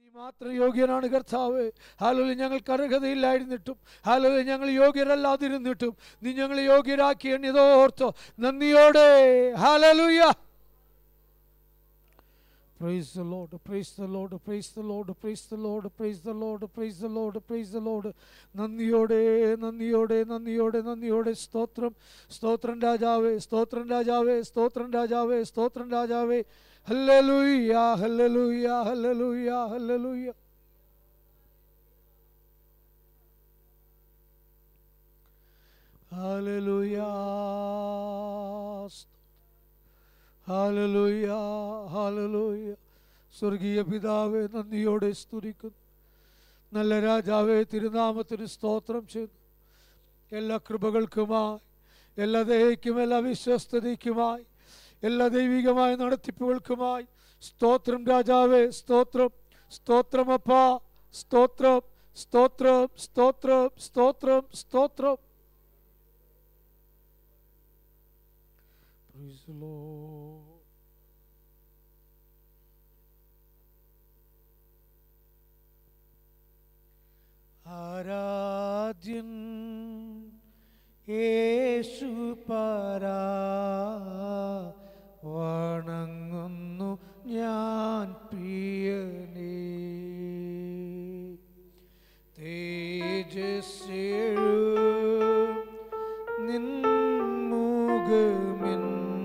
മാത്രം യോഗ്യനാണ് കർത്താവ് ഹാലോലി ഞങ്ങൾക്ക് അർഹതയില്ലായിരുന്നിട്ടും ഹാലോലി ഞങ്ങൾ യോഗ്യരല്ലാതിരുന്നിട്ടും നീ ഞങ്ങളെ യോഗ്യരാക്കി എണ്ണിയതോർത്തോ നന്ദിയോടെ ഹാലലുയ Praise the Lord, praise the Lord, praise the Lord, praise the Lord, praise the Lord, praise the Lord, praise the Lord. നന്ദിയോടെ നന്ദിയോടെ നന്ദിയോടെ നന്ദിയോടെ സ്തോത്രം സ്തോത്രം രാജാവേ സ്തോത്രം രാജാവേ സ്തോത്രം രാജാവേ സ്തോത്രം രാജാവേ hallelujah hallelujah hallelujah hallelujah hallelujah hallelujah hallelujah സ്വർഗീയ പിതാവെ നന്ദിയോടെ സ്തുതിക്കുന്നു നല്ല രാജാവെ തിരുനാമത്തിന് സ്തോത്രം ചെയ്യുന്നു എല്ലാ കൃപകൾക്കുമായി എല്ലാ ദയയ്ക്കും എല്ലാ വിശ്വസ്തതയ്ക്കുമായി എല്ലാ ദൈവികമായ നടത്തിപ്പുകൾക്കുമായി സ്തോത്രം രാജാവേ സ്തോത്രം സ്തോത്രമപ്പ സ്തോത്രം സ്തോത്രം സ്തോത്രം സ്തോത്രം സ്തോത്രം Praise the Lord. ആരാധ്യൻ യേശു പരാ വണങ്ങുന്നു ഞാൻ പ്രിയനേ തേജസ്സേഴു നിൻമുഖമിൻ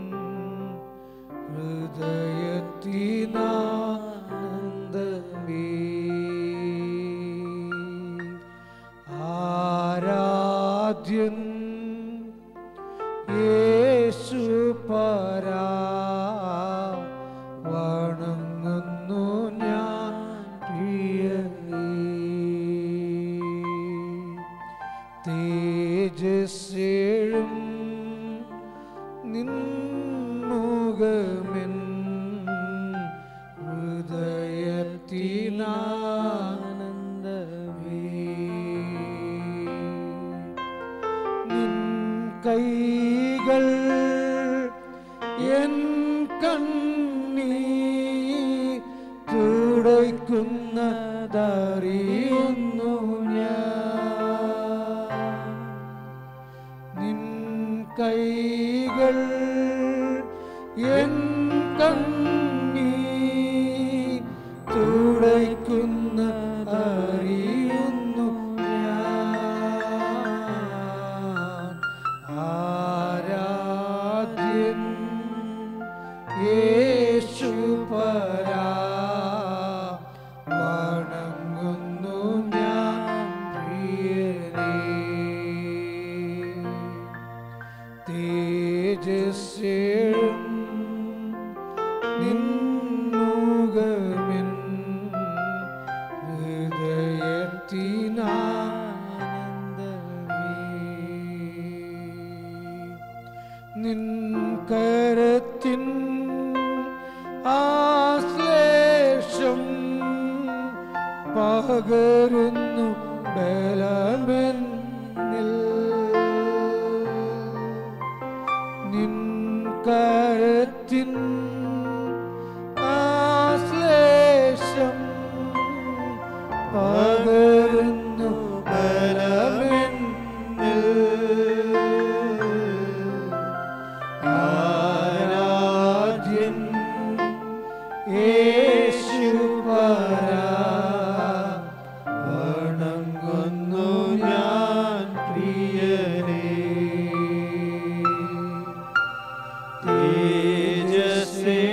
ഹൃദയത്തിനാനന്ദമേ ആരാധ്യൻ യേശു പരാ വണങ്ങുന്നു ഞാൻ പ്രിയനേ തേജസ്സേഴും നിൻമുഖമെൻ ഹൃദയത്തിനാനന്ദമേ നിൻ കൈകൾ എൻ കണ്ണീ തുടയ്ക്കുന്നതറിയുന്നു ഞാൻ നിൻ കൈകൾ എൻ കണ്ണീ തുടയ്ക്കുന്ന അറിയുന്നു ഞാൻ ആരാധ്യൻ യേശു പരാ വണങ്ങുന്നു ഞാൻ പ്രിയനേ തേജസ്സേഴും നിന്നുകമിൻ ഹൃദയത്തിനാനന്ദമേ നിൻ കരത്തിൻ ആശ്ലേഷം പകരുന്നു ബലമെന്നിൽ നിൻ കരത്തിൻ ആശ്ലേഷം പകരുന്നു ബലമെന്നിൽ ആരാധ്യൻ യേശു പരാ വണങ്ങുന്നു ഞാൻ പ്രിയനേ തേജസ്സേ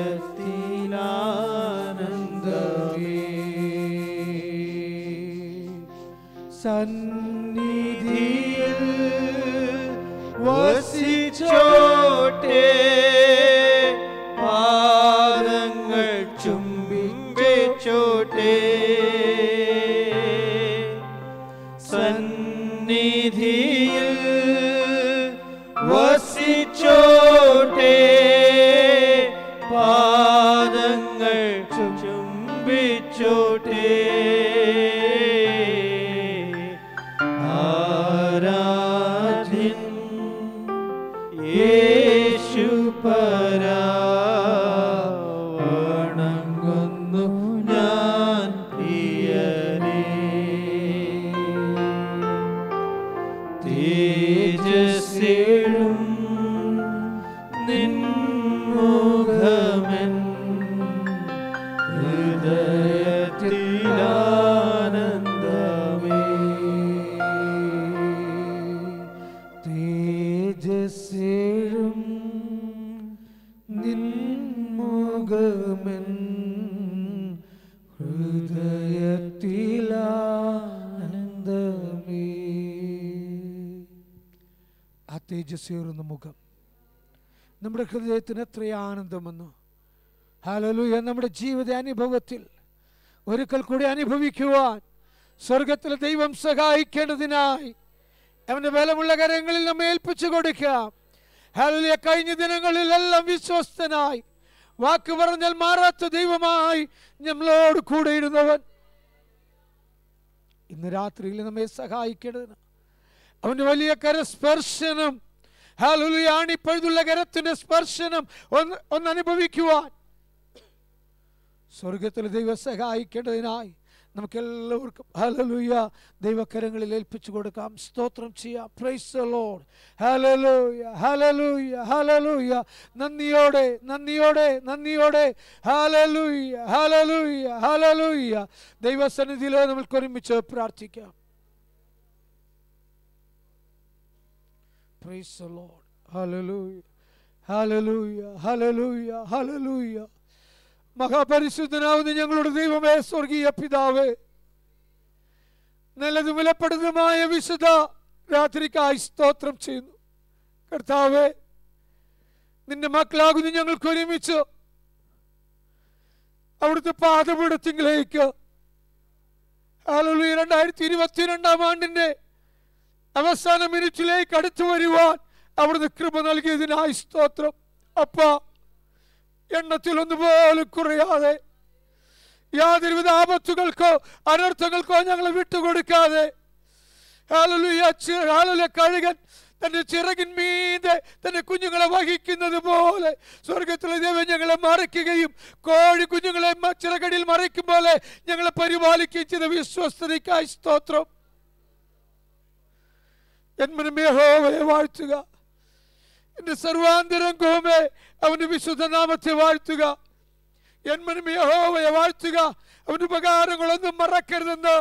സന്നിധിയിൽ വസിച്ചോട്ടെ പാദങ്ങൾ ചുംബിച്ചോട്ടെ സന്നിധിയിൽ വസിച്ചോട്ടെ പാദങ്ങൾ ചുംബിച്ചോട്ടെ ആരാധ്യൻ യേശു പരാ വണങ്ങുന്നു ഞാൻ പ്രിയനേ തേജസ്സേഴും നിൻമുഖമെൻ ഹൃദയത്തിലാനന്ദമേ തേജസ്സേഴും നിൻമുഖമെൻ ഹൃദയത്തിലാനന്ദമേ ആ തേജസ്സേറുന്ന മുഖം നമ്മുടെ ഹൃദയത്തിന് എത്ര ആനന്ദമെന്ന് ഹാലലൂയ നമ്മുടെ ജീവിത അനുഭവത്തിൽ ഒരിക്കൽ കൂടി അനുഭവിക്കുവാൻ സ്വർഗത്തിലെ ദൈവം സഹായിക്കേണ്ടതിനായി അവന്റെ ബലമുള്ള കരങ്ങളിൽ നമ്മെ ഏൽപ്പിച്ചു കൊടുക്കാം ഹാലലൂയ കഴിഞ്ഞ ദിനങ്ങളിലെല്ലാം വിശ്വസ്തനായി വാക്ക് പറഞ്ഞാൽ മാറാത്ത ദൈവമായി നമ്മളോട് കൂടെ ഇരുന്നവൻ ഇന്ന് രാത്രിയിൽ നമ്മെ സഹായിക്കേണ്ടതിന് അവന്റെ വലിയ കരസ്പർശനം ഹാലുലിയാണ് ഇപ്പോഴുള്ള കരത്തിന്റെ സ്പർശനം ഒന്ന് ഒന്ന് അനുഭവിക്കുവാൻ സ്വർഗത്തിൽ ദൈവം സഹായിക്കേണ്ടതിനായി നമുക്കെല്ലാവർക്കും ഹലലുയ ദൈവകരങ്ങളിൽ ഏൽപ്പിച്ചു കൊടുക്കാം സ്തോത്രം ചെയ്യാം പ്രൈസ് ലോഡ് ഹലലൂയ ഹലലൂയ ഹലലൂയ നന്ദിയോടെ നന്ദിയോടെ നന്ദിയോടെ ഹലലൂയ ഹലലൂയ ഹലലൂയ ദൈവസന്നിധിയിൽ നമുക്ക് ഒരുമിച്ച് പ്രാർത്ഥിക്കാം പ്രൈസ് ലോഡ് ഹലലൂയ ഹലലൂയ ഹലലൂയ ഹലലൂയ മഹാപരിശുദ്ധനാവുന്ന ഞങ്ങളുടെ ദൈവമേ സ്വർഗീയ പിതാവേ നല്ലതും വിലപ്പെടുന്നതുമായ വിശുദ്ധ രാത്രിക്കായി സ്തോത്രം ചെയ്യുന്നു കർത്താവേ നിന്റെ മക്കളാകുന്ന ഞങ്ങൾക്ക് ഒരുമിച്ച് അവിടുത്തെ പാതപീഠത്തിങ്കിലേക്ക് ഹല്ലേലൂയ രണ്ടായിരത്തി ഇരുപത്തിരണ്ടാം ആണ്ടിന്റെ അവസാന മിനിറ്റിലേക്ക് അടുത്തു വരുവാൻ അവിടുന്ന് കൃപ നൽകിയതിനായി സ്തോത്രം അപ്പ എണ്ണത്തിലൊന്നുപോലും കുറയാതെ യാതൊരുവിധ ആപത്തുകൾക്കോ അനർത്ഥങ്ങൾക്കോ ഞങ്ങളെ വിട്ടുകൊടുക്കാതെ ഹല്ലേലൂയ, ചി- ഹല്ലേലൂയ, കഴുകൻ തന്റെ ചിറകിൻ മീതെ തന്റെ കുഞ്ഞുങ്ങളെ വഹിക്കുന്നത് പോലെ സ്വർഗത്തിലെ ദൈവം ഞങ്ങളെ മറയ്ക്കുകയും കോഴി കുഞ്ഞുങ്ങളെ മ- ചിറകടിയിൽ മറയ്ക്കും പോലെ ഞങ്ങളെ പരിപാലിക്കുകയും ചെയ്ത വിശ്വസ്തതയ്ക്കായി സ്തോത്രം എന്മനമേ ഹോവയെ വാഴ്ത്തുക എന്റെ സർവാന്തരംഗവുമേ അവന്റെ വിശുദ്ധ നാമത്തെ വാഴ്ത്തുക എന്മനമേ ഹോവയെ വാഴ്ത്തുക അവന്റെ ഉപകാരങ്ങളൊന്നും മറക്കരുതെന്ന്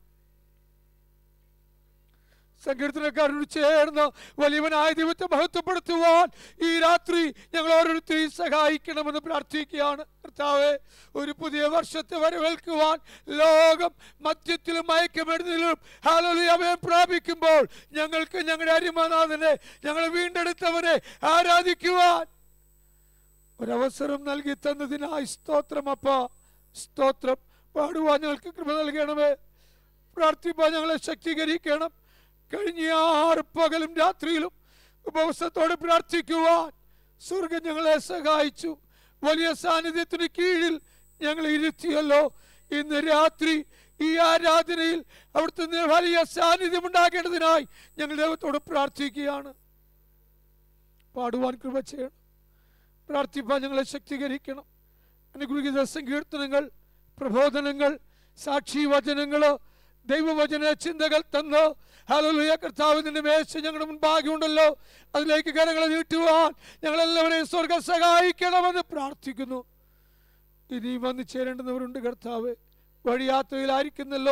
സങ്കീർത്തനക്കാരോട് ചേർന്ന് വലിയവനായ ദൈവത്തെ മഹത്വപ്പെടുത്തുവാൻ ഈ രാത്രി ഞങ്ങൾ ഓരോരുത്തരെയും സഹായിക്കണമെന്ന് പ്രാർത്ഥിക്കുകയാണ് കർത്താവെ ഒരു പുതിയ വർഷത്തെ വരവേൽക്കുവാൻ ലോകം മദ്യത്തിലും മയക്കമരുന്നിലും ഹാലോലിയമയം പ്രാപിക്കുമ്പോൾ ഞങ്ങൾക്ക് ഞങ്ങളുടെ അരിമനാഥനെ ഞങ്ങളെ വീണ്ടെടുത്തവനെ ആരാധിക്കുവാൻ ഒരവസരം നൽകി തന്നതിനായി സ്തോത്രം അപ്പ സ്തോത്രം പാടുവാൻ ഞങ്ങൾക്ക് കൃപ നൽകണമേ പ്രാർത്ഥിപ്പാൻ ഞങ്ങളെ ശക്തീകരിക്കണം കഴിഞ്ഞ ആറ് പകലും രാത്രിയിലും ഉപവസത്തോടെ പ്രാർത്ഥിക്കുവാൻ സ്വർഗം ഞങ്ങളെ സഹായിച്ചു വലിയ സാന്നിധ്യത്തിന് കീഴിൽ ഞങ്ങൾ ഇരുത്തിയല്ലോ ഇന്ന് രാത്രി ഈ ആരാധനയിൽ അവിടുത്തെ നി- വലിയ സാന്നിധ്യം ഉണ്ടാകേണ്ടതിനായി ഞങ്ങൾ ദൈവത്തോട് പ്രാർത്ഥിക്കുകയാണ് പാടുവാൻ കൃപ ചെയ്യണം പ്രാർത്ഥിപ്പാൻ ഞങ്ങളെ ശക്തീകരിക്കണം അനുഗ്രഹീത സങ്കീർത്തനങ്ങൾ പ്രബോധനങ്ങൾ സാക്ഷി വചനങ്ങൾ ദൈവവചന ചിന്തകൾ തന്ന് ഹല്ലേലൂയ കർത്താവ് നിന്റെ മേശ ഞങ്ങളുടെ മുൻപാകെ ഉണ്ടല്ലോ അതിലേക്ക് കരങ്ങളെ നീട്ടുവാൻ ഞങ്ങളെല്ലാവരെയും സ്വർഗം സഹായിക്കണമെന്ന് പ്രാർത്ഥിക്കുന്നു ഇനിയും വന്നു ചേരേണ്ടുന്നവരുണ്ട് കർത്താവ് വഴിയാത്രയിലായിരിക്കുന്നല്ലോ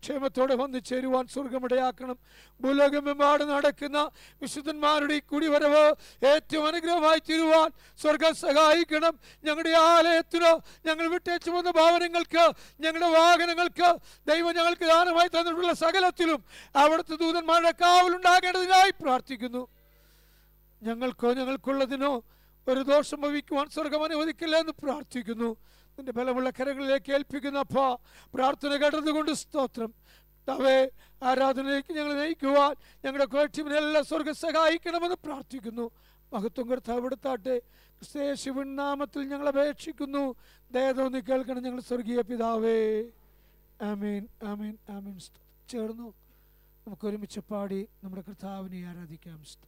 ക്ഷേമത്തോടെ വന്നു ചേരുവാൻ സ്വർഗമിടയാക്കണം ഭൂലോകമെമ്പാട് നടക്കുന്ന വിശുദ്ധന്മാരുടെ ഈ കുടിവരവ് ഏറ്റവും അനുഗ്രഹമായി തീരുവാൻ സ്വർഗം സഹായിക്കണം ഞങ്ങളുടെ ആലയത്തിനോ ഞങ്ങൾ വിട്ടേച്ചു വന്ന ഭവനങ്ങൾക്ക് ഞങ്ങളുടെ വാഹനങ്ങൾക്ക് ദൈവം ഞങ്ങൾക്ക് ദാനമായി തന്നിട്ടുള്ള സകലത്തിലും അവിടുത്തെ ദൂതന്മാരുടെ കാവലുണ്ടാകേണ്ടതിനായി പ്രാർത്ഥിക്കുന്നു ഞങ്ങൾക്കോ ഞങ്ങൾക്കുള്ളതിനോ ഒരു ദോഷം ഭവിക്കുവാൻ സ്വർഗം അനുവദിക്കില്ല എന്ന് പ്രാർത്ഥിക്കുന്നു നിന്റെ ബലമുള്ള കരങ്ങളിലേക്ക് ഏൽപ്പിക്കുന്ന അപ്പ പ്രാർത്ഥന കേട്ടതുകൊണ്ട് സ്തോത്രം അവേ ആരാധനയിലേക്ക് ഞങ്ങൾ നയിക്കുവാൻ ഞങ്ങളുടെ കോട്ടീമിനെല്ലാം സ്വർഗം സഹായിക്കണമെന്ന് പ്രാർത്ഥിക്കുന്നു മഹത്വം കൊടുത്ത് അവിടുത്താട്ടെ ക്രിസ്തേശുവിൻ നാമത്തിൽ ഞങ്ങൾ അപേക്ഷിക്കുന്നു ദയതോന്നി കേൾക്കണം ഞങ്ങൾ സ്വർഗീയ പിതാവേ ആമീൻ ആമീൻ ആമീൻ സ്തോത്രം. ചേർന്നു നമുക്ക് ഒരുമിച്ച് പാടി നമ്മുടെ കർത്താവിനെ ആരാധിക്കാം സ്തോത്രം.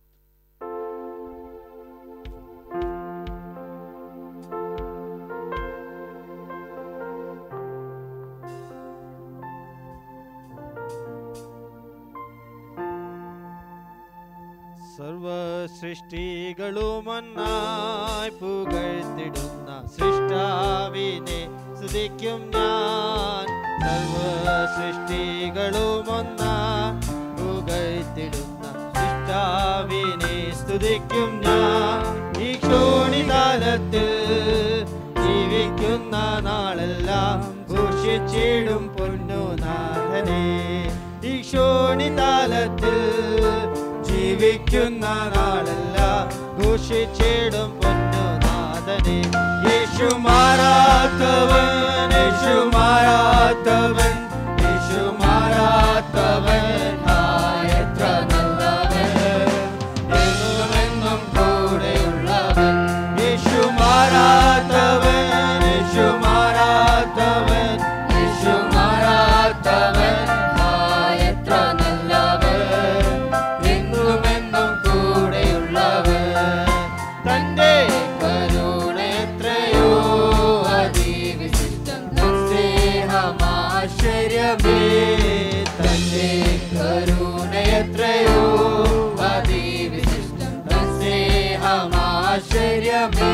സർവ സൃഷ്ടികളുമൊന്നായി പുകഴ്ത്തിടുന്ന സൃഷ്ടാവിനെ സ്തുതിക്കും ഞാൻ സർവ സൃഷ്ടികളുമൊന്നായി പുകഴ്ത്തിടുന്ന സൃഷ്ടാവിനെ സ്തുതിക്കും ഞാൻ ഈ ക്ഷോണികാലത്തിൽ ജീവിക്കുന്ന നാളെല്ലാം ഘോഷിച്ചിടും പൊന്നുനാഥനെ ഈ ക്ഷോണികാലത്തിൽ ജീവിക്കുന്ന നാളെല്ലാം ഘോഷിച്ചിടും പൊന്നുനാഥനെ യേശു മാറാത്തവൻ യേശു മാറാത്തവൻ യേശു മാറാത്തവൻ ആ, എത്ര നല്ലവൻ എന്നും എന്നും കൂടെയുള്ളവൻ യേശു മാറാത്തവൻ യേശു മാറാത്തവൻ യേശു മാറാത്തവൻ ആ, എത്ര നല്ലവൻ എന്നും എന്നും കൂടെയുള്ളവൻ തന്റെ കരുണ എത്രയോ അതിവിശിഷ്ടം സ്നേഹമാശ്ചര്യമേ തന്റെ കരുണ എത്രയോ അതിവിശിഷ്ടം സ്നേഹമാശ്ചര്യമേ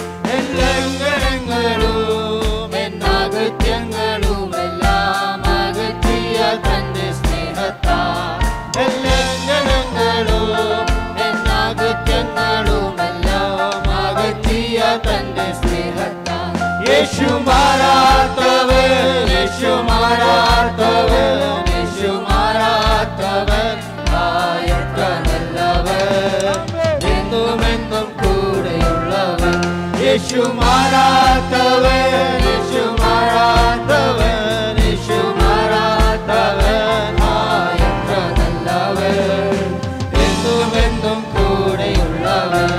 എല്ലങ്കരങ്ങളും എന്നാകൃത്യങ്ങളും എല്ലാം അകറ്റിയ തന്റെ സ്നേഹത്താ എല്ലങ്കരങ്ങളും എന്നാകൃത്യങ്ങളും എല്ലാം അകറ്റിയ തന്റെ സ്നേഹത്താ യേശു മാറാത്തവൻ യേശു മാറാത്തവൻ യേശു മാറാത്തവൻ ആ, എത്ര നല്ലവൻ എന്നും എന്നും കൂടെയുള്ളവൻ യേശു മാറാത്തവൻ യേശു മാറാത്തവൻ യേശു മാറാത്തവൻ ആ, എത്ര നല്ലവൻ എന്നും എന്നും കൂടെയുള്ളവൻ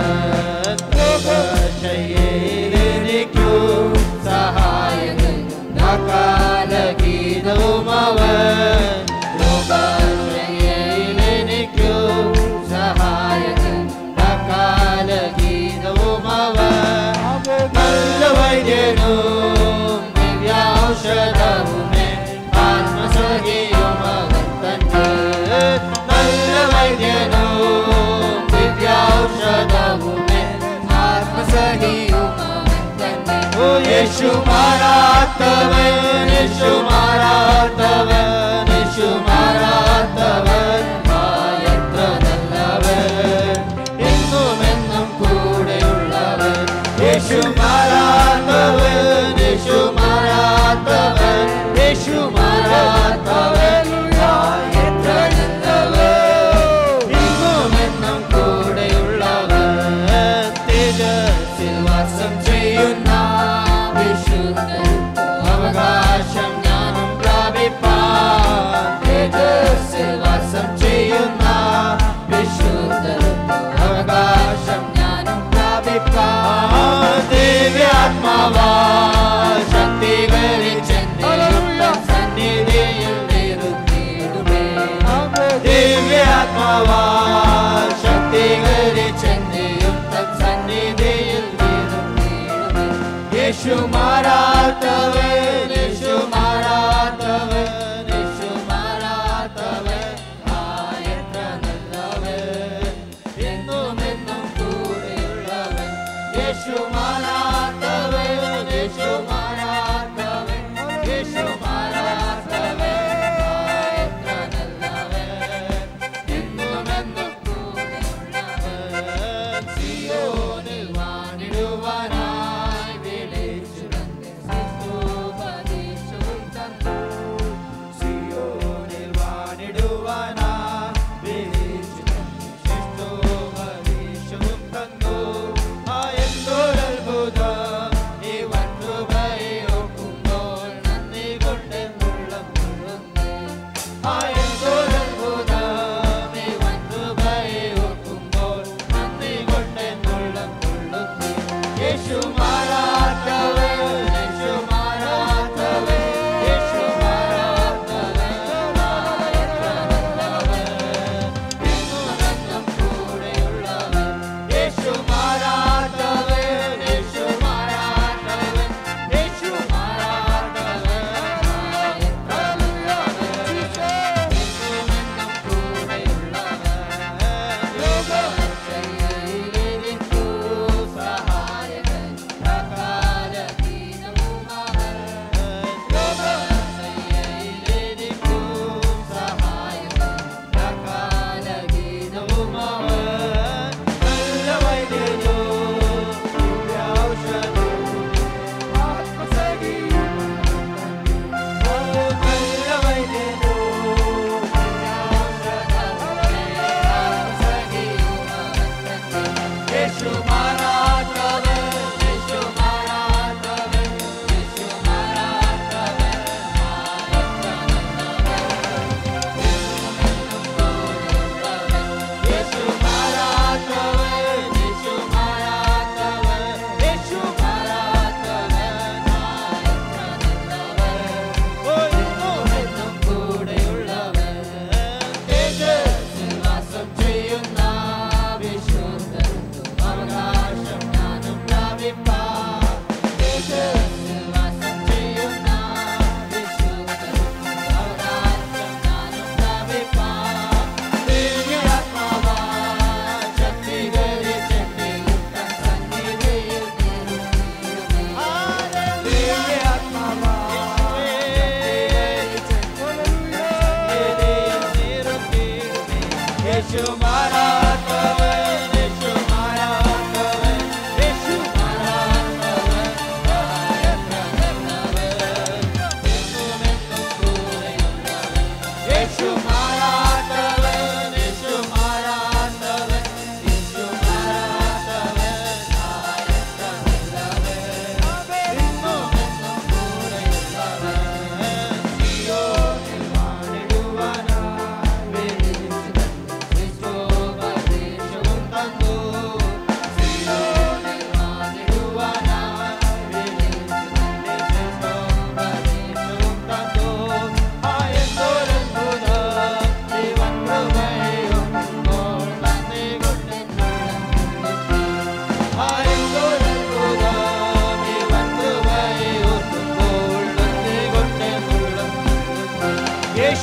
ലോകശയ്യയിലെനിക്കു സഹായകൻ കാലഗീതവും അവൻ ലോകശയ്യയിലെനിക്കു സഹായകൻ കാലഗീതവും അവൻ നല്ല വൈദ്യനും ദിവ്യൗഷധവുമേ ആത്മസഖിയും അവൻ തന്നെ നല്ല വൈദ്യനും ദിവ്യൗഷധവുമേ ആത്മസഖിയും അവൻ തന്നെ ഓ യേശു മാറാത്തവൻ യേശു മാറാത്തവൻ യേശു മാറാത്തവൻ ആ, എത്ര നല്ലവൻ എന്നും എന്നും കൂടെയുള്ളവൻ യേശു മാറാത്തവൻ യേശു മാറാത്തവൻ യേശു മാറാത്തവൻ ആ, എത്ര നല്ലവൻ എന്നും എന്നും കൂടെയുള്ളവൻ തേജസ്സിൽ വാസം ചെയ്യുന്ന വിശുദ്ധൻ അവകാശം ഞാനും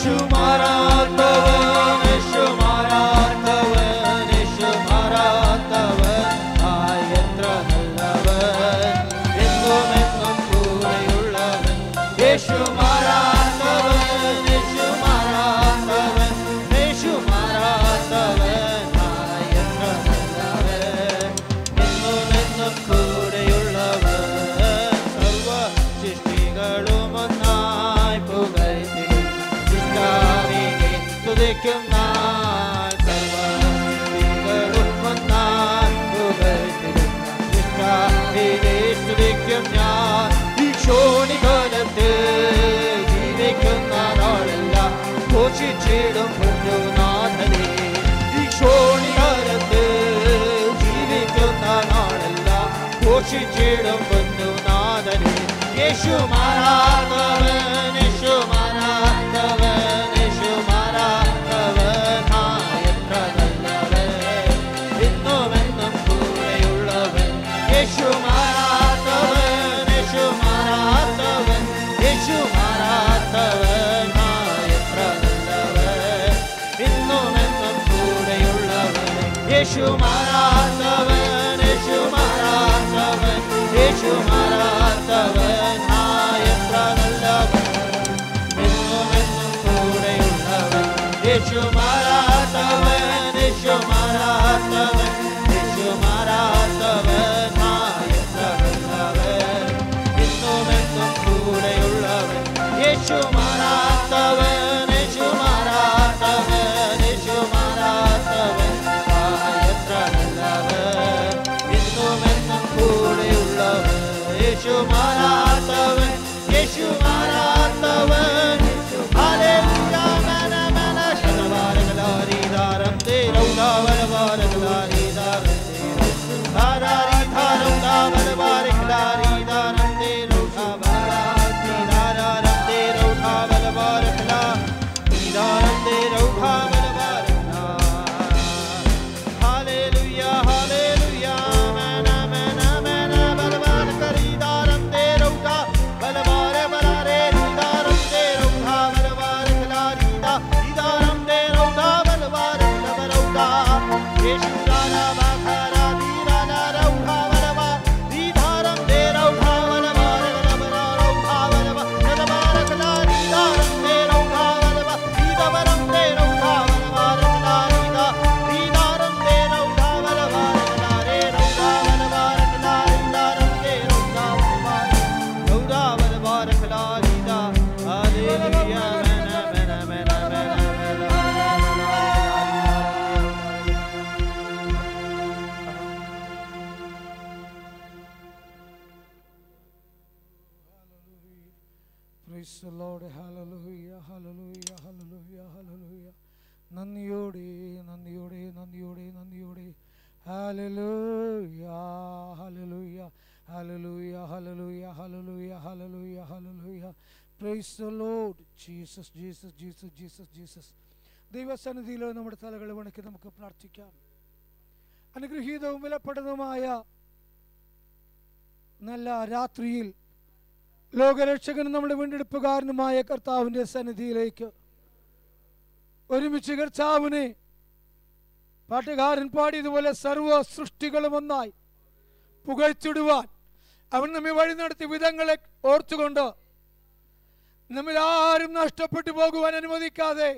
യേശു മാറാത്തവൻ യേശു മാറാത്തവൻ യേശു മാറാത്തവൻ ആയി എത്ര നല്ലവൻ എന്നും എന്നും കൂടെയുള്ളവൻ യേശു മാറാത്തവൻ യേശു മാറാത്തവൻ യേശു മാറാത്തവൻ ആയി എത്ര നല്ലവൻ എന്നും എന്നും കൂടെയുള്ളവൻ സർവ സൃഷ്ടികളും ഒന്നായി പുകഴ്ത്തിടും സൃഷ്ടാവിനെ സ്തുതിക്കും നാൾ സർവ സൃഷ്ടികളും ഒന്നായി പുകഴ്ത്തിടും സൃഷ്ടാവിനെ സ്തുതിക്കും ഞാൻ ഈ ക്ഷോണികാലത്ത് ജീവിക്കുന്ന നാളെല്ലാം ഘോഷിച്ചിടും പൊന്നുനാഥനെ ഈ ക്ഷോണികാലത്ത് ജീവിക്കുന്ന നാളെല്ലാം ഘോഷിച്ചിടും പൊന്നുനാഥനെ യേശു മാറാത്തവൻ യേശു മാറാത്തവൻ യേശു മാറാത്തവൻ ആ എത്ര നല്ലവൻ എന്നും എന്നും കൂടെയുള്ളവൻ യേശു മാറാത്തവൻ യേശു മാറാത്തവൻ യേശു മാറാത്തവൻ ആ എത്ര നല്ലവൻ എന്നും എന്നും കൂടെയുള്ളവൻ യേശു മാറാത്തവൻ യേശു മാറാത്തവൻ യേശു മാറാത്തവൻ ആ എത്ര നല്ലവൻ എന്നും എന്നും കൂടെയുള്ളവൻ യേശു മാറാത്തവൻ യേശു മാറാത്തവൻ യേശു മാറാത്തവൻ ആ എത്ര നല്ലവൻ എന്നും എന്നും കൂടെയുള്ളവൻ യേശു മാറാത്തവൻ യേശു മാറാത്തവൻ യേശു മാറാത്തവൻ ആ എത്ര നല്ലവൻ എന്നും എന്നും കൂടെയുള്ളവൻ യേശു മാറാത്തവൻ യേശു മാറാത്തവൻ ഹല്ലേലൂയ മന മന ശതവാരകലാരിദാരം തേരൗദാവരവാരകലാരിദാരം ധാരാരി ധാരം ദാവരവാരകലാരിദാരം തേരൗദാവരവാരകലാരിദാരം തേരൗദാവരവാരകലാ ദാരം തേരൗദാവരവാരകലാ Hallelujah, hallelujah, mana mana mana balabal kari daram te rauta balabare balare daram te rauta balabare kalari da daram te rauta balabare balauta Yeshu dara bakhara dira na rauta balaba di daram te rauta balabare balabara rauta balaba balabare kalari daram te rauta balaba di daram te rauta balabare kalari da di daram te rauta balabare kalare rauta balabare kalari daram te rauta balabare rauta balabare kalari da hallelujah mana mana mana mana Praise the Lord. Hallelujah, hallelujah, hallelujah, hallelujah. നന്ദിയോടെ നന്ദിയോടെ നന്ദിയോടെ നന്ദിയോടെ Hallelujah, hallelujah, hallelujah, hallelujah, hallelujah, hallelujah, hallelujah. Praise the Lord. Jesus, Jesus, Jesus, Jesus, Jesus. ദൈവസന്നിധിയിൽ നമ്മുടെ തലകൾ വണക്കി നമുക്ക് പ്രാർത്ഥിക്കാം അനുഗ്രഹീതവും വിലപ്പെട്ടതുമായ നല്ല രാത്രിയിൽ ലോകരക്ഷകനും നമ്മുടെ വീണ്ടെടുപ്പുകാരനുമായ കർത്താവിൻ്റെ സന്നിധിയിലേക്ക് ഒരുമിച്ച് കർത്താവിനെ പാട്ടുകാരൻ പാടിയതുപോലെ സർവ സൃഷ്ടികളും ഒന്നായി പുകഴ്ത്തിടുവാൻ അവൻ നമ്മെ വഴി നടത്തിയ വിധങ്ങളെ ഓർത്തുകൊണ്ട് നമ്മിൽ ആരും നഷ്ടപ്പെട്ടു പോകുവാൻ അനുവദിക്കാതെ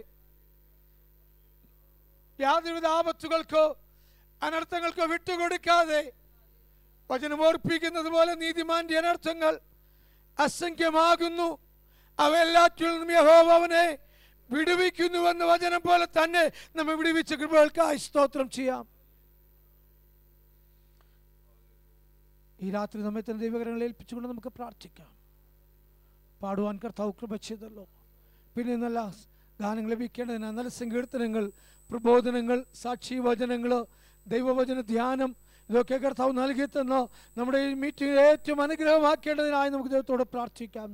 യാതൊരുവിധ ആപത്തുകൾക്കോ അനർത്ഥങ്ങൾക്കോ വിട്ടുകൊടുക്കാതെ വചനം ഓർപ്പിക്കുന്നത് പോലെ നീതിമാന്റെ അനർത്ഥങ്ങൾ അസംഖ്യമാകുന്നു അവയെല്ലാറ്റിൽ നിന്നും യഹോവ അവനെ വിടുവിക്കുന്നുവെന്ന് വചനം പോലെ തന്നെ നമ്മെ വിടുവിച്ച കൃപകൾക്കായി സ്തോത്രം ചെയ്യാം ഈ രാത്രി നമ്മെ തന്നെ ദൈവകരങ്ങളെ ഏൽപ്പിച്ചുകൊണ്ട് നമുക്ക് പ്രാർത്ഥിക്കാം പാടുവാൻ കർത്താവ് കൃപ ചെയ്തല്ലോ പിന്നെ നല്ല ഗാനങ്ങൾ ലഭിക്കേണ്ടതിന് നല്ല സങ്കീർത്തനങ്ങൾ പ്രബോധനങ്ങൾ സാക്ഷി വചനങ്ങൾ ദൈവവചന ധ്യാനം ഇതൊക്കെ കർത്താവ് നൽകി തന്ന നമ്മുടെ ഈ മീറ്റിംഗ് ഏറ്റവും അനുഗ്രഹമാക്കേണ്ടതിനായി നമുക്ക് ദൈവത്തോട് പ്രാർത്ഥിക്കാം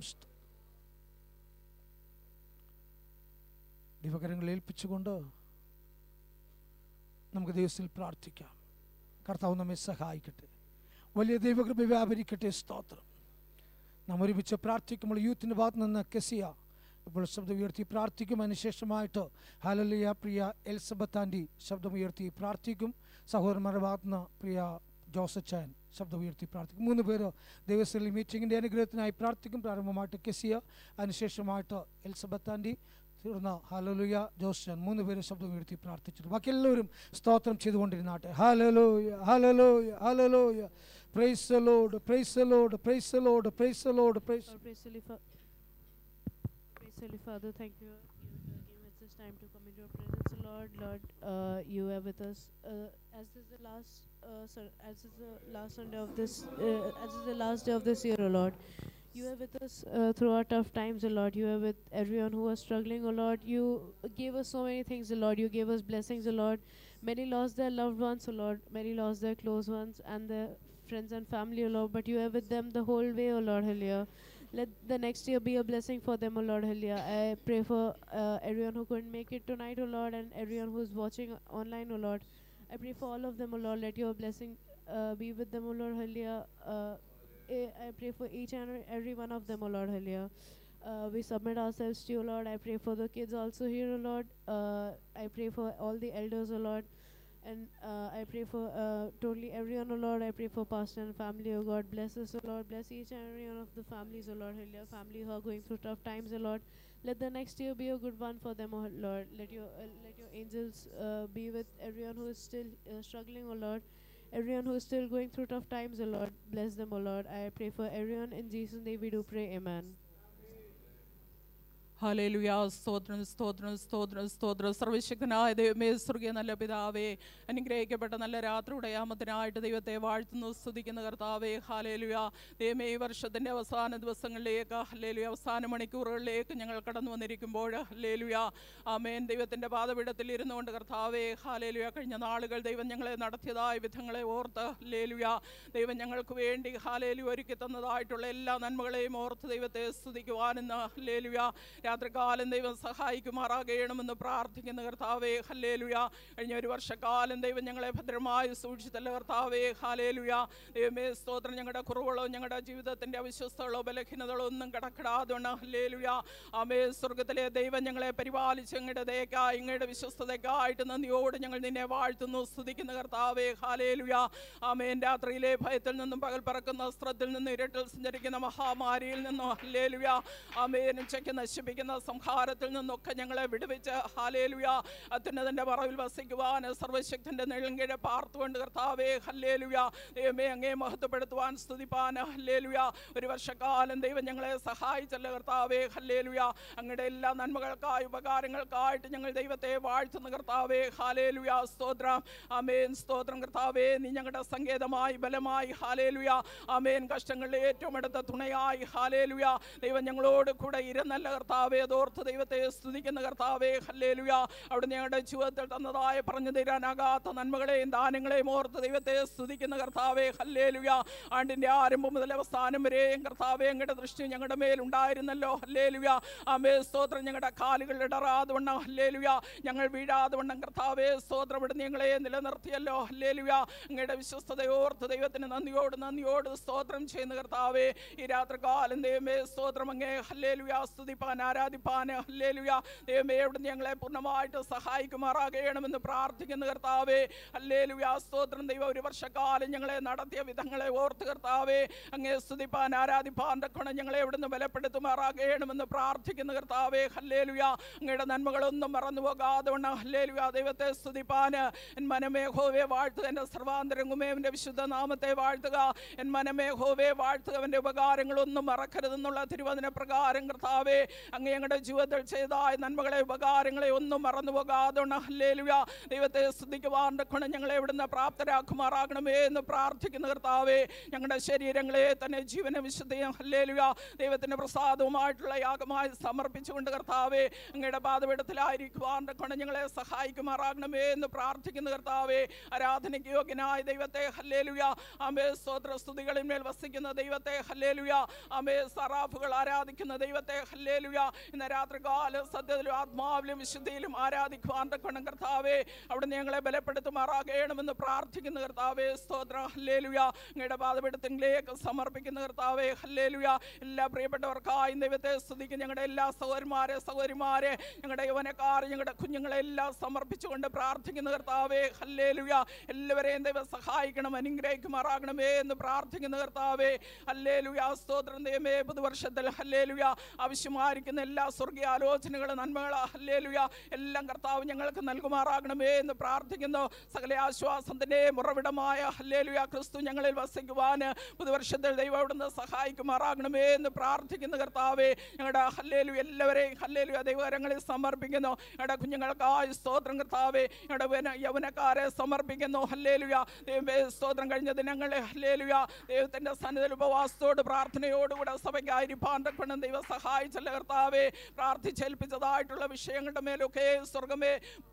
ദൈവകരങ്ങൾ ഏൽപ്പിച്ചുകൊണ്ട് നമുക്ക് ദൈവത്തിൽ പ്രാർത്ഥിക്കാം കർത്താവ് നമ്മെ സഹായിക്കട്ടെ വലിയ ദൈവകൃപ വ്യാപരിക്കട്ടെ സ്തോത്രം നാം ഒരുമിച്ച് പ്രാർത്ഥിക്കുമ്പോൾ യൂത്തിൻ്റെ ഭാഗത്ത് നിന്ന് കെസിയ ഇപ്പോൾ ശബ്ദം ഉയർത്തി പ്രാർത്ഥിക്കും അതിനുശേഷമായിട്ട് ഹാലലിയ പ്രിയ എൽസബത്ത് ആൻറ്റി ശബ്ദം ഉയർത്തി പ്രാർത്ഥിക്കും സഹോദരന്മാരുടെ ഭാഗത്തുനിന്ന് പ്രിയ ജോസഫ് ചാൻ ശബ്ദം ഉയർത്തി പ്രാർത്ഥിക്കും മൂന്ന് പേര് ദൈവസ്ഥലി മീറ്റിങ്ങിൻ്റെ അനുഗ്രഹത്തിനായി പ്രാർത്ഥിക്കും പ്രാരംഭമായിട്ട് കെസിയ അതിനുശേഷമായിട്ട് എൽസബത്ത് ആൻറ്റി തുടർന്ന് ഹാലലുയ ജോസ് മൂന്ന് പേര് ശബ്ദം ഉയർത്തി പ്രാർത്ഥിച്ചിട്ട് ബാക്കി എല്ലാവരും സ്തോത്രം ചെയ്തുകൊണ്ടിരുന്നാട്ടെ hallelujah hallelujah hallelujah praise lord praise lord praise lord praise lord praise Lord, praise Holy Fa- praise Holy Father, thank you. You uh, gave us this time to come into your presence, Lord. Lord, uh, you are with us. Uh, as this is the last, uh, sir, as is the last Sunday of this, uh, as is the last day of this year, O Lord. You are with us uh, through our tough times, O Lord. You are with everyone who was struggling, O Lord. You gave us so many things, O Lord. You gave us blessings, O Lord. Many lost their loved ones, O Lord. Many lost their close ones and their friends and family, O Lord. But you are with them the whole way, O Lord. Hallelujah. Let the next year be a blessing for them, O Lord. Hallelujah. I pray for uh, everyone who couldn't make it tonight, O Lord, and everyone who's watching online, O Lord. I pray for all of them, O Lord. Let your blessing uh, be with them, O Lord. Hallelujah. Uh, I I pray for each and every one of them, O Lord. Hallelujah. Uh, we submit ourselves to you, Lord. I pray for the kids also here, O Lord. Uh, I pray for all the elders, O Lord. And uh, I pray for uh, totally everyone, O Lord. I pray for pastor and family, O God. Bless us, O Lord. Bless each and every one of the families, O Lord. Hallelujah. Family who are going through tough times, O Lord. Let the next year be a good one for them, O Lord. Let your uh, let your angels uh, be with everyone who is still uh, struggling, O Lord. Everyone who is still going through tough times, O Lord. Bless them, O Lord. I pray for everyone in Jesus' name. We do pray. Amen. Hallelujah സ്തോത്രം സ്തോത്രം സ്തോത്രം സ്തോത്രം സർവശക്തനായ ദൈവമേ സ്വർഗീയ നല്ല പിതാവേ അനുഗ്രഹിക്കപ്പെട്ട നല്ല രാത്രിയുടെ യാമത്തിനായിട്ട് ദൈവത്തെ വാഴ്ത്തുന്നു സ്തുതിക്കുന്ന കർത്താവേ ഹാലേലുയ ദൈവമേ ഈ വർഷത്തിൻ്റെ അവസാന ദിവസങ്ങളിലേക്ക് ഹല്ലേലുയ അവസാന മണിക്കൂറുകളിലേക്ക് ഞങ്ങൾ കടന്നു വന്നിരിക്കുമ്പോൾ ഹല്ലേലുയ ആമേൻ ദൈവത്തിൻ്റെ പാതപീഠത്തിൽ ഇരുന്നുകൊണ്ട് കർത്താവേ ഹാലേലുയ കഴിഞ്ഞ നാളുകൾ ദൈവം ഞങ്ങളെ നടത്തിയതായ വിധങ്ങളെ ഓർത്ത് ഹല്ലേലുയ ദൈവം ഞങ്ങൾക്ക് വേണ്ടി ഹാലേലു ഒരുക്കി തന്നതായിട്ടുള്ള എല്ലാ നന്മകളെയും ഓർത്ത് ദൈവത്തെ സ്തുതിക്കുവാനെന്ന് ഹല്ലേലുയ രാത്രികാലം ദൈവം സഹായിക്കുമാറാകണമെന്ന് പ്രാർത്ഥിക്കുന്ന കർത്താവേ ഹല്ലേലുയ കഴിഞ്ഞ ഒരു വർഷക്കാലം ദൈവം ഞങ്ങളെ ഭദ്രമായി സൂക്ഷിച്ചല്ല കർത്താവേ ഹാലേലുയ ദൈവമേ സ്തോത്രം ഞങ്ങളുടെ കുറവുകളോ ഞങ്ങളുടെ ജീവിതത്തിൻ്റെ അവിശ്വസ്തകളോ ബലഹീനതകളോ ഒന്നും കടക്കിടാതെ ഹല്ലേലുയ ആമേ സ്വർഗത്തിലെ ദൈവം ഞങ്ങളെ പരിപാലിച്ച് അങ്ങയുടെ ദയക്കായി അങ്ങയുടെ വിശ്വസ്തതയ്ക്കായിട്ട് നന്ദിയോട് ഞങ്ങൾ നിന്നെ വാഴ്ത്തുന്നു സ്തുതിക്കുന്ന കർത്താവേ ഹാലേലുയ ആമേൻ രാത്രിയിലെ ഭയത്തിൽ നിന്നും പകൽ പറക്കുന്ന അസ്ത്രത്തിൽ നിന്നും ഇരട്ടിൽ സഞ്ചരിക്കുന്ന മഹാമാരിയിൽ നിന്നും ഹല്ലേലുയ ആമേൻ ഉച്ചയ്ക്ക് നശിപ്പിക്കുന്ന സംഹാരത്തിൽ നിന്നൊക്കെ ഞങ്ങളെ വിടുവിച്ച് ഹാലേലുയ അത്യുന്നതന്റെ മറവിൽ വസിക്കുവാൻ സർവശക്തന്റെ നെഴുങ്കീഴ പാർത്തുകൊണ്ട് കർത്താവേ ഹല്ലേലുയ ദൈവമേ അങ്ങേ മഹത്വപ്പെടുത്തുവാൻ സ്തുതിപ്പാൻ ഹല്ലേലുയ ഒരു വർഷക്കാലം ദൈവം ഞങ്ങളെ സഹായിച്ചല്ല കർത്താവേ ഹല്ലേലുയ അങ്ങയുടെ എല്ലാ നന്മകൾക്കായി ഉപകാരങ്ങൾക്കായിട്ട് ഞങ്ങൾ ദൈവത്തെ വാഴ്ത്തുന്ന കർത്താവേ ഹാലേലുയ സ്തോത്രം ആമേൻ സ്തോത്രം കർത്താവേ നീ ഞങ്ങളുടെ സങ്കേതമായി ബലമായി ഹാലേലുയ ആമേൻ കഷ്ടങ്ങളിലെ ഏറ്റവും അടുത്ത തുണയായി ഹാലേലുയ ദൈവം ഞങ്ങളോട് കൂടെ ഇരുന്നല്ല കർത്താവേ അതോർത്ത് ദൈവത്തെ സ്തുതിക്കുന്ന കർത്താവേ ഹല്ലേലുയ അവിടെ ഞങ്ങളുടെ ജീവിതത്തിൽ തന്നതായ പറഞ്ഞു തരാനാകാത്ത നന്മകളെയും ദാനങ്ങളെയും ഓർത്ത് ദൈവത്തെ സ്തുതിക്കുന്ന കർത്താവേ ഹല്ലേലുയ ആണ്ടിന്റെ ആരംഭം മുതൽ അവസാനം വരെയും കർത്താവേ അങ്ങയുടെ ദൃഷ്ടി ഞങ്ങളുടെ മേലുണ്ടായിരുന്നല്ലോ ഹല്ലേലുയ ആമേ സ്തോത്രം ഞങ്ങളുടെ കാലുകൾ ഇടറാതെ വണ്ണം ഹല്ലേലുയ ഞങ്ങൾ വീഴാതെ വണ്ണം കർത്താവേ സ്തോത്രം ഇവിടുന്ന് ഞങ്ങളെ നിലനിർത്തിയല്ലോ ഹല്ലേലുയ അങ്ങയുടെ വിശ്വസ്തയോർത്ത് ദൈവത്തിന് നന്ദിയോട് നന്ദിയോട് സ്തോത്രം ചെയ്യുന്ന കർത്താവേ ഈ രാത്രികാലം ദൈവമേ സ്തോത്രം അങ്ങേ ഹല്ലേലുയ സ്തുതിപ്പാൻ ആരാധിപ്പാൻ ഹല്ലേലുയ ദൈവമേ ഇവിടുന്ന് ഞങ്ങളെ പൂർണ്ണമായിട്ട് സഹായിക്കുമാറാകണമെന്ന് പ്രാർത്ഥിക്കുന്ന കർത്താവേ ഹല്ലേലുയ സ്തോത്രം ദൈവം ഒരു വർഷക്കാലം ഞങ്ങളെ നടത്തിയ വിധങ്ങളെ ഓർത്ത് കർത്താവേ അങ്ങേ സ്തുതിപ്പാൻ ആരാധിപ്പാൻ തക്കണം ഞങ്ങളെ ഇവിടുന്ന് ബലപ്പെടുത്തുമാറാകണമെന്ന് പ്രാർത്ഥിക്കുന്ന കർത്താവേ ഹല്ലേലുയ അങ്ങയുടെ നന്മകളൊന്നും മറന്നു പോകാതെ വണ്ണം ഹല്ലേലുയ ദൈവത്തെ സ്തുതിപ്പാൻ എൻ മനമേ ഹോവേ വാഴ്ത്തുക എൻ്റെ സർവാന്തരംഗുമേ എൻ്റെ വിശുദ്ധ നാമത്തെ വാഴ്ത്തുക എൻ മനമേ ഹോവേ വാഴ്ത്തുക അവൻ്റെ ഉപകാരങ്ങളൊന്നും മറക്കരുതെന്നുള്ള തിരുവചന പ്രകാരം കർത്താവേ അങ്ങ് ഞങ്ങളുടെ ജീവിതത്തിൽ ചെയ്തായ നന്മകളെ ഉപകാരങ്ങളെ ഒന്നും മറന്നു പോകാതെ വണ്ണം ഹല്ലേലുയ ദൈവത്തെ സ്തുതിക്കുവാൻ തക്കണം ഞങ്ങളെ ഇവിടുന്ന് പ്രാപ്തരാക്കുമാറാകണമേ എന്ന് പ്രാർത്ഥിക്കുന്ന കർത്താവേ ഞങ്ങളുടെ ശരീരങ്ങളെ തന്നെ ജീവന വിശുദ്ധയും ഹല്ലേലുയ ദൈവത്തിൻ്റെ പ്രസാദവുമായിട്ടുള്ള യാഗമായി സമർപ്പിച്ചുകൊണ്ട് കർത്താവേ അങ്ങയുടെ പാതപീഠത്തിലായിരിക്കുവാൻ തക്കണം ഞങ്ങളെ സഹായിക്കുമാറാകണമേ എന്ന് പ്രാർത്ഥിക്കുന്ന കർത്താവേ ആരാധനയ്ക്ക് യോഗ്യനായ ദൈവത്തെ ഹല്ലേലുയ അമേ സ്തോത്ര സ്തുതികളിന്മേൽ വസിക്കുന്ന ദൈവത്തെ ഹല്ലേലുയ അമേ സറാഫുകൾ ആരാധിക്കുന്ന ദൈവത്തെ ഹല്ലേലുയ ഇന്ന് രാത്രി കാലം സത്യത്തിലും ആത്മാവിലും വിശുദ്ധിയിലും ആരാധിക്കുവാൻ തക്കണം കർത്താവേ അവിടെ ഞങ്ങളെ ബലപ്പെടുത്തുമാറാകണമെന്ന് പ്രാർത്ഥിക്കുന്ന കർത്താവേ സ്തോത്ര ഹല്ലേലുയ അങ്ങയുടെ പാതപെടുത്തെങ്കിലേക്ക് സമർപ്പിക്കുന്ന കർത്താവേ ഹല്ലേലുയ എല്ലാ പ്രിയപ്പെട്ടവർക്കായി ദൈവത്തെ സ്തുതിക്കും ഞങ്ങളുടെ എല്ലാ സഹോദരന്മാരെ സഹോദരിമാരെ ഞങ്ങളുടെ യൗവനക്കാർ ഞങ്ങളുടെ കുഞ്ഞുങ്ങളെ എല്ലാം സമർപ്പിച്ചുകൊണ്ട് പ്രാർത്ഥിക്കുന്ന കർത്താവേ ഹല്ലേലുയ എല്ലാവരെയും ദൈവം സഹായിക്കണം അനുഗ്രഹിക്കുമാറാകണമേ എന്ന് പ്രാർത്ഥിക്കുന്ന കർത്താവേ ഹല്ലേലുയ സ്തോത്രം ദൈവമേ പുതുവർഷത്തിൽ ഹല്ലേലുയ ആവശ്യമായിരിക്കുന്ന എല്ലാ സ്വർഗീയ ആലോചനകളും നന്മകൾ ഹല്ലേലുയ എല്ലാം കർത്താവ് ഞങ്ങൾക്ക് നൽകുമാറാകണമേ എന്ന് പ്രാർത്ഥിക്കുന്നു സകല ആശ്വാസത്തിന്റെ ഉറവിടമായ ഹല്ലേലുയ ക്രിസ്തു ഞങ്ങളിൽ വസിക്കുവാൻ പുതുവർഷത്തിൽ ദൈവം അവിടുന്ന് സഹായിക്കുമാറാകണമേ എന്ന് പ്രാർത്ഥിക്കുന്ന കർത്താവേ ഞങ്ങളുടെ ഹല്ലേലു എല്ലാവരെയും ഹല്ലേലു ദൈവകരങ്ങളിൽ സമർപ്പിക്കുന്നു ഞങ്ങളുടെ കുഞ്ഞുങ്ങൾക്കായി സ്തോത്രം കർത്താവേ ഞങ്ങളുടെ യൗവന- യൗവനക്കാരെ സമർപ്പിക്കുന്നു ഹല്ലേലുയ ദൈവമേ സ്തോത്രം കഴിഞ്ഞ ദിനങ്ങളിൽ ഹല്ലേലുയ ദൈവത്തിന്റെ സന്നിധിയിൽ ഉപവാസത്തോട് പ്രാർത്ഥനയോടുകൂടെ സഭയ്ക്കായിരിക്കാൻ തക്കണം ദൈവം സഹായിച്ചല്ല കർത്താവേ പ്രാർത്ഥിച്ചേൽപ്പിച്ചതായിട്ടുള്ള വിഷയങ്ങളുടെ മേലൊക്കെ സ്വർഗമേ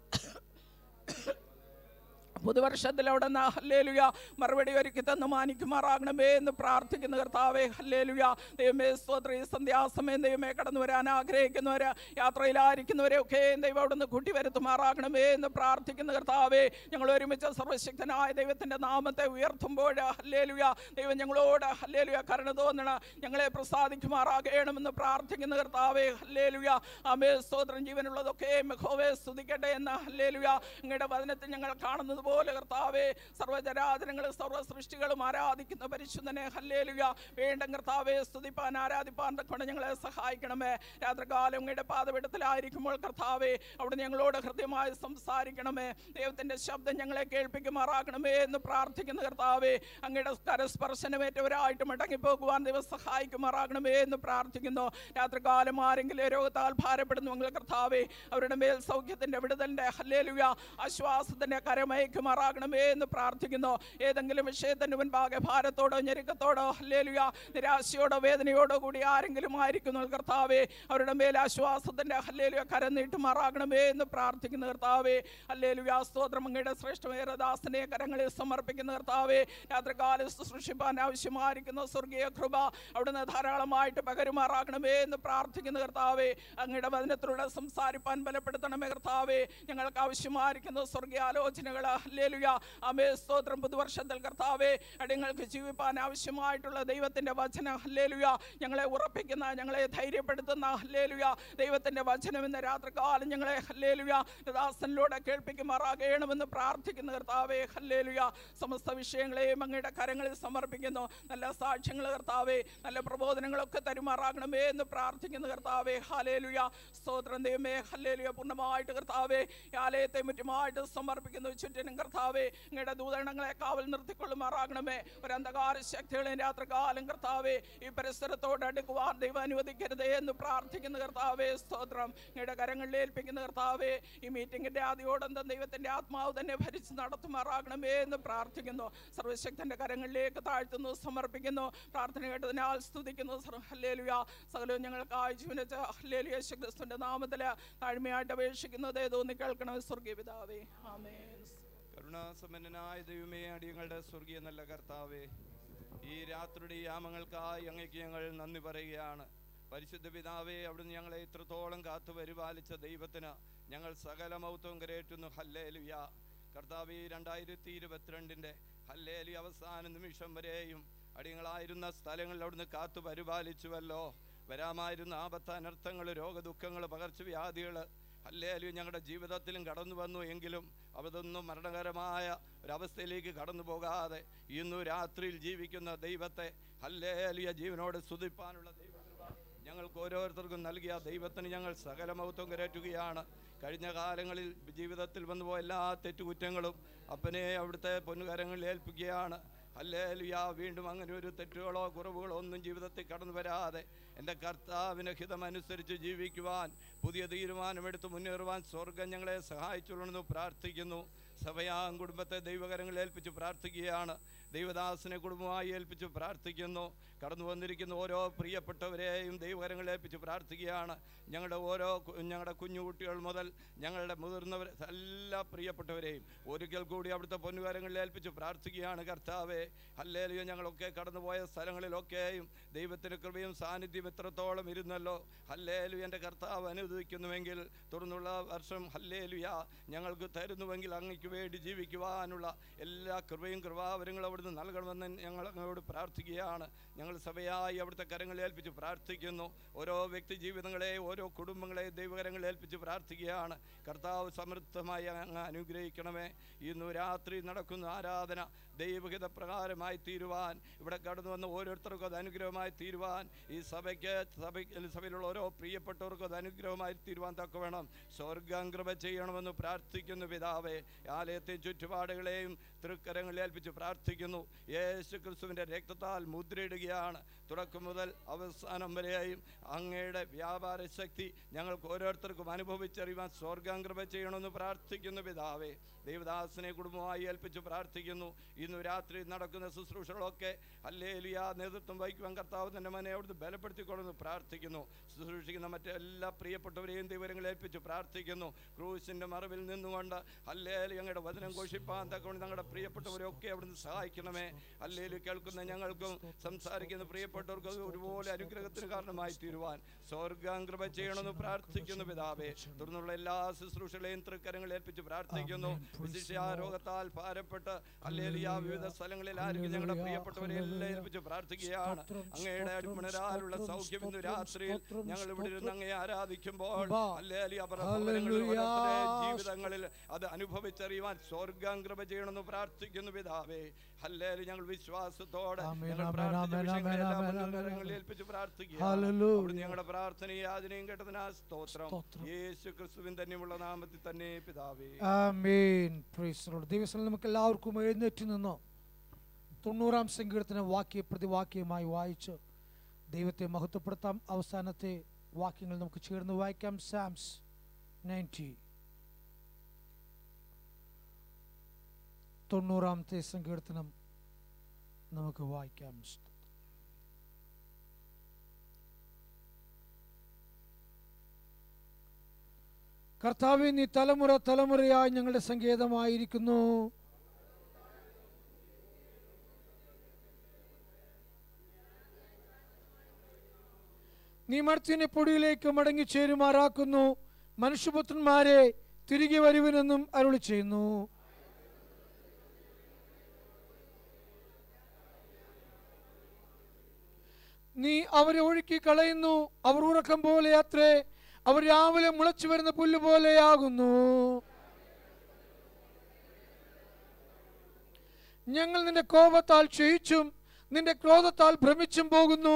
പുതുവർഷത്തിൽ അവിടെ നിന്ന് ഹല്ലേലുയ മറുപടി ഒരുക്കി തന്ന് മാനിക്കുമാറാകണമേ എന്ന് പ്രാർത്ഥിക്കുന്ന കർത്താവേ ഹല്ലേലുയ ദൈവമേ സ്തോത്ര ഈ സന്ധ്യാസമയം ദൈവമേ കടന്നു വരാൻ ആഗ്രഹിക്കുന്നവര് യാത്രയിലായിരിക്കുന്നവരെ ഒക്കെ ദൈവം അവിടെ നിന്ന് കൂട്ടി വരുത്തുമാറാകണമേ എന്ന് പ്രാർത്ഥിക്കുന്ന കർത്താവേ ഞങ്ങൾ ഒരുമിച്ച് സർവശക്തനായ ദൈവത്തിന്റെ നാമത്തെ ഉയർത്തുമ്പോൾ ഹല്ലേലുയ ദൈവം ഞങ്ങളോട് ഹല്ലേലുയ കരുണ തോന്നണം ഞങ്ങളെ പ്രസാദിക്കുമാറാകണമെന്ന് പ്രാർത്ഥിക്കുന്ന കർത്താവേ ഹല്ലേലുയ അമേ സ്തോത്രം ജീവനുള്ളതൊക്കെ മിഹോവേ സ്തുതിക്കട്ടെ എന്ന് ഹല്ലേലുയ അങ്ങയുടെ വചനത്തിൽ ഞങ്ങൾ കാണുന്നത് പോലെ കർത്താവേ സർവ്വചരാചരങ്ങളും സർവ്വ സൃഷ്ടികളും ആരാധിക്കുന്ന പരിശുദ്ധനെ ഹല്ലേലുയ വേണ്ട കർത്താവേ സ്തുതിപ്പാൻ ആരാധിപ്പാൻ കൊണ്ട് ഞങ്ങളെ സഹായിക്കണമേ രാത്രികാലം അങ്ങയുടെ പാതപിടത്തിലായിരിക്കുമ്പോൾ കർത്താവേ അവിടെ ഞങ്ങളോട് ഹൃദ്യമായി സംസാരിക്കണമേ ദൈവത്തിന്റെ ശബ്ദം ഞങ്ങളെ കേൾപ്പിക്കുമാറാക്കണമേ എന്ന് പ്രാർത്ഥിക്കുന്ന കർത്താവേ അങ്ങയുടെ കരസ്പർശനമേറ്റവരായിട്ട് മടങ്ങിപ്പോകുവാൻ ദൈവം സഹായിക്കുമാറാകണമേ എന്ന് പ്രാർത്ഥിക്കുന്നു രാത്രികാലം ആരെങ്കിലും രോഗത്താൽ ഭാരപ്പെടുന്നുവെങ്കിൽ കർത്താവേ അവരുടെ മേൽ സൗഖ്യത്തിന്റെ വിടുതലിന്റെ ഹല്ലേലുയ ആശ്വാസത്തിന്റെ കരമയക്കുമാറാകണമേ എന്ന് പ്രാർത്ഥിക്കുന്നു ഏതെങ്കിലും വിഷയത്തിന് മുൻപാകെ ഭാരത്തോടോ ഞെരുക്കത്തോടോ ഹല്ലേലുയ നിരാശയോടോ വേദനയോടോ കൂടി ആരെങ്കിലും ആയിരിക്കുന്നു കർത്താവേ അവരുടെ മേൽ ആശ്വാസത്തിന്റെ ഹല്ലേലുയ കരം നീട്ടുമാറാകണമേ എന്ന് പ്രാർത്ഥിക്കുന്ന കർത്താവേ ഹല്ലേലുയ സ്തോത്രം അങ്ങയുടെ ശ്രേഷ്ഠമേറെ ദാസനെ കരങ്ങളിൽ സമർപ്പിക്കുന്ന കർത്താവേ രാത്രികാലം ശുശ്രൂഷിപ്പാൻ ആവശ്യമായിരിക്കുന്ന സ്വർഗീയ കൃപ അവിടുന്ന് ധാരാളമായിട്ട് പകരുമാറാകണമേ എന്ന് പ്രാർത്ഥിക്കുന്ന കർത്താവേ അങ്ങയുടെ വചനത്തിലൂടെ സംസാരിപ്പാൻ ബലപ്പെടുത്തണമേ കർത്താവേ ഞങ്ങൾക്ക് ആവശ്യമായിരിക്കുന്ന സ്വർഗീയ ആലോചനകൾ ഹല്ലേലുയ അമേ സ്തോത്രം പുതുവർഷത്തിൽ കർത്താവേ അടിങ്ങൾക്ക് ജീവിപ്പാൻ ആവശ്യമായിട്ടുള്ള ദൈവത്തിന്റെ വചനം ഹല്ലേലുയ ഞങ്ങളെ ഉറപ്പിക്കുന്ന ഞങ്ങളെ ധൈര്യപ്പെടുത്തുന്ന ഹല്ലേലുയ ദൈവത്തിന്റെ വചനം ഇന്ന് രാത്രികാലം ഞങ്ങളെ ഹല്ലേലുയ ദാസനിലൂടെ കേൾപ്പിക്കുമാറാകണമെന്ന് പ്രാർത്ഥിക്കുന്ന കർത്താവേ ഹല്ലേലുയ സമസ്ത വിഷയങ്ങളെയും അങ്ങയുടെ കരങ്ങളിൽ സമർപ്പിക്കുന്നു നല്ല സാക്ഷ്യങ്ങൾ കർത്താവേ നല്ല പ്രബോധനങ്ങളൊക്കെ തരുമാറാകണമേ എന്ന് പ്രാർത്ഥിക്കുന്ന കർത്താവേ ഹല്ലേലുയ സ്തോത്രം ദൈവമേ ഹല്ലേലുയ പൂർണ്ണമായിട്ട് കർത്താവേ ഈ ആലയത്തെ മറ്റുമായിട്ട് സമർപ്പിക്കുന്നു ചുറ്റിനും കർത്താവേ അങ്ങയുടെ ദൂതഗണങ്ങളെ കാവൽ നിർത്തിക്കൊള്ളുമാറാകണമേ ഒരു അന്ധകാര ശക്തികളെ രാത്രികാലം കർത്താവേ ഈ പരിസരത്തോട് അടുക്കുവാൻ ദൈവം അനുവദിക്കരുതേ എന്ന് പ്രാർത്ഥിക്കുന്ന കർത്താവേ സ്തോത്രം അങ്ങയുടെ കരങ്ങളിൽ ഏൽപ്പിക്കുന്ന കർത്താവേ ഈ മീറ്റിംഗിന്റെ ആദ്യോടന്തം ദൈവത്തിന്റെ ആത്മാവ് തന്നെ ഭരിച്ച് നടത്തുമാറാകണമേ എന്ന് പ്രാർത്ഥിക്കുന്നു സർവശക്തന്റെ കരങ്ങളിലേക്ക് താഴ്ത്തുന്നു സമർപ്പിക്കുന്നു പ്രാർത്ഥന കേട്ടതിനാൽ സ്തുതിക്കുന്നു സർവ്വ- ഹല്ലേലൂയ സകലവും ഞങ്ങൾക്കായി ജീവനച്ച ഹല്ലേലൂയ യേശുക്രിസ്തുവിന്റെ നാമത്തില് താഴ്മയായിട്ട് അപേക്ഷിക്കുന്നത് തോന്നി കേൾക്കണം സ്വർഗീയ പിതാവേ ആമേൻ കരുണാസമ്പന്നനായ ദൈവമേ അടിയങ്ങളുടെ സ്വർഗീയ നല്ല കർത്താവേ ഈ രാത്രിയുടെ യാമങ്ങൾക്കായി അങ്ങേക്ക് ഞങ്ങൾ നന്ദി പറയുകയാണ് പരിശുദ്ധ പിതാവേ അവിടുന്ന് ഞങ്ങളെ ഇത്രത്തോളം കാത്തു പരിപാലിച്ച ദൈവത്തിന് ഞങ്ങൾ സകല മൗത്വം കരേറ്റുന്നു ഹല്ലേലുയ കർത്താവ് ഈ രണ്ടായിരത്തി ഇരുപത്തിരണ്ടിൻ്റെ ഹല്ലേലു അവസാന നിമിഷം വരെയും അടിയങ്ങളായിരുന്ന സ്ഥലങ്ങളിൽ അവിടുന്ന് കാത്തു പരിപാലിച്ചുവല്ലോ വരാമായിരുന്ന ആപത്ത് അനർത്ഥങ്ങൾ രോഗദുഃഖങ്ങൾ പകർച്ചവ്യാധികൾ ഹല്ലേലു ഞങ്ങളുടെ ജീവിതത്തിലും കടന്നു വന്നു എങ്കിലും അതൊന്നും മരണകരമായ ഒരവസ്ഥയിലേക്ക് കടന്നു പോകാതെ ഇന്നു രാത്രിയിൽ ജീവിക്കുന്ന ദൈവത്തെ ഹല്ലേലിയ ജീവനോട് സ്തുതിപ്പാനുള്ള ദൈവകൃപ ഞങ്ങൾക്ക് ഓരോരുത്തർക്കും നൽകിയ ദൈവത്തിന് ഞങ്ങൾ സകലമഹത്വം കരറ്റുകയാണ് കഴിഞ്ഞ കാലങ്ങളിൽ ജീവിതത്തിൽ വന്നുപോയ എല്ലാ തെറ്റുകുറ്റങ്ങളും അപ്പനെ അവിടുത്തെ പൊന്നുകരങ്ങളിൽ ഏൽപ്പിക്കുകയാണ് ഹല്ലേലുയ വീണ്ടും അങ്ങനെ ഒരു തെറ്റുകളോ കുറവുകളോ ഒന്നും ജീവിതത്തിൽ കടന്നു വരാതെ എൻ്റെ കർത്താവിന് ഹിതമനുസരിച്ച് ജീവിക്കുവാൻ പുതിയ തീരുമാനമെടുത്ത് മുന്നേറുവാൻ സ്വർഗം ഞങ്ങളെ സഹായിച്ചുകൊള്ളുന്നു പ്രാർത്ഥിക്കുന്നു സഭയാം കുടുംബത്തെ ദൈവകരങ്ങളിൽ ഏൽപ്പിച്ച് പ്രാർത്ഥിക്കുകയാണ് ദൈവദാസനെ കുടുംബമായി ഏൽപ്പിച്ച് പ്രാർത്ഥിക്കുന്നു കടന്നു വന്നിരിക്കുന്ന ഓരോ പ്രിയപ്പെട്ടവരെയും ദൈവകരങ്ങൾ ഏൽപ്പിച്ച് പ്രാർത്ഥിക്കുകയാണ് ഞങ്ങളുടെ ഓരോ കു- ഞങ്ങളുടെ കുഞ്ഞുകുട്ടികൾ മുതൽ ഞങ്ങളുടെ മുതിർന്നവർ എല്ലാ പ്രിയപ്പെട്ടവരെയും ഒരിക്കൽ കൂടി അവിടുത്തെ പൊന്നുകാരങ്ങളിൽ ഏൽപ്പിച്ച് പ്രാർത്ഥിക്കുകയാണ് കർത്താവെ അല്ലേലിയോ ഞങ്ങളൊക്കെ കടന്നുപോയ സ്ഥലങ്ങളിലൊക്കെയും ദൈവത്തിൻ്റെ കൃപയും സാന്നിധ്യം എത്രത്തോളം ഇരുന്നല്ലോ ഹല്ലേലു എൻ്റെ കർത്താവ് അനുവദിക്കുന്നുവെങ്കിൽ തുടർന്നുള്ള വർഷം ഹല്ലേലുയ ഞങ്ങൾക്ക് തരുന്നുവെങ്കിൽ അങ്ങയ്ക്ക് വേണ്ടി ജീവിക്കുവാനുള്ള എല്ലാ കൃപയും കൃപാവരങ്ങളും അവിടുന്ന് നൽകണമെന്ന് ഞങ്ങൾ അങ്ങോട് പ്രാർത്ഥിക്കുകയാണ് ഞങ്ങൾ സഭയായി അവിടുത്തെ കരങ്ങളിൽ ഏൽപ്പിച്ച് പ്രാർത്ഥിക്കുന്നു ഓരോ വ്യക്തി ജീവിതങ്ങളെ ഓരോ കുടുംബങ്ങളെ ദൈവകരങ്ങളിൽ ഏൽപ്പിച്ച് പ്രാർത്ഥിക്കുകയാണ് കർത്താവ് സമൃദ്ധമായി അങ്ങ് അനുഗ്രഹിക്കണമേ ഇന്ന് രാത്രി നടക്കുന്ന ആരാധന ദൈവഹിത പ്രകാരമായി തീരുവാൻ ഇവിടെ കടന്നു വന്ന ഓരോരുത്തർക്കും അത് അനുഗ്രഹമായി തീരുവാൻ ഈ സഭയ്ക്ക് സഭ സഭയിലുള്ള ഓരോ പ്രിയപ്പെട്ടവർക്കും അത് അനുഗ്രഹമായി തീരുവാൻ തക്ക വേണം സ്വർഗം കൃപ ചെയ്യണമെന്ന് പ്രാർത്ഥിക്കുന്നു പിതാവേ ആലയത്തെയും ചുറ്റുപാടുകളെയും തൃക്കരങ്ങളിൽ ഏൽപ്പിച്ച് പ്രാർത്ഥിക്കുന്നു യേശു ക്രിസ്തുവിൻ്റെ രക്തത്താൽ മുദ്രയിടുകയാണ് തുടക്കം മുതൽ അവസാനം വരെയും അങ്ങയുടെ വ്യാപാര ശക്തി ഞങ്ങൾക്ക് ഓരോരുത്തർക്കും അനുഭവിച്ചറിയുവാൻ സ്വർഗം കൃപ ചെയ്യണമെന്ന് പ്രാർത്ഥിക്കുന്നു പിതാവേ ദൈവദാസനെ കുടുംബമായി ഏൽപ്പിച്ച് പ്രാർത്ഥിക്കുന്നു ഇന്നു രാത്രി നടക്കുന്ന ശുശ്രൂഷകളൊക്കെ അല്ലേലിയ നേതൃത്വം വഹിക്കുവാൻ കർത്താവ് തന്നെ മനെ അവിടുന്ന് ബലപ്പെടുത്തിക്കൊള്ളുന്നു പ്രാർത്ഥിക്കുന്നു ശുശ്രൂഷിക്കുന്ന മറ്റെല്ലാ പ്രിയപ്പെട്ടവരെയും ദൈവങ്ങളെ ഏൽപ്പിച്ച് പ്രാർത്ഥിക്കുന്നു ക്രൂസിൻ്റെ മറവിൽ നിന്നുകൊണ്ട് അല്ലേലി ഞങ്ങളുടെ വചനം ഘോഷിപ്പാൻ തക്കൊണ്ട് ഞങ്ങളുടെ പ്രിയപ്പെട്ടവരെയൊക്കെ അവിടുന്ന് സഹായിക്കണമേ അല്ലേലി കേൾക്കുന്ന ഞങ്ങൾക്കും സംസാരിക്കുന്ന പ്രിയപ്പെട്ടവർക്കും അത് ഒരുപോലെ അനുഗ്രഹത്തിന് കാരണമായി തീരുവാൻ സ്വർഗം കൃപ ചെയ്യണമെന്ന് പ്രാർത്ഥിക്കുന്നു പിതാവേ തുടർന്നുള്ള എല്ലാ ശുശ്രൂഷകളെയും തൃക്കരങ്ങളിൽ ഏൽപ്പിച്ച് പ്രാർത്ഥിക്കുന്നു വിശിഷ്യ രോഗത്താൽ ഭാരപ്പെട്ട് അല്ലേലിയ വിവിധ സ്ഥലങ്ങളിൽ ആയിരിക്കും ഞങ്ങളുടെ പ്രിയപ്പെട്ടവരെ എല്ലാം ഏൽപ്പിച്ച് പ്രാർത്ഥിക്കുകയാണ് അങ്ങയുടെ അടിമണരാലുള്ള സൗഖ്യം ഇന്ന് രാത്രിയിൽ ഞങ്ങൾ ഇവിടെ ഇരുന്ന് അങ്ങയെ ആരാധിക്കുമ്പോൾ അല്ലേലിയ പരഭവനങ്ങളിൽ ഓരോരുത്തരുടെ ജീവിതങ്ങളിൽ അത് അനുഭവിച്ചറിയുവാൻ സ്വർഗം കൃപ ചെയ്യണമെന്ന് പ്രാർത്ഥിക്കുന്നു പിതാവേ അല്ലേലി ഞങ്ങൾ വിശ്വാസത്തോടെ ആമേൻ, ഞങ്ങൾ ആമേൻ, പ്രാർത്ഥിച്ച ആമേൻ, വിഷയങ്ങളെല്ലാം ആമേൻ, ആമേൻ, മുൻകരങ്ങളിൽ ആമേൻ. ഏൽപ്പിച്ച് പ്രാർത്ഥിക്കുക ഹല്ലേലൂയ. അവിടുന്ന് ഞങ്ങളുടെ പ്രാർത്ഥനയും യാചനയും കേട്ടതിനാ സ്തോത്രം സ്തോത്രം. യേശു ക്രിസ്തുവിൻ തന്നെയുള്ള നാമത്തിൽ തന്നെ പിതാവേ ആമേൻ പ്രൈസ് ദി ലോർഡ് ദൈവസ്ഥലം നമുക്ക് എല്ലാവർക്കും എഴുന്നേറ്റ് നിന്നോ തൊണ്ണൂറാം സങ്കീർത്തന വാക്യ പ്രതിവാക്യമായി വായിച്ച് ദൈവത്തെ മഹത്വപ്പെടുത്താം അവസാനത്തെ വാക്യങ്ങൾ നമുക്ക് ചേർന്ന് വായിക്കാം സാംസ് നയൻറ്റി തൊണ്ണൂറാമത്തെ സങ്കീർത്തനം നമുക്ക് വായിക്കാം കർത്താവെ നീ തലമുറ തലമുറയായി ഞങ്ങളുടെ സങ്കേതമായിരിക്കുന്നു നീ മർത്യനെ പൊടിയിലേക്ക് മടങ്ങി ചേരുമാറാക്കുന്നു മനുഷ്യപുത്രന്മാരെ തിരികെ വരുവിനെന്നും അരുളി ചെയ്യുന്നു നീ അവരെ ഒഴുക്കി കളയുന്നു അവർ ഉറക്കം പോലെ അത്രേ അവർ രാവിലെ മുളച്ചു വരുന്ന പുല്ല് പോലെയാകുന്നു ഞങ്ങൾ നിന്റെ കോപത്താൽ ക്ഷയിച്ചും നിന്റെ ക്രോധത്താൽ ഭ്രമിച്ചും പോകുന്നു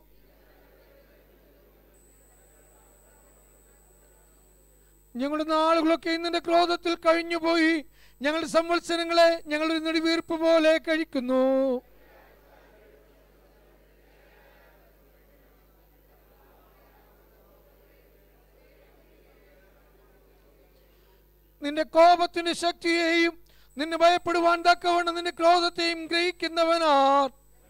ഞങ്ങളുടെ നാളുകളൊക്കെ നിന്റെ ക്രോധത്തിൽ കഴിഞ്ഞുപോയി ഞങ്ങളുടെ സംവത്സരങ്ങളെ ഞങ്ങളുടെ നെടുവീർപ്പ് പോലെ കഴിക്കുന്നു നിന്റെ കോപത്തിന്റെ ശക്തിയെയും നിന്നെ ഭയപ്പെടുവാൻ തക്കവണ്ണം നിന്റെ ക്രോധത്തെയും ഗ്രഹിക്കുന്നവനാർ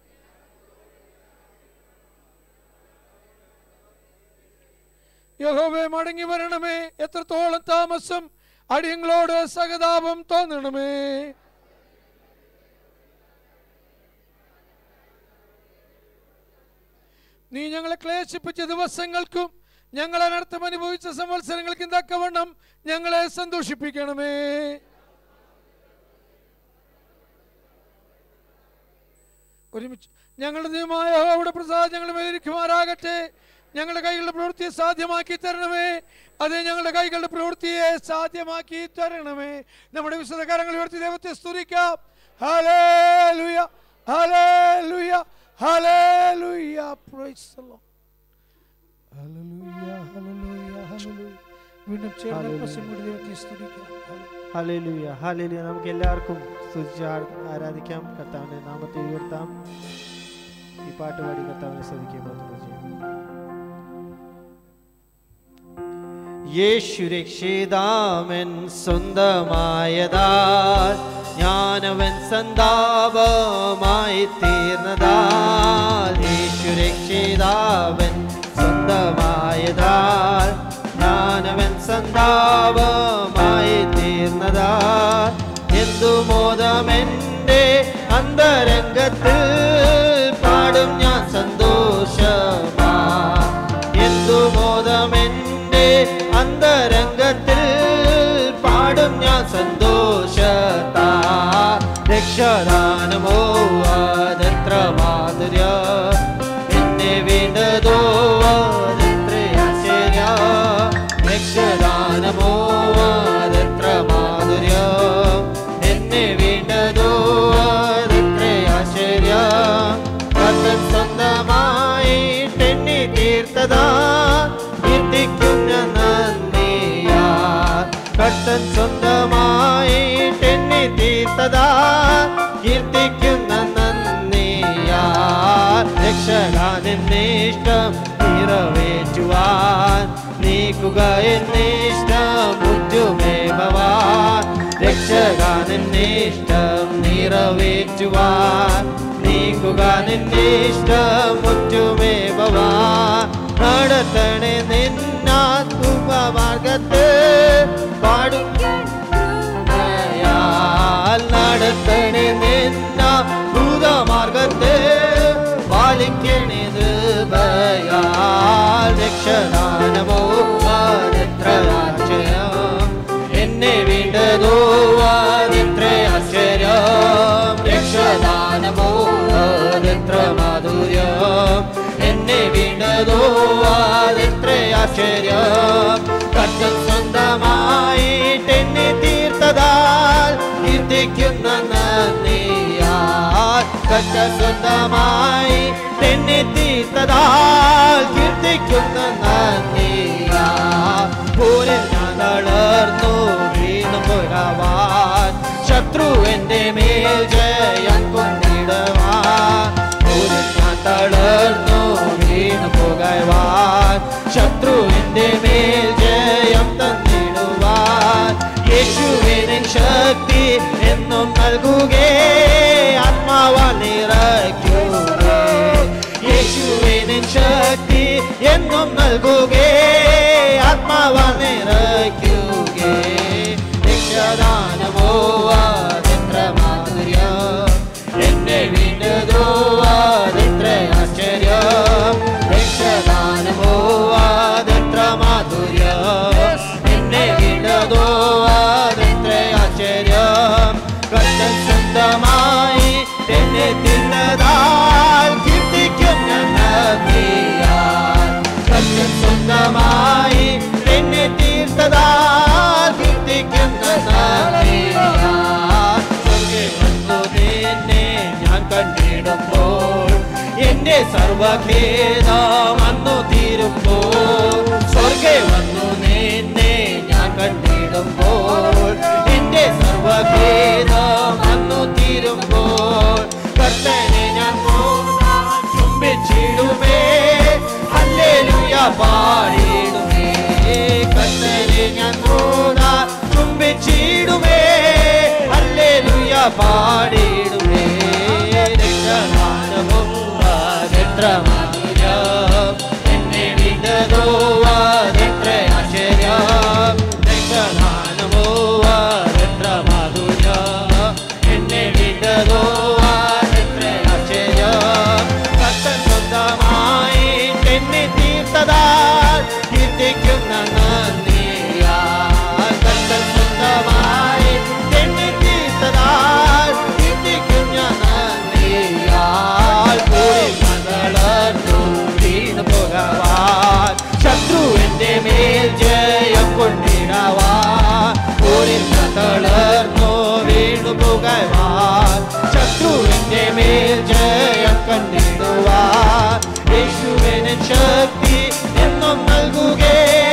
യഹോവേ മടങ്ങി വരണമേ എത്രത്തോളം താമസം അടിയങ്ങളോട് സഹതാപം തോന്നണമേ നീ ഞങ്ങളെ ക്ലേശിപ്പിച്ച ദിവസങ്ങൾക്കും ഞങ്ങൾ അനർത്ഥം അനുഭവിച്ച സംവത്സരങ്ങൾക്കും തക്കവണ്ണം ഞങ്ങളെ സന്തോഷിപ്പിക്കണമേ ഒരുമിച്ച് ഞങ്ങളുടെ ദൈവമായ അവിടെ പ്രസാദം ഞങ്ങളുടെ മേലിരിക്കുമാറാകട്ടെ ഞങ്ങളുടെ കൈകളുടെ പ്രവൃത്തിയെ സാധ്യമാക്കി തരണമേ അതെ ഞങ്ങളുടെ കൈകളുടെ പ്രവൃത്തിയെ സാധ്യമാക്കി തരണമേ നമ്മുടെ വിശുദ്ധ കരങ്ങൾ ഉയർത്തി ദൈവത്തെ സ്തുതിക്കാം hallelujah hallelujah hallelujah praise the lord hallelujah hallelujah hallelujah വീണ്ടും ചേർന്ന് ഹല്ലേലൂയ. പ്രസംഗിയുടെ ദൈവത്തെ സ്തുതിക്കാം ഹല്ലേലൂയ. ഹല്ലേലൂയ ഹല്ലേലൂയ നമുക്ക് എല്ലാവർക്കും സ്തുതിച്ച് ആ- ആരാധിക്കാം കർത്താവിന്റെ നാമത്തെ ഉയർത്താം ഈ പാട്ട് പാടി കർത്താവിനെ സ്തുതിക്കുകയും മഹത്വം ചെയ്യാം യേശു രക്ഷിതാമൻ സ്വന്തമായതാൽ ഞാനവൻ സന്താപമായി തീർന്നതാൽ യേശു രക്ഷിതാവൻ സ്വന്തമായതാൽ ഞാനവൻ സന്താപമായി തീർന്നതാൽ എന്തു മോദമെൻ്റെ അന്തരംഗത്തിൽ പാടും ഞാൻ സന്തോഷമാ എന്തു മോദമെൻ്റെ അന്തരംഗത്തിൽ പാടും ഞാൻ സന്തോഷത്താ രക്ഷദാനമോ അതെത്ര മാധുര്യ എന്നെ വീണ്ടതോ അതെത്ര ആശ്ചര്യ രക്ഷദാനമോ അതെത്ര മാധുര്യ എന്നെ വീണ്ടതോ അതെത്ര ആശ്ചര്യ കർത്തൻ സ്വന്തമായി തെന്നി തീർത്തതാ കീർത്തിക്കുന്ന നന്ദിയാ കർത്തൻ സ്വന്തമായി തെന്നി തീർത്തതാ കീർത്തിക്കുന്ന നന്ദിയാ രക്ഷകാനെന്നിഷ്ടം നിറവേറ്റുവാൻ നീക്കുക എന്നിഷ്ടം മുറ്റുമേ ഭവാൻ രക്ഷകാനെന്നിഷ്ടം നിറവേറ്റുവാൻ നീക്കുക നിന്നിഷ്ടം മുറ്റുമേ ഭവാൻ നടത്തണേ നിന്നാത്മ മാർഗത്ത് പാടും ദയാൽ നടത്തണേ നിന്ന ഭൂതമാർഗത്തെ പാലിക്കണേത് ഭയാൽ രക്ഷദാനമോ അതെത്ര ആശ്ചര്യം എന്നെ വീണ്ടതോ അതെത്ര ആശ്ചര്യം രക്ഷദാനമോ അതെത്ര മാധുര്യം എന്നെ വീണ്ടതോ അതെത്ര ആശ്ചര്യം കർത്തൻ സ്വന്തമായിട്ട് എന്നെ തീർത്തതാൽ കീർത്തിക്കുന്ന നന്ദിയാൽ കറ്റ സ്വന്തമായി എന്നെ തീർത്തതാൽ കീർത്തിക്കുന്ന നന്ദിയാ പോലെ ഞാൻ തളർന്നു വീണു പുറവാൻ ശത്രു എന്റെ മേൽ ജയം കൊണ്ടിടുവാൻ പോലെ ഞാൻ തളർന്നു വീണു പുകവാൻ ശത്രു എന്റെ മേൽ ജയം തന്നിടുവാൻ യേശുവിന് ശക്തി എന്നും നൽകുകേ ആത്മാവാൽ നിറയ്ക്കുകേ യേശുവിന് ശക്തി എന്നും നൽകുകേ ആത്മാവാൽ നിറയ്ക്കുകേ രക്ഷദാനമോ അതെത്ര മാധുര്യം എന്നെ വീണ്ടതോ അതെത്ര ആശ്ചര്യം രക്ഷദാനമോ അതെത്ര മാധുര്യം എന്നെ വീണ്ടതോ അതെത്ര ആശ്ചര്യം കർത്തൻ സ്വന്തമായി എന്നെ തിന്നതാൽ കീർത്തിക്കും ഞാൻ നന്ദിയാൽ കർത്തൻ സ്വന്തമായി എന്നെ തീർത്തതാൽ കീർത്തിക്കും ഞാൻ നന്ദിയാൽ സ്വർഗ്ഗേ വന്നു നിന്നെ ഞാൻ കണ്ടിടുമ്പോൾ എന്റെ സർവഖേദം അന്നു തീരുമ്പോൾ സ്വർഗെ വന്നു നിന്നെ ഞാൻ കണ്ടിടുമ്പോൾ എന്റെ സർവഖേദം അന്നു തീരുമ്പോൾ കർത്തനെ ഞാൻ മൂന്നാം ചുംബിച്ചിടുമേ ഹല്ലേലൂയ പാടിടുമേ കർത്തനെ ഞാൻ മൂന്നാം ചുംബിച്ചിടുമേ ഹല്ലേലൂയ പാടിടുമേ രക്ഷമാനവും അതെത്ര മാധുര്യം എന്നെ വിണ്ടതോ അതെത്ര ആശ്ചര്യം രക്ഷദാനമോ അതെത്ര മാധുര്യം എന്നെ വിണ്ടതോ അതെത്ര ആശ്ചര്യം കർത്തൻ സ്വന്തമായി എന്നെ തീർത്തതാൽ കീർത്തിക്കുന്ന നന്ദിയാ കർത്തൻ സ്വന്തമായി എന്നെ തീർത്തതാൽ കീർത്തിക്കും ഞാൻ നന്ദിയാൽ പോയി മകളർന്നു വീണു പോകവാൻ ശത്രു എന്റെ മേൽ ജയം കൊണ്ടിടവാൻ പോരിൽ തളർന്നു വീണു പോകവാൻ ശത്രു എന്റെ മേൽ ജയം കണ്ടിടുവാൻ യേശുവിന് ശക്തി എന്നും നൽകുകേ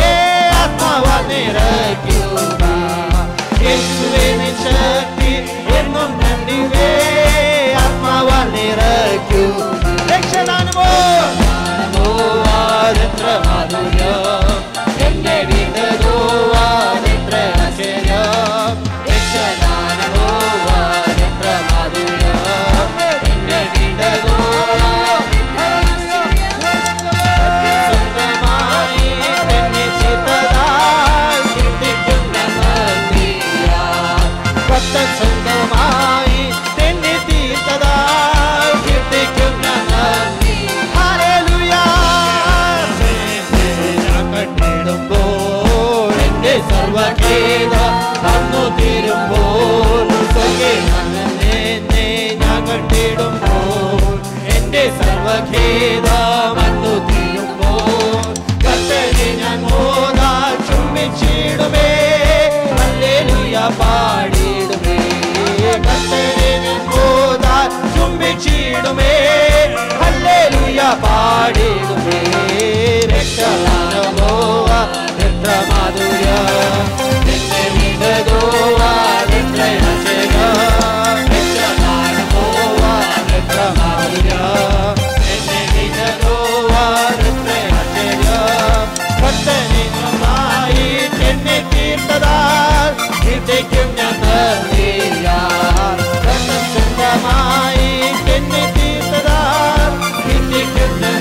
എന്നേക്കും ഞാൻ നന്ദിയാൽ രക്തം സ്വന്തമായി എന്നെ തീർത്തതാൽ എന്നേക്കും ഞാൻ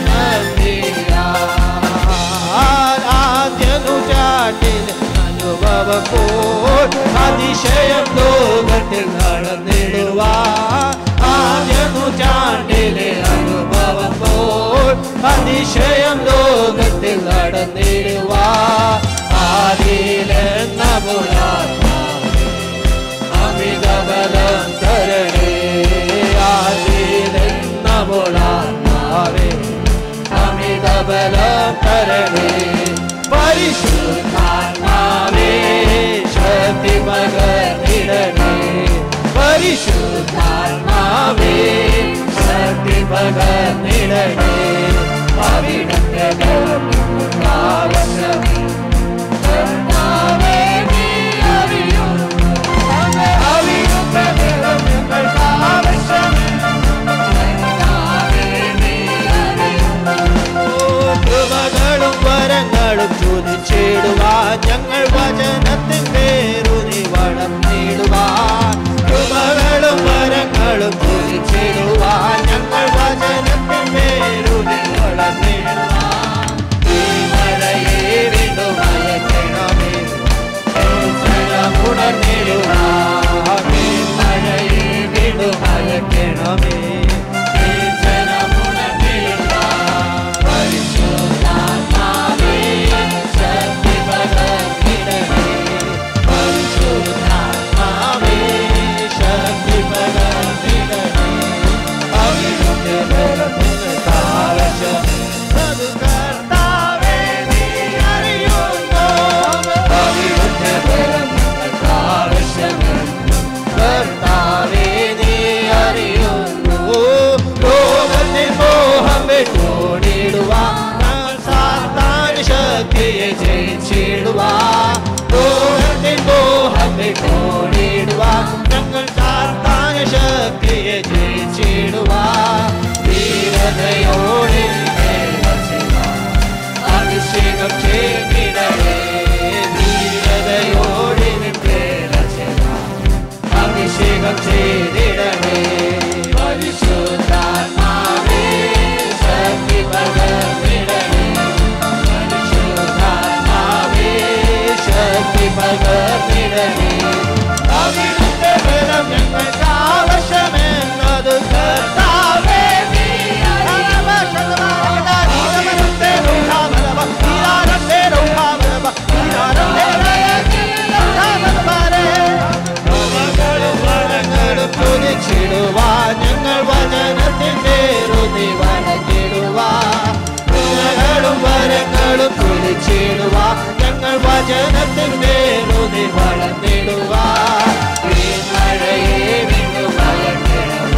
നന്ദിയാൽ ആദ്യ നൂറ്റാണ്ടിൽ അനുഭവം പോൽ അതിശയം ലോകത്തിൽ നടന്നിടുവാൻ ആദ്യ നൂറ്റാണ്ടിലെ അനുഭവം പോൽ അതിശയം ലോകത്തിൽ നടന്നിടുവാൻ ആദിയിലെന്ന പുരാത്മാവേ അമിതബലം തരണേ ആദിയിലെന്ന പുരാത്മാവേ അമിതബലം തരണേ പരിശുദ്ധാത്മാവേ ശക്തി പകർന്നിടണേ പരിശുദ്ധാത്മാവേ ശക്തി പകർന്നിടണേ അവിടുത്തെ ആവശ്യമേ കർത്താവേ നീ അറിയുന്നു അവിടുത്തെ ബലം ഞങ്ങൾക്ക് ആവശ്യമേ കൃപകളും വരങ്ങളും ചോദിച്ചിടുവാൻ ഞങ്ങൾ വചനത്തിന്റെ രുചി വളർന്നിടുവാൻ കൃപകളും വരങ്ങളും ചോദിച്ചിടുവാൻ ഞങ്ങൾ വചനത്തിന്റെ രുചി വളർന്നിടുവാൻ ഈ മഴയെ വീണ്ടും അയക്കണമേ ഉണർന്നിടുവാൻ ഈ മഴയെ വീണ്ടും അയക്കണമേ ഈ ജനമുണർന്നിടുവാൻ പരിശുദ്ധാത്മാവേ ശക്തി പകർന്നിടണേ പരിശുദ്ധാത്മാവേ ശക്തി പകർന്നിടണേ അവിടുത്തെ ബലത്തിന് ആവശ്യം അത് കർത്താവേ നീ അറിയുന്നു അവിടുത്തെ ബലത്തിന് ആവശ്യമെന്ന് കർത്താവേ നീ അറിയുന്നു ലോകത്തിൽ മോഹം വിട്ടോടിടുവാൻ സാത്താൻ ശക്തിയെ ജയിച്ചിടുവാൻ ലോകത്തിൽ മോഹം വിട്ടോടിടുവാൻ ഞങ്ങൾ സാത്താൻ ശക്തിയെ ജയിച്ചിടുവാൻ ധീരതയോടെ അഭിഷേകം ചെയ്തിടണേ ധീരതയോടെ അഭിഷേകം ചെയ്തിടണേ പരിശുദ്ധാത്മാവേ ശക്തി പകർന്നിടണേ പരിശുദ്ധാത്മാവേ ശക്തി പകർന്നിടണേ അവിടുത്തെ ബലം ഞങ്ങൾക്ക് ആവശ്യമെന്നത് കർത്താവേ നീ ിടുവാൻ ഞങ്ങൾ വചനത്തിന്റെ രുതി വളഞ്ഞിടുവാൻ ഗുണങ്ങളും വരങ്ങളും തുലിച്ചിടുവാൻ ഞങ്ങൾ വചനത്തിന്റെ രുതി വളർന്നിടുവാൻ ഈ മഴയെ വിട്ടു വളർന്നിടുവാൻ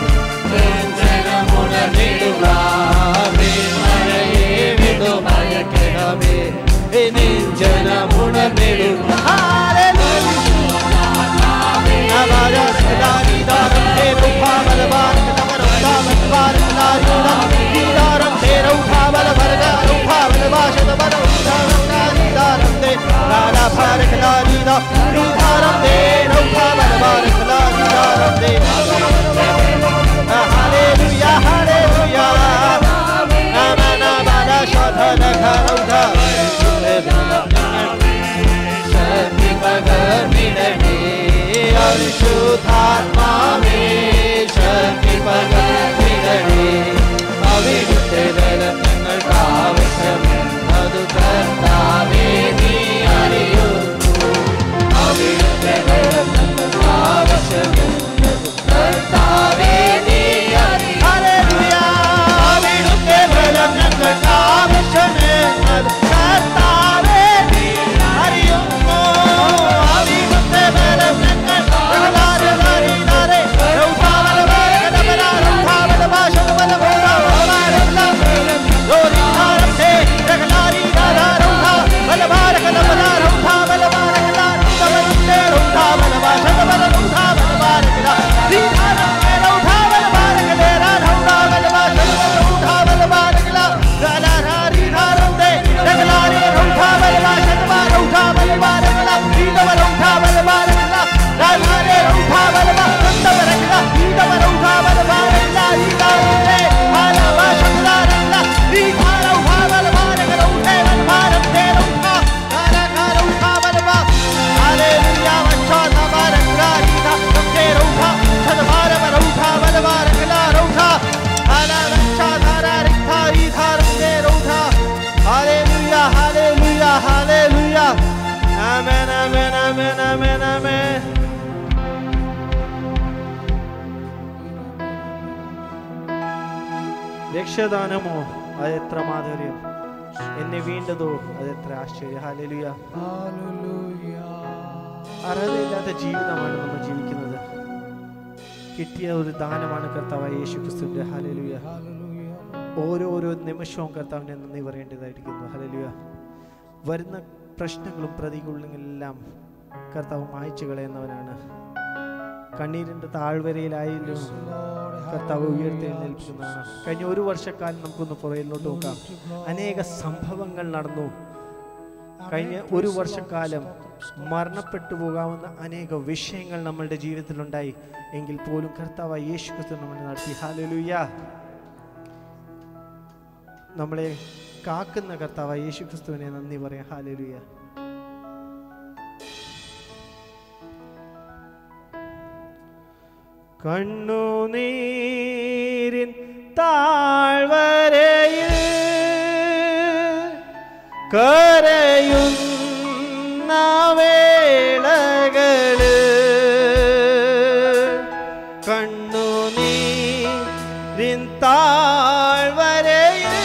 Hallelujah, hallelujah. ശക്തി പകർന്നിടണേ പരിശുദ്ധാത്മാവേ ശക്തി പകർന്നിടണേ അവിടുത്തെ ബലം ഞങ്ങൾക്ക് ആവശ്യമെന്നത് കർത്താവേ നീ അറിയുന്നു ആമേൻ ആമേൻ ആമേൻ ആമേൻ ആമേൻ രക്ഷദാനമോ അതെത്ര മാധുര്യം എന്നെ വീണ്ടതോ അതെത്ര ആശ്ചര്യം ഹാലലുയ Hallelujah. അർഹതയില്ലാത്ത ജീവിതമാണ് നമ്മൾ ജീവിക്കുന്നത് കിട്ടിയ ഒരു ദാനമാണ് കർത്താവ് യേശു ക്രിസ്തുവിന്റെ ഹാലലുയ Hallelujah. ഓരോരോ നിമിഷവും കർത്താവിനെ നന്ദി പറയേണ്ടതായിരിക്കുന്നു ഹലലുയ വരുന്ന പ്രശ്നങ്ങളും പ്രതികൂലങ്ങളെല്ലാം കർത്താവ് മായ്ച്ചു കളയുന്നവനാണ് കണ്ണീരിന്റെ താഴ്വരയിലായാലും കർത്താവ് ഉയർത്തെഴുന്നേൽപ്പിക്കുന്നതാണ് കഴിഞ്ഞ ഒരു വർഷക്കാലം നമുക്കൊന്ന് പുറയിലോട്ട് നോക്കാം അനേക സംഭവങ്ങൾ നടന്നു കഴിഞ്ഞ ഒരു വർഷക്കാലം മരണപ്പെട്ടു പോകാവുന്ന അനേക വിഷയങ്ങൾ നമ്മളുടെ ജീവിതത്തിലുണ്ടായി എങ്കിൽ പോലും കർത്താവ് യേശു ക്രിസ്തു നമ്മളെ നടത്തി ഹാലലുയ്യ നമ്മളെ കാക്കുന്ന കർത്താവ് യേശു ക്രിസ്തുവിനെ നന്ദി പറയാം ഹാലലുയ്യ കണ്ണുനീരിൻ താഴ്വരയിൽ കരയുന്ന വേളകള് കണ്ണുനീരിൻ താഴ്വരയിൽ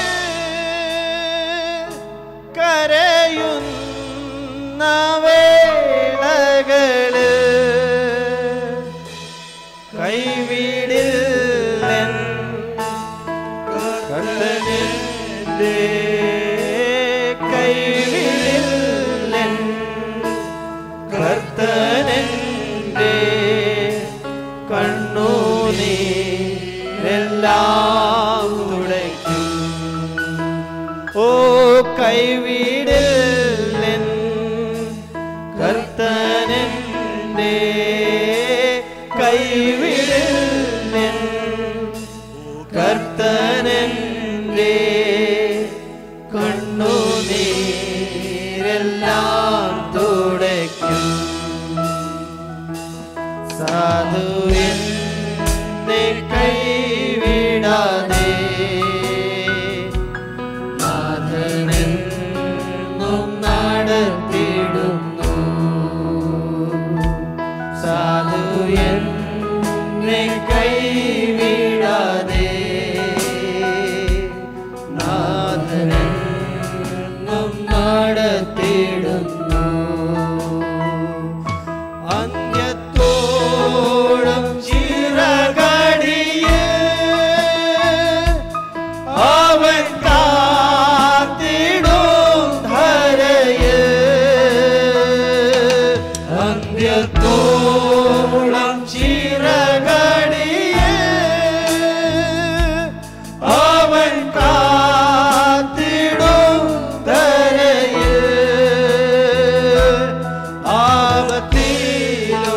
കരയുന്ന വേളകള് കൈവിടില്ലെൻ കർത്തനെന്റെ കൈവിടില്ലെൻ കർത്തനെന്റെ കണ്ണൂനീരെല്ലാം തുടയ്ക്കും ഓ കൈവിടില്ലെൻ കർത്തനെന്റെ കൈവിടില്ലെൻ കർത്തനെന്റെ കണ്ണുനീരെല്ലാം തുടയ്ക്കും സാധുവിൻ കൈവിടാതെ നാഥനെന്നും നടത്തിടുന്നു സാധുയൻ കൈവിടാതെ നാഥനെന്നും നടത്തിടുന്നു അന്യത്തോടും ചിറകടിയേ അവൻ കാത്തിടും ധരയേ അന്ത്യത്തോളം ചിറകടിയേ അവൻ കാത്തിടും ധരയേ ആപത്തിലോ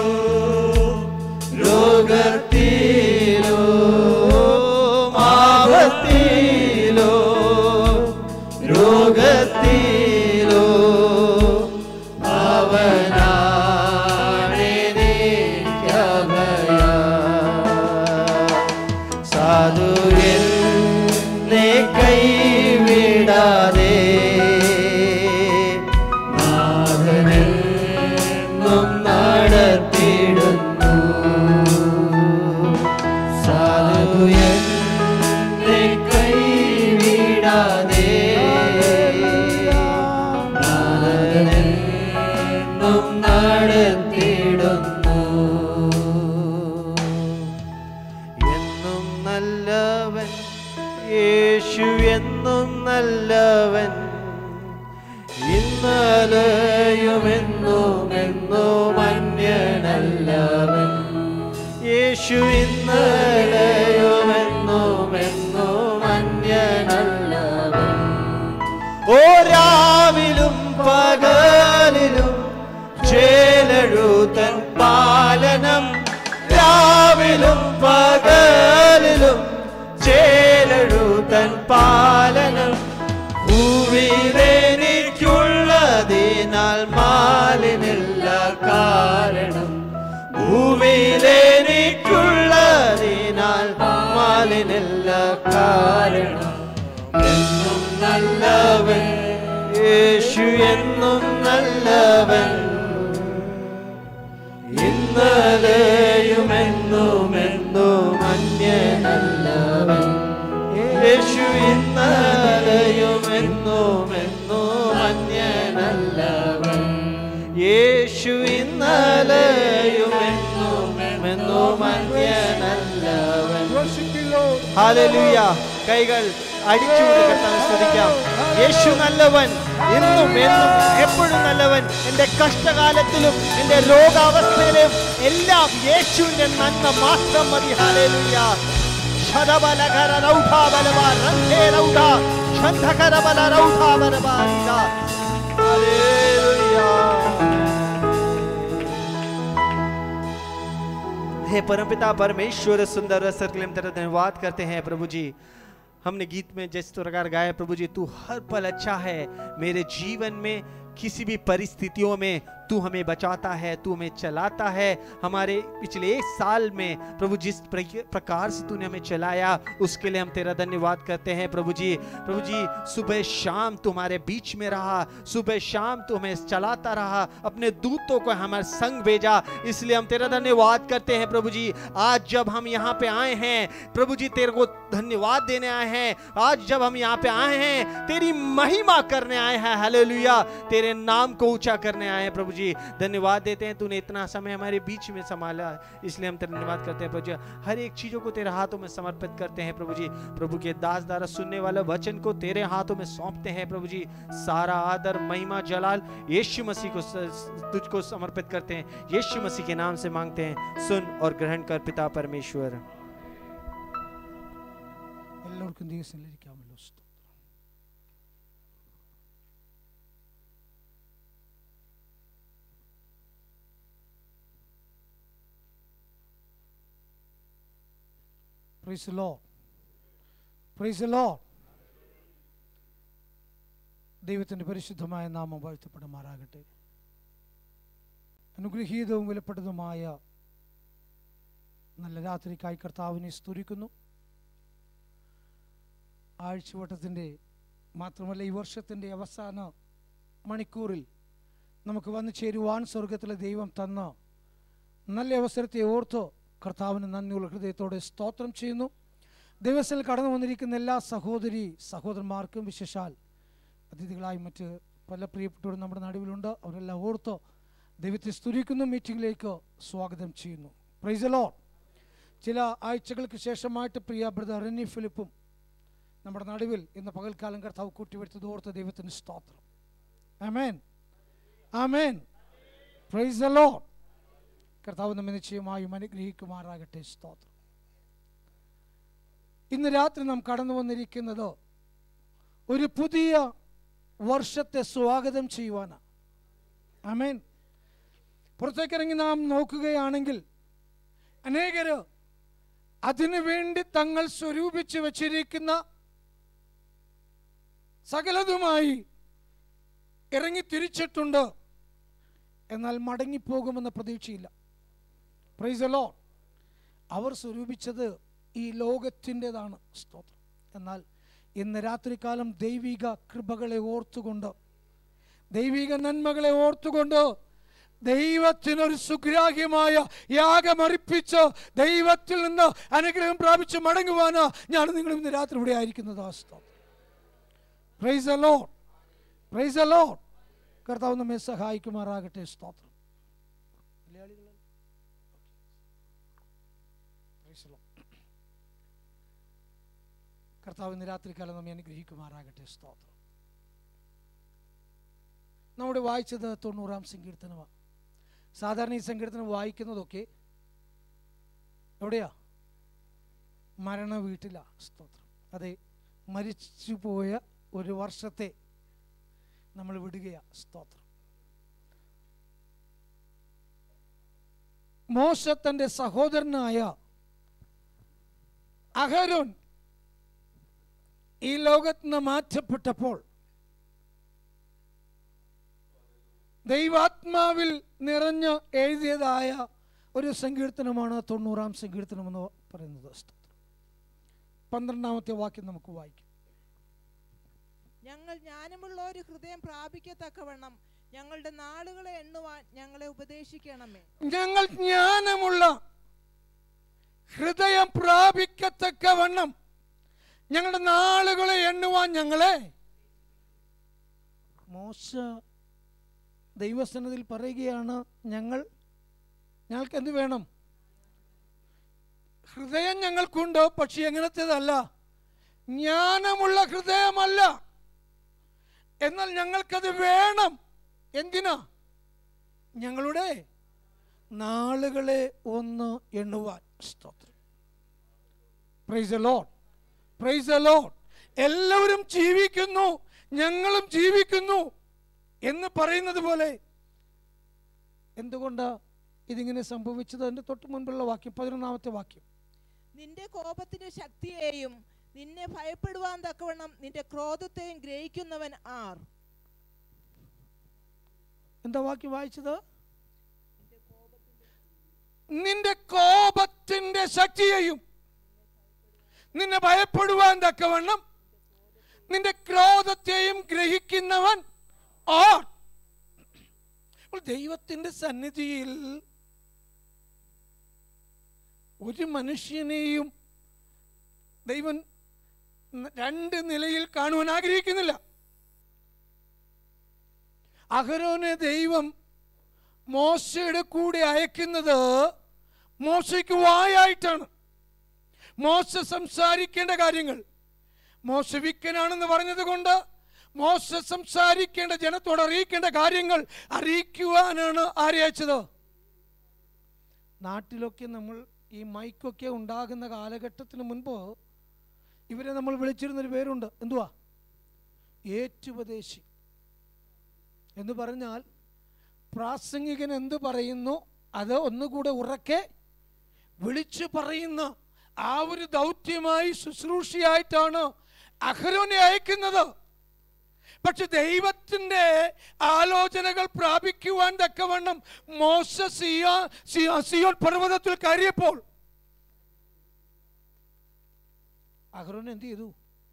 രോഗത്തിലോ ആപത്തിലോ രോഗത്തിലോ അവനാണെനിക്കഭയ സാധുവിൽ നീ കൈവിടാതെ നാഥനെന്നും നടത്തിടുന്നു സാധുയൻ നീ കൈവിടാതെ നാഥനെന്നും നടത്തിടുന്നു എന്നും നല്ലവൻ യേശു എന്നും നല്ലവൻ ഇന്നലെയുമെന്നും എന്നും അന്യനല്ലവൻ യേശു ഇന്നലെയുമെന്നും എന്നും അന്യനല്ലവൻ ഓ രാവിലും പകലിലും ചേലഴുതൻ പാലനം രാവിലും പകലിലും ചേലഴുതൻ പാലനം ഭൂവിലെനിക്കുള്ളതിനാൽ മാലിനില്ല കാരണം ഭൂവിലെനിക്കുള്ളതിനാൽ മാലിനില്ല കാരണം എന്നും നല്ലവൻ യേശു എന്നും നല്ലവൻ അന്യനല്ലവൻ യേശു ഇന്നലെയും എന്നും എന്നും അന്യനല്ലവൻ ഹാലലുയ കൈകൾ അടിച്ചുകൊണ്ട് കർത്താവ് സ്തുതിക്കാം യേശു നല്ലവൻ എന്നും എന്നും എപ്പോഴും നല്ലവൻ എൻ്റെ കഷ്ടകാലത്തിലും എൻ്റെ രോഗാവസ്ഥയിലും എല്ലാം യേശുവിൻ്റെ നന്മ മാത്രം മതി ഹാലലുയ ശതബലകര രൗഢാബലവ രന്ധേ രൗഢ ഛന്ധകരബല രൗഢാബലവാരിത हे परमपिता परमेश्वर सुंदर अवसर के लिए हम तेरा धन्यवाद करते हैं प्रभु जी हमने गीत में जिस प्रकार गाया प्रभु जी तू हर पल अच्छा है मेरे जीवन में किसी भी परिस्थितियों में तू हमें बचाता है तू हमें चलाता है हमारे पिछले एक साल में प्रभु जिस प्र- प्रकार से तूने हमें चलाया उसके लिए हम तेरा धन्यवाद करते हैं प्रभु जी प्रभु जी सुबह शाम तू हमारे बीच में रहा सुबह शाम तू हमें चलाता रहा अपने दूतों को हमारे संग भेजा इसलिए हम तेरा धन्यवाद करते हैं प्रभु जी आज जब हम यहाँ पे आए हैं प्रभु जी तेरे को धन्यवाद देने आए हैं आज जब हम यहाँ पे आए हैं तेरी महिमा करने आए हैं हालेलुया तेरे नाम को ऊंचा करने आए हैं प्रभु जी धन्यवाद देते हैं तूने इतना समय हमारे बीच में संभाला इसलिए हम तेरा धन्यवाद करते हैं प्रभु जी हर एक चीजों को तेरे हाथों में समर्पित करते हैं प्रभु जी प्रभु के दास द्वारा सुनने वाले वचन को तेरे हाथों में सौंपते हैं प्रभु जी सारा आदर महिमा जलाल यीशु मसीह को स- तुझको समर्पित करते हैं यीशु मसीह के नाम से मांगते हैं सुन और ग्रहण कर पिता परमेश्वर എല്ലാവർക്കും ദിവസങ്ങളിലിരിക്കാമല്ലോ സ്തോത്രം Praise the Lord. Praise the Lord. ദൈവത്തിൻ്റെ പരിശുദ്ധമായ നാമം വാഴ്ത്തപ്പെടുമാറാകട്ടെ അനുഗ്രഹീതവും വിലപ്പെട്ടതുമായ നല്ല രാത്രിക്കായി കർത്താവിനെ സ്തുതിക്കുന്നു ആഴ്ചവട്ടത്തിൻ്റെ മാത്രമല്ല ഈ വർഷത്തിൻ്റെ അവസാന മണിക്കൂറിൽ നമുക്ക് വന്നു ചേരുവാൻ സ്വർഗത്തിലെ ദൈവം തന്ന നല്ല അവസരത്തെ ഓർത്ത് കർത്താവിന് നന്ദിയുള്ള ഹൃദയത്തോടെ സ്തോത്രം ചെയ്യുന്നു ദിവസത്തിൽ കടന്നു വന്നിരിക്കുന്ന എല്ലാ സഹോദരി സഹോദരന്മാർക്കും വിശേഷാൽ അതിഥികളായി മറ്റ് പല പ്രിയപ്പെട്ടവരും നമ്മുടെ നടുവിലുണ്ട് അവരെല്ലാം ഓർത്ത് ദൈവത്തെ സ്തുതിക്കുന്നു മീറ്റിംഗിലേക്ക് സ്വാഗതം ചെയ്യുന്നു പ്രൈസലോ ചില ആഴ്ചകൾക്ക് ശേഷമായിട്ട് പ്രിയ ബ്രദർ റെന്നി ഫിലിപ്പും നമ്മുടെ നടുവിൽ ഇന്ന് പകൽക്കാലം കർത്താവ് കൂട്ടിവെടുത്തത് ഓർത്ത് ദൈവത്തിന് സ്തോത്രം amen amen praise the lord കർത്താവ് നമ്മെ നിശ്ചയമായും അനുഗ്രഹിക്കുമാറാകട്ടെ സ്തോത്രം ഇന്ന് രാത്രി നാം കടന്നു വന്നിരിക്കുന്നത് ഒരു പുതിയ വർഷത്തെ സ്വാഗതം ചെയ്യുവാനാണ് ആമേൻ പുറത്തേക്കിറങ്ങി നാം നോക്കുകയാണെങ്കിൽ അനേകര് അതിനു വേണ്ടി തങ്ങൾ സ്വരൂപിച്ച് വച്ചിരിക്കുന്ന സകലതുമായി ഇറങ്ങി തിരിച്ചിട്ടുണ്ട് എന്നാൽ മടങ്ങിപ്പോകുമെന്ന പ്രതീക്ഷയില്ല പ്രൈസലോ അവർ സ്വരൂപിച്ചത് ഈ ലോകത്തിൻ്റെതാണ് സ്തോത്രം എന്നാൽ ഇന്ന് രാത്രികാലം ദൈവിക കൃപകളെ ഓർത്തുകൊണ്ട് ദൈവിക നന്മകളെ ഓർത്തുകൊണ്ട് ദൈവത്തിനൊരു സുഗ്രാഹ്യമായ യാഗമർപ്പിച്ച് ദൈവത്തിൽ നിന്ന് അനുഗ്രഹം പ്രാപിച്ച് മടങ്ങുവാനാ ഞാൻ നിങ്ങൾ ഇന്ന് രാത്രി ഇവിടെ ആയിരിക്കുന്നത് ആ സ്തോത്രം പ്രൈസ് അലോ പ്രൈസ് അലോ കർത്താവ് നമ്മെ സഹായിക്കുമാറാകട്ടെ സ്തോത്രം മലയാളികൾ Praise the Lord. കർത്താവ് ഇന്ന് രാത്രികാലം നമ്മെ അനുഗ്രഹിക്കുമാറാകട്ടെ സ്തോത്രം നമ്മുടെ വായിച്ചത് തൊണ്ണൂറാം സങ്കീർത്തനമാണ് സാധാരണ ഈ സങ്കീർത്തനം വായിക്കുന്നതൊക്കെ എവിടെയാ മരണ വീട്ടിലാ സ്തോത്രം അതെ മരിച്ചു പോയ ഒരു വർഷത്തെ നമ്മൾ വിടുകയാ സ്തോത്രം മോശ തൻ്റെ സഹോദരനായ അഹരോൻ ഈ ലോകത്ത് നിന്ന് മാറ്റപ്പെട്ടപ്പോൾ ദൈവാത്മാവിൽ നിറഞ്ഞ് എഴുതിയതായ ഒരു സങ്കീർത്തനമാണ് തൊണ്ണൂറാം സങ്കീർത്തനം എന്ന് പറയുന്നത് സ്തോത്രം പന്ത്രണ്ടാമത്തെ വാക്യം നമുക്ക് വായിക്കാം ഞങ്ങൾ ജ്ഞാനമുള്ള ഒരു ഹൃദയം പ്രാപിക്കത്തക്കവണ്ണം ഞങ്ങളുടെ നാളുകളെ എണ്ണുവാൻ ഞങ്ങളെ ഉപദേശിക്കണമേ ഞങ്ങൾ ജ്ഞാനമുള്ള ഹൃദയം പ്രാപിക്കത്തക്കവണ്ണം ഞങ്ങളുടെ നാളുകളെ എണ്ണുവാൻ ഞങ്ങളെ മോശ ദൈവസന്നതിൽ പറയുകയാണ് ഞങ്ങൾ ഞങ്ങൾക്ക് എന്ത് വേണം ഹൃദയം ഞങ്ങൾക്കുണ്ട് പക്ഷെ എങ്ങനത്തേതല്ല ജ്ഞാനമുള്ള ഹൃദയമല്ല എന്നാൽ ഞങ്ങൾക്കത് വേണം എന്തിനാ ഞങ്ങളുടെ നാളുകളെ ഒന്ന് എണ്ണുവാൻ സ്തോത്രം പ്രൈസ് ലോഡ് പ്രൈസ് ലോഡ് എല്ലാവരും ജീവിക്കുന്നു ഞങ്ങളും ജീവിക്കുന്നു എന്ന് പറയുന്നത് പോലെ എന്തുകൊണ്ടാ ഇതിങ്ങനെ സംഭവിച്ചത് അതിന്റെ തൊട്ട് മുൻപുള്ള വാക്യം പതിനൊന്നാമത്തെ വാക്യം നിന്റെ കോപത്തിന്റെ ശക്തിയെയും നിന്നെ ഭയപ്പെടുവാൻ തക്കവണ്ണം നിന്റെ ക്രോധത്തെയും ഗ്രഹിക്കുന്നവൻ ആർ എന്താ വാക്യം വായിച്ചത് നിന്റെ കോപത്തിന്റെ ശക്തിയെയും നിന്നെ ഭയപ്പെടുവാൻ തക്കവണ്ണം നിന്റെ ക്രോധത്തെയും ഗ്രഹിക്കുന്നവൻ ആർ അപ്പോൾ ദൈവത്തിന്റെ സന്നിധിയിൽ ഒരു മനുഷ്യനെയും ദൈവം ന- രണ്ട് നിലയിൽ കാണുവാൻ ആഗ്രഹിക്കുന്നില്ല അഹരോനെ ദൈവം മോശയുടെ കൂടെ അയക്കുന്നത് മോശയ്ക്ക് വായായിട്ടാണ് മോശ സംസാരിക്കേണ്ട കാര്യങ്ങൾ മോശ വിക്കനാണെന്ന് പറഞ്ഞത് കൊണ്ട് മോശ സംസാരിക്കേണ്ട ജനത്തോട് അറിയിക്കേണ്ട കാര്യങ്ങൾ അറിയിക്കുവാനാണ് ആരെ അയച്ചത് നാട്ടിലൊക്കെ നമ്മൾ ഈ മൈക്കൊക്കെ ഉണ്ടാകുന്ന കാലഘട്ടത്തിന് മുൻപ് ഇവരെ നമ്മൾ വിളിച്ചിരുന്നൊരു പേരുണ്ട് എന്തുവാ ഏറ്റുപദേശി എന്ന് പറഞ്ഞാൽ പ്രാസംഗികൻ എന്ത് പറയുന്നു അത് ഒന്നുകൂടെ ഉറക്കെ വിളിച്ചു പറയുന്ന ആ ഒരു ദൗത്യമായി ശുശ്രൂഷയായിട്ടാണ് അഹരോനെ അയക്കുന്നത് പക്ഷെ ദൈവത്തിന്റെ ആലോചനകൾ പ്രാപിക്കുവാൻ തക്കവണ്ണം മോശ സിയ സിയ- സിയോൻ പർവ്വതത്തിൽ കയറിയപ്പോൾ അഹരോൻ എന്ത് ചെയ്തു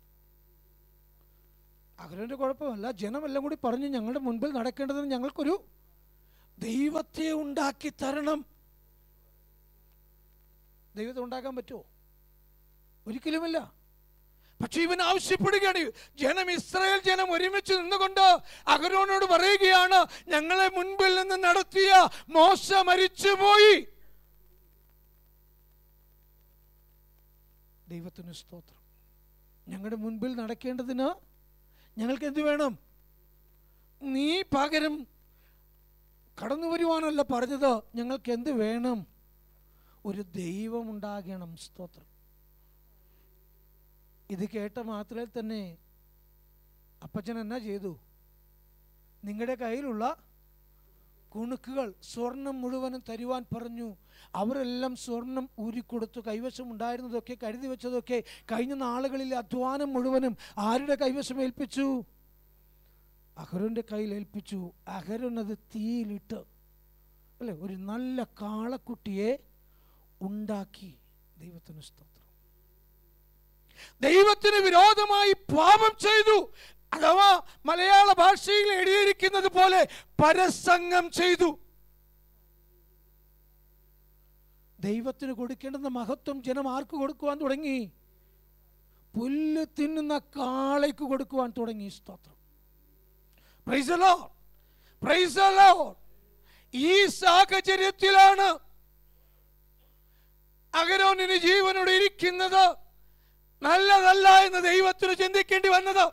അഹരോന്റെ കുഴപ്പമല്ല ജനമെല്ലാം കൂടി പറഞ്ഞു ഞങ്ങളുടെ മുൻപിൽ നടക്കേണ്ടതിന് ഞങ്ങൾക്കൊരു ദൈവത്തെ ഉണ്ടാക്കി തരണം ദൈവത്തെ ഉണ്ടാക്കാൻ പറ്റുമോ ഒരിക്കലുമില്ല പക്ഷെ ഇവൻ ആവശ്യപ്പെടുകയാണ് ജനം ഇസ്രായേൽ ജനം ഒരുമിച്ച് നിന്നുകൊണ്ട് അഹരോനോട് പറയുകയാണ് ഞങ്ങളെ മുൻപിൽ നിന്ന് നടത്തിയ മോശ മരിച്ചുപോയി ദൈവത്തിന് സ്തോത്രം ഞങ്ങളുടെ മുൻപിൽ നടക്കേണ്ടതിന് ഞങ്ങൾക്ക് എന്ത് വേണം നീ പകരം കടന്നു വരുവാനല്ല പറഞ്ഞത് ഞങ്ങൾക്ക് എന്ത് വേണം ഒരു ദൈവം ഉണ്ടാകണം സ്തോത്രം ഇത് കേട്ട മാത്രമേ തന്നെ അപ്പച്ചൻ എന്നാ ചെയ്തു നിങ്ങളുടെ കയ്യിലുള്ള കുണുക്കുകൾ സ്വർണം മുഴുവനും തരുവാൻ പറഞ്ഞു അവരെല്ലാം സ്വർണം ഊരിക്കൊടുത്തു കൈവശം ഉണ്ടായിരുന്നതൊക്കെ കരുതി വെച്ചതൊക്കെ കഴിഞ്ഞ നാളുകളിലെ അധ്വാനം മുഴുവനും ആരുടെ കൈവശം ഏൽപ്പിച്ചു അഹരോന്റെ കയ്യിൽ ഏൽപ്പിച്ചു അഹരോൻ അത് തീയിലിട്ട് അല്ലെ ഒരു നല്ല കാളക്കുട്ടിയെ ഉണ്ടാക്കി ദൈവത്തിന് സ്തോത്രം ദൈവത്തിന് വിരോധമായി പാപം ചെയ്തു അഥവാ മലയാള ഭാഷയിൽ എഴുതിയിരിക്കുന്നത് പോലെ പരസംഗം ചെയ്തു ദൈവത്തിന് കൊടുക്കേണ്ടുന്ന മഹത്വം ജനം ആർക്ക് കൊടുക്കുവാൻ തുടങ്ങി പുല്ല് തിന്നുന്ന കാളയ്ക്ക് കൊടുക്കുവാൻ തുടങ്ങി സ്തോത്രം Praise the Lord. Praise the Lord. ഈ സാഹചര്യത്തിലാണ് അഗരോനിന് ജീവനോട് ഇരിക്കുന്നത് നല്ലതല്ല എന്ന് ദൈവത്തിന് ചിന്തിക്കേണ്ടി വന്നത്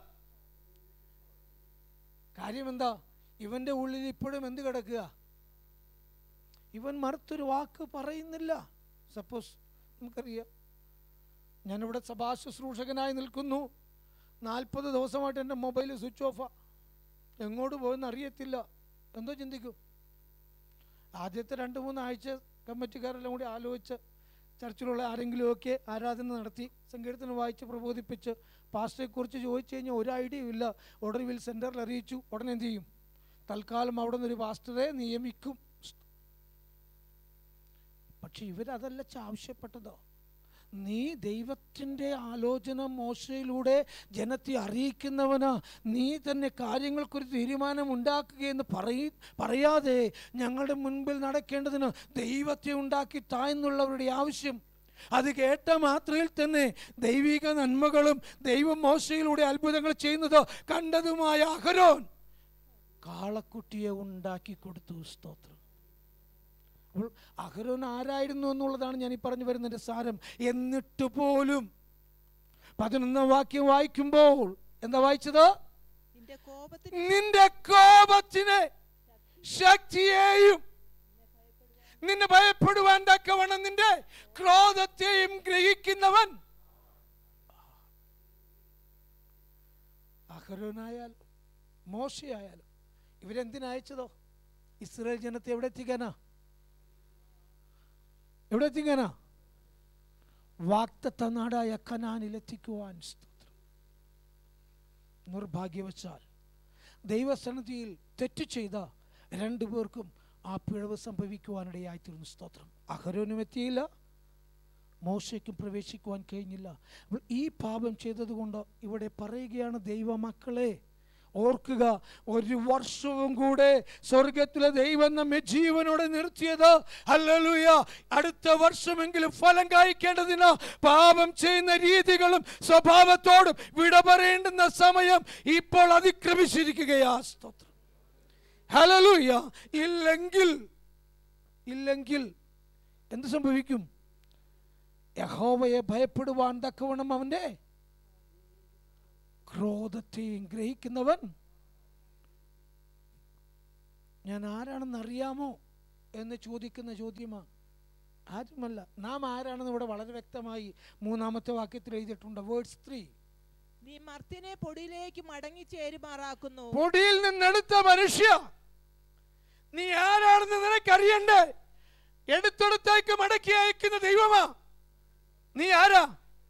കാര്യം എന്താ ഇവന്റെ ഉള്ളിൽ ഇപ്പോഴും എന്ത് കിടക്കുക ഇവൻ മറുത്തൊരു വാക്ക് പറയുന്നില്ല സപ്പോസ് നമുക്കറിയാം ഞാനിവിടെ സഭാ ശുശ്രൂഷകനായി നിൽക്കുന്നു നാൽപ്പത് ദിവസമായിട്ട് എൻ്റെ മൊബൈൽ സ്വിച്ച് ഓഫാ എങ്ങോട്ട് പോയെന്ന് അറിയത്തില്ല എന്തോ ചിന്തിക്കും ആദ്യത്തെ രണ്ട് മൂന്ന് ആഴ്ച കമ്മിറ്റിക്കാരെല്ലാം കൂടി ആലോചിച്ച് ചർച്ചിലുള്ള ആരെങ്കിലുമൊക്കെ ആരാധന നടത്തി സങ്കീർത്തനം വായിച്ച് പ്രബോധിപ്പിച്ച് പാസ്റ്ററെക്കുറിച്ച് ചോദിച്ചു കഴിഞ്ഞാൽ ഒരു ഐഡിയയും ഇല്ല ഒടുവിൽ സെൻറ്ററിൽ അറിയിച്ചു ഉടനെ എന്ത് ചെയ്യും തൽക്കാലം അവിടെ നിന്നൊരു പാസ്റ്ററെ നിയമിക്കും പക്ഷെ ഇവരതല്ല ആവശ്യപ്പെട്ടത് നീ ദൈവത്തിൻ്റെ ആലോചന മോശയിലൂടെ ജനത്തെ അറിയിക്കുന്നവന് നീ തന്നെ കാര്യങ്ങൾക്കൊരു തീരുമാനം ഉണ്ടാക്കുകയെന്ന് പറയ പറയാതെ ഞങ്ങളുടെ മുൻപിൽ നടക്കേണ്ടതിന് ദൈവത്തെ ഉണ്ടാക്കി താഴ്ന്നുള്ളവരുടെ ആവശ്യം അത് കേട്ട മാത്രയിൽ തന്നെ ദൈവിക നന്മകളും ദൈവം മോശയിലൂടെ അത്ഭുതങ്ങൾ ചെയ്യുന്നത് കണ്ടതുമായ അഹരോൻ കാളക്കുട്ടിയെ ഉണ്ടാക്കി കൊടുത്തു സ്തോത്രം അപ്പോൾ അഹരോൻ ആരായിരുന്നു എന്നുള്ളതാണ് ഞാൻ ഈ പറഞ്ഞു വരുന്നതിന്റെ സാരം എന്നിട്ട് പോലും പതിനൊന്നാം വാക്യം വായിക്കുമ്പോൾ എന്താ വായിച്ചത് നിന്റെ കോപത്തിന് നിന്റെ കോപത്തിന് ശക്തിയെയും നിന്നെ ഭയപ്പെടുവാൻ തക്കവണ്ണം നിന്റെ ക്രോധത്തെയും ഗ്രഹിക്കുന്നവൻ അഹരോനായാലും മോശയായാലും ഇവരെന്തിനയച്ചതോ ഇസ്രായേൽ ജനത്തെ എവിടെ എത്തിക്കാനാ എവിടെ എത്തിക്കാനാ വാക്തത്ത നാടായ കനാനിൽ എത്തിക്കുവാൻ സ്തോത്രം നിർഭാഗ്യവശാൽ ദൈവസന്നിധിയിൽ തെറ്റ് ചെയ്ത രണ്ടുപേർക്കും ആ പിഴവ് സംഭവിക്കുവാനിടയായിത്തീർന്നു സ്തോത്രം അഹരോനും എത്തിയില്ല മോശയ്ക്കും പ്രവേശിക്കുവാൻ കഴിഞ്ഞില്ല അപ്പോൾ ഈ പാപം ചെയ്തതുകൊണ്ട് ഇവിടെ പറയുകയാണ് ദൈവമക്കളെ ഓർക്കുക ഒരു വർഷവും കൂടെ സ്വർഗത്തിലെ ദൈവം നമ്മെ ജീവനോടെ നിർത്തിയത് ഹല്ലേലൂയ അടുത്ത വർഷമെങ്കിലും ഫലം കായ്ക്കേണ്ടതിന് പാപം ചെയ്യുന്ന രീതികളും സ്വഭാവത്തോടും വിട പറയേണ്ടുന്ന സമയം ഇപ്പോൾ അതിക്രമിച്ചിരിക്കുകയാ സ്തോത്രം ഹല്ലേലൂയ ഇല്ലെങ്കിൽ ഇല്ലെങ്കിൽ എന്ത് സംഭവിക്കും യഹോവയെ ഭയപ്പെടുവാൻ തക്കവണ്ണം അവന്റെ ക്രോധത്തെയും ഗ്രഹിക്കുന്നവൻ ഞാൻ ആരാണെന്ന് അറിയാമോ എന്ന് ചോദിക്കുന്ന ചോദ്യമാ ആരുമല്ല നാം ആരാണെന്ന് ഇവിടെ വളരെ വ്യക്തമായി മൂന്നാമത്തെ വാക്യത്തിൽ എഴുതിയിട്ടുണ്ട് വേർഡ്സ് ത്രീ നീ മർത്തിനെ പൊടിയിലേക്ക് മടങ്ങി ചേരുമാറാക്കുന്നു പൊടിയിൽ നിന്നെടുത്ത മനുഷ്യ നീ ആരാണെന്ന് നിനക്കറിയണ്ടേ എടുത്തെടുത്തേക്ക് മടക്കി അയക്കുന്ന ദൈവമാ നീ ആരാ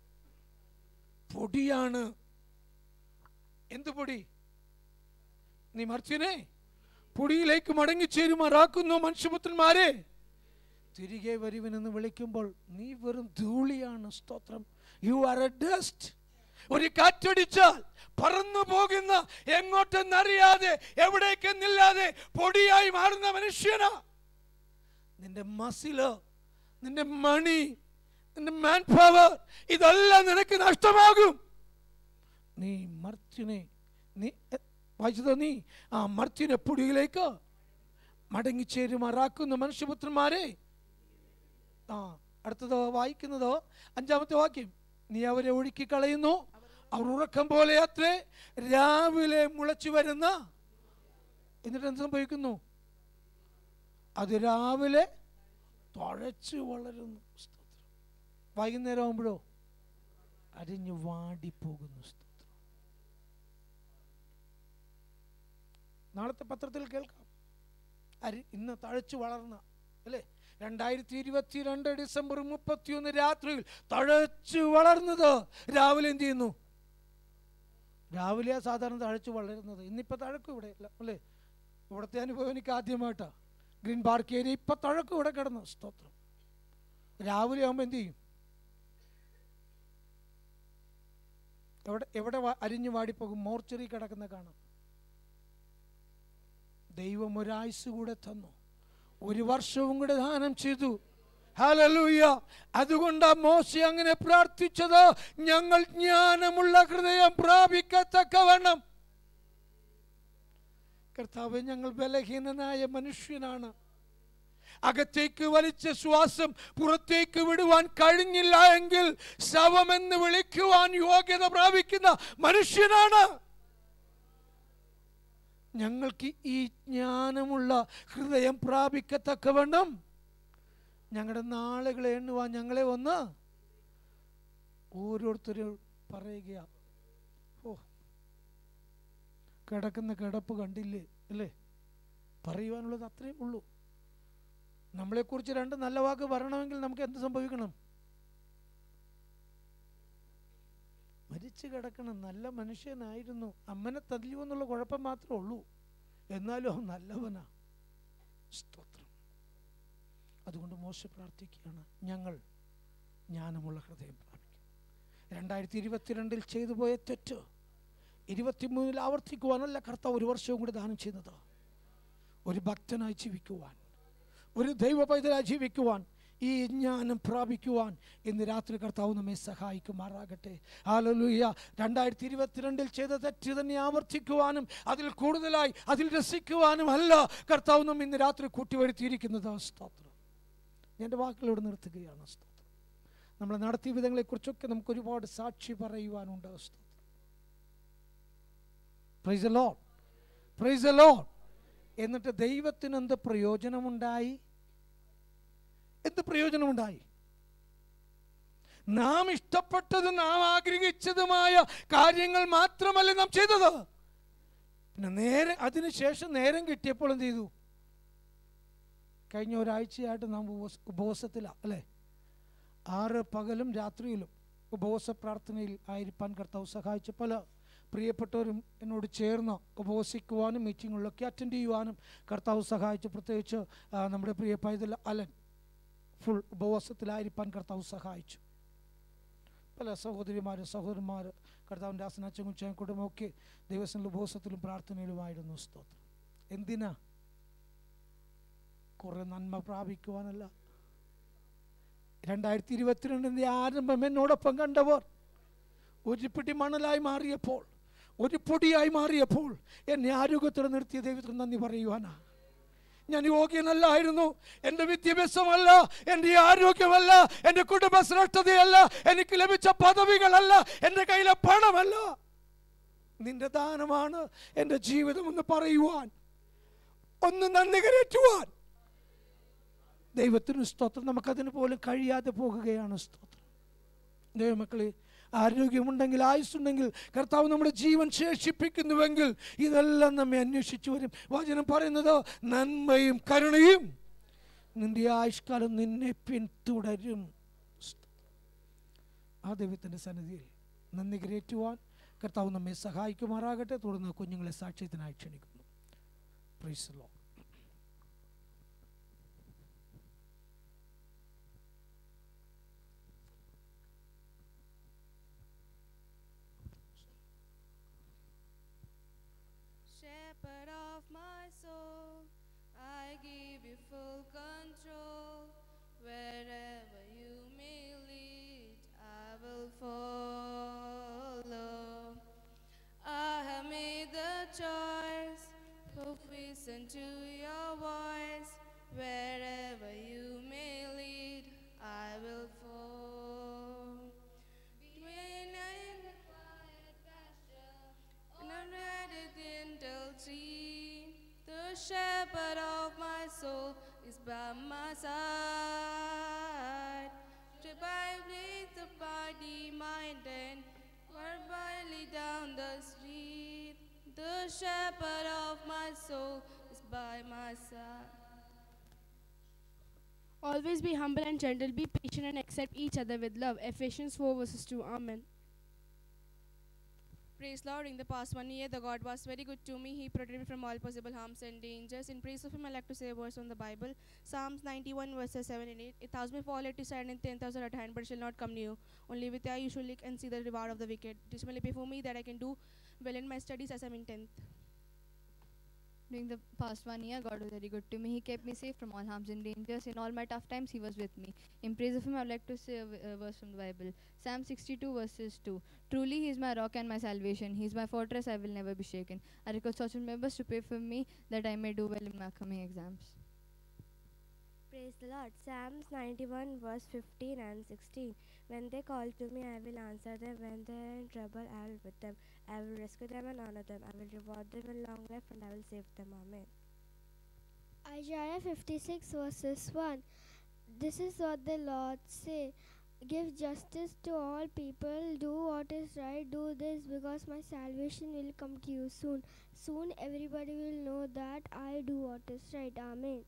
പൊടിയാണ് എന്ത് പൊടി നീ മർച്ചിനെ പൊടിയിലേക്ക് മടങ്ങിച്ചേരുമാറാക്കുന്നു മനുഷ്യപുത്രന്മാരെ തിരികെ വരുവനെന്ന് വിളിക്കുമ്പോൾ നീ വെറും ധൂളിയാണ് സ്തോത്രം യു ആർ എ ഡസ്റ്റ് ഒരു കാറ്റടിച്ചാൽ പറന്നു പോകുന്ന എങ്ങോട്ടെന്നറിയാതെ എവിടേക്കെന്നില്ലാതെ പൊടിയായി മാറുന്ന മനുഷ്യനാ നിന്റെ മസില് നിന്റെ മണി നിന്റെ മാൻ പവർ ഇതെല്ലാം നിനക്ക് നഷ്ടമാകും നീ മർത്തിനെ നീ എ- വായിച്ചതോ നീ ആ മർത്തിനെ പൊടിയിലേക്ക് മടങ്ങിച്ചേരുമാറാക്കുന്ന മനുഷ്യപുത്രന്മാരെ ആ അടുത്തതോ വായിക്കുന്നതോ അഞ്ചാമത്തെ വാക്യം നീ അവരെ ഒഴുക്കി കളയുന്നു അവർ ഉറക്കം പോലെ അത്രേ രാവിലെ മുളച്ചു വരുന്ന എന്നിട്ട് എന്ത് സംഭവിക്കുന്നു അത് രാവിലെ തുഴച്ചു വളരുന്നു സ്തോത്രം വൈകുന്നേരം ആകുമ്പോഴോ അരിഞ്ഞു വാടിപ്പോകുന്നു സ്തോത്രം നാളത്തെ പത്രത്തിൽ കേൾക്കാം അരി ഇന്ന് തഴച്ചു വളർന്ന അല്ലേ രണ്ടായിരത്തി ഇരുപത്തിരണ്ട് ഡിസംബർ മുപ്പത്തിയൊന്ന് രാത്രിയിൽ തഴച്ചു വളർന്നത് രാവിലെ എന്ത് ചെയ്യുന്നു രാവിലെ സാധാരണ തഴച്ചു വളരുന്നത് ഇന്നിപ്പോ തഴക്കും ഇവിടെ അല്ല അല്ലേ ഇവിടുത്തെ അനുഭവം എനിക്ക് ആദ്യമായിട്ടാ ഗ്രീൻ പാർക്ക് ഏരിയ ഇപ്പൊ തഴക്കും ഇവിടെ കിടന്നു സ്തോത്രം രാവിലെ ആകുമ്പോൾ എന്ത് ചെയ്യും എവിടെ എവിടെ വാ- അരിഞ്ഞു വാടിപ്പോകും മോർച്ചറി കിടക്കുന്ന കാണാം ദൈവം ഒരായുസ് കൂടെ തന്നു ഒരു വർഷവും കൂടെ ദാനം ചെയ്തു ഹല്ലേലൂയ അതുകൊണ്ട് മോശ അങ്ങനെ പ്രാർത്ഥിച്ചത് ഞങ്ങൾ ജ്ഞാനമുള്ള ഹൃദയം പ്രാപിക്കത്തക്കവണ്ണം കർത്താവ് ഞങ്ങൾ ബലഹീനനായ മനുഷ്യനാണ് അകത്തേക്ക് വലിച്ച ശ്വാസം പുറത്തേക്ക് വിടുവാൻ കഴിഞ്ഞില്ല എങ്കിൽ ശവമെന്ന് വിളിക്കുവാൻ യോഗ്യത പ്രാപിക്കുന്ന മനുഷ്യനാണ് ഞങ്ങൾക്ക് ഈ ജ്ഞാനമുള്ള ഹൃദയം പ്രാപിക്കത്തക്കവണ്ണം ഞങ്ങളുടെ നാളുകളെ എണ്ണുവാൻ ഞങ്ങളെ ഒന്ന് ഓരോരുത്തരും പറയുക ഓ കിടക്കുന്ന കിടപ്പ് കണ്ടില്ലേ അല്ലേ പറയുവാനുള്ളത് അത്രയേ ഉള്ളൂ നമ്മളെക്കുറിച്ച് രണ്ട് നല്ല വാക്ക് പറയണമെങ്കിൽ നമുക്ക് എന്ത് സംഭവിക്കണം മരിച്ചു കിടക്കണം നല്ല മനുഷ്യനായിരുന്നു അമ്മനെ തല്ലു എന്നുള്ള കുഴപ്പം മാത്രമേ ഉള്ളൂ എന്നാലും അവൻ നല്ലവനാ സ്തോത്രം അതുകൊണ്ട് മോശ പ്രാർത്ഥിക്കുകയാണ് ഞങ്ങൾ ജ്ഞാനമുള്ള ഹൃദയം പ്രാപിക്കും രണ്ടായിരത്തി ഇരുപത്തിരണ്ടിൽ ചെയ്തു പോയ തെറ്റ് ഇരുപത്തിമൂന്നിൽ ആവർത്തിക്കുവാനല്ല കർത്താവ് ഒരു വർഷവും കൂടി ദാനം ചെയ്യുന്നത് ഒരു ഭക്തനായി ജീവിക്കുവാൻ ഒരു ദൈവ പൈതലായി ജീവിക്കുവാൻ ഈ ജ്ഞാനം പ്രാപിക്കുവാൻ ഇന്ന് രാത്രി കർത്താവ് നമ്മെ സഹായിക്കുമാറാകട്ടെ ഹാലലൂയ രണ്ടായിരത്തി ഇരുപത്തിരണ്ടിൽ ചെയ്ത തെറ്റ് തന്നെ ആവർത്തിക്കുവാനും അതിൽ കൂടുതലായി അതിൽ രസിക്കുവാനും അല്ല കർത്താവ് നമ്മെ ഇന്ന് രാത്രി കൂട്ടിവരുത്തിയിരിക്കുന്നത് സ്തോത്രം ഞാൻ എൻ്റെ വാക്കുകളോട് നിർത്തുകയാണ് സ്തോത്രം നമ്മൾ നടത്തിയ വിധങ്ങളെക്കുറിച്ചൊക്കെ നമുക്ക് ഒരുപാട് സാക്ഷി പറയുവാനുണ്ട് സ്തോത്രം പ്രൈസ് ലോ പ്രൈസ് ലോ എന്നിട്ട് ദൈവത്തിന് എന്ത് പ്രയോജനമുണ്ടായി എന്ത് പ്രയോജനമുണ്ടായി നാം ഇഷ്ടപ്പെട്ടതും നാം ആഗ്രഹിച്ചതുമായ കാര്യങ്ങൾ മാത്രമല്ല നാം ചെയ്തത് പിന്നെ നേരെ അതിനുശേഷം നേരം കിട്ടിയപ്പോൾ എന്ത് ചെയ്തു കഴിഞ്ഞ ഒരാഴ്ചയായിട്ട് നാം ഉപവസ ഉപവാസത്തിലാണ് അല്ലേ ആറ് പകലും രാത്രിയിലും ഉപവാസ പ്രാർത്ഥനയിൽ ആയിരിക്കാൻ കർത്താവ് സഹായിച്ച പല പ്രിയപ്പെട്ടവരും എന്നോട് ചേർന്ന് ഉപവസിക്കുവാനും മീറ്റിങ്ങുകളിലൊക്കെ അറ്റൻഡ് ചെയ്യുവാനും കർത്താവ് സഹായിച്ചു പ്രത്യേകിച്ച് ആ, നമ്മുടെ പ്രിയ പൈതൽ അലൻ ഫുൾ ഉപവാസത്തിലായിരിക്കാൻ കർത്താവ് സഹായിച്ചു പല സഹോദരിമാരും സഹോദരന്മാർ കർത്താവിൻ്റെ ആസനച്ചങ്ങും കുടുംബമൊക്കെ ദൈവസനിൽ ഉപവാസത്തിലും പ്രാർത്ഥനയിലുമായിരുന്നു സ്തോത്രം എന്തിനാ കുറെ നന്മ പ്രാപിക്കുവാനല്ല രണ്ടായിരത്തി ഇരുപത്തിരണ്ടിൻ്റെ ആരംഭം എന്നോടൊപ്പം കണ്ടവർ ഒരു പിടി മണലായി മാറിയപ്പോൾ ഒരു പൊടിയായി മാറിയപ്പോൾ എന്നെ ആരോഗ്യത്തോടെ നിർത്തിയ ദൈവത്തിന് നന്ദി പറയുവാനാ ഞാൻ യോഗ്യനല്ലായിരുന്നു എൻ്റെ വിദ്യാഭ്യാസമല്ല എൻ്റെ ആരോഗ്യമല്ല എൻ്റെ കുടുംബ ശ്രേഷ്ഠതയല്ല എനിക്ക് ലഭിച്ച പദവികളല്ല എൻ്റെ കയ്യിലെ പണമല്ല നിന്റെ ദാനമാണ് എൻ്റെ ജീവിതം എന്ന് പറയുവാൻ ഒന്ന് നന്ദി കരറ്റുവാൻ ദൈവത്തിന് സ്തോത്രം നമുക്കതിന് പോലും കഴിയാതെ പോകുകയാണ് സ്തോത്രം ദൈവമക്കളെ ആരോഗ്യമുണ്ടെങ്കിൽ ആയുസ്സുണ്ടെങ്കിൽ കർത്താവ് നമ്മുടെ ജീവൻ ശേഷിപ്പിക്കുന്നുവെങ്കിൽ ഇതെല്ലാം നമ്മെ അന്വേഷിച്ചു വരും വചനം പറയുന്നത് നന്മയും കരുണയും നിന്റെ ആയുഷ്കാലം നിന്നെ പിന്തുടരും ആ ദൈവത്തിൻ്റെ സന്നിധിയിൽ നന്ദി കരേറ്റുവാൻ കർത്താവ് നമ്മെ സഹായിക്കുമാറാകട്ടെ തുടർന്ന് കുഞ്ഞുങ്ങളെ സാക്ഷ്യത്തിനായി ക്ഷണിക്കുന്നു praise lord Shepherd of my soul, I give you full control. Wherever you may lead, I will follow. I have made the choice to listen to your voice. Wherever you may lead, I will follow. When I in the quiet pasture, when I'm ready gentle tree, the shepherd of my soul is by my side. To by place the body, mind, and verbally down the street. The shepherd of my soul is by my side. Always be humble and gentle, be patient and accept each other with love. Ephesians 4 verses 2. Amen. Praise Lord, in the past one year, the God was very good to me. He protected me from all possible harms and dangers. In praise of Him, I like to say a verse from the Bible. Psalms 91, verses 7 and 8. A thousand may fall at your side and ten thousand at hand, but it shall not come near you. Only with your eye you shall look and see the reward of the wicked. This may before me that I can do well in my studies as I'm in tenth. During the past one year, God was very good to me. He kept me safe from all harms and dangers. In all my tough times, He was with me. In praise of Him, I would like to say a, v- a verse from the Bible. Psalm 62, verses 2. Truly, He is my rock and my salvation. He is my fortress, I will never be shaken. I request social members to pray for me that I may do well in my upcoming exams. Praise the Lord. Psalms 91, verse 15 and 16. When they call to me, I will answer them. When they are in trouble, I will with them. I will rescue them and honor them. I will reward them in long life and I will save them. Amen. Isaiah 56 verses 1 This is what the Lord say Give justice to all people, do what is right, do this because my salvation will come to you soon. Soon everybody will know that I do what is right. Amen.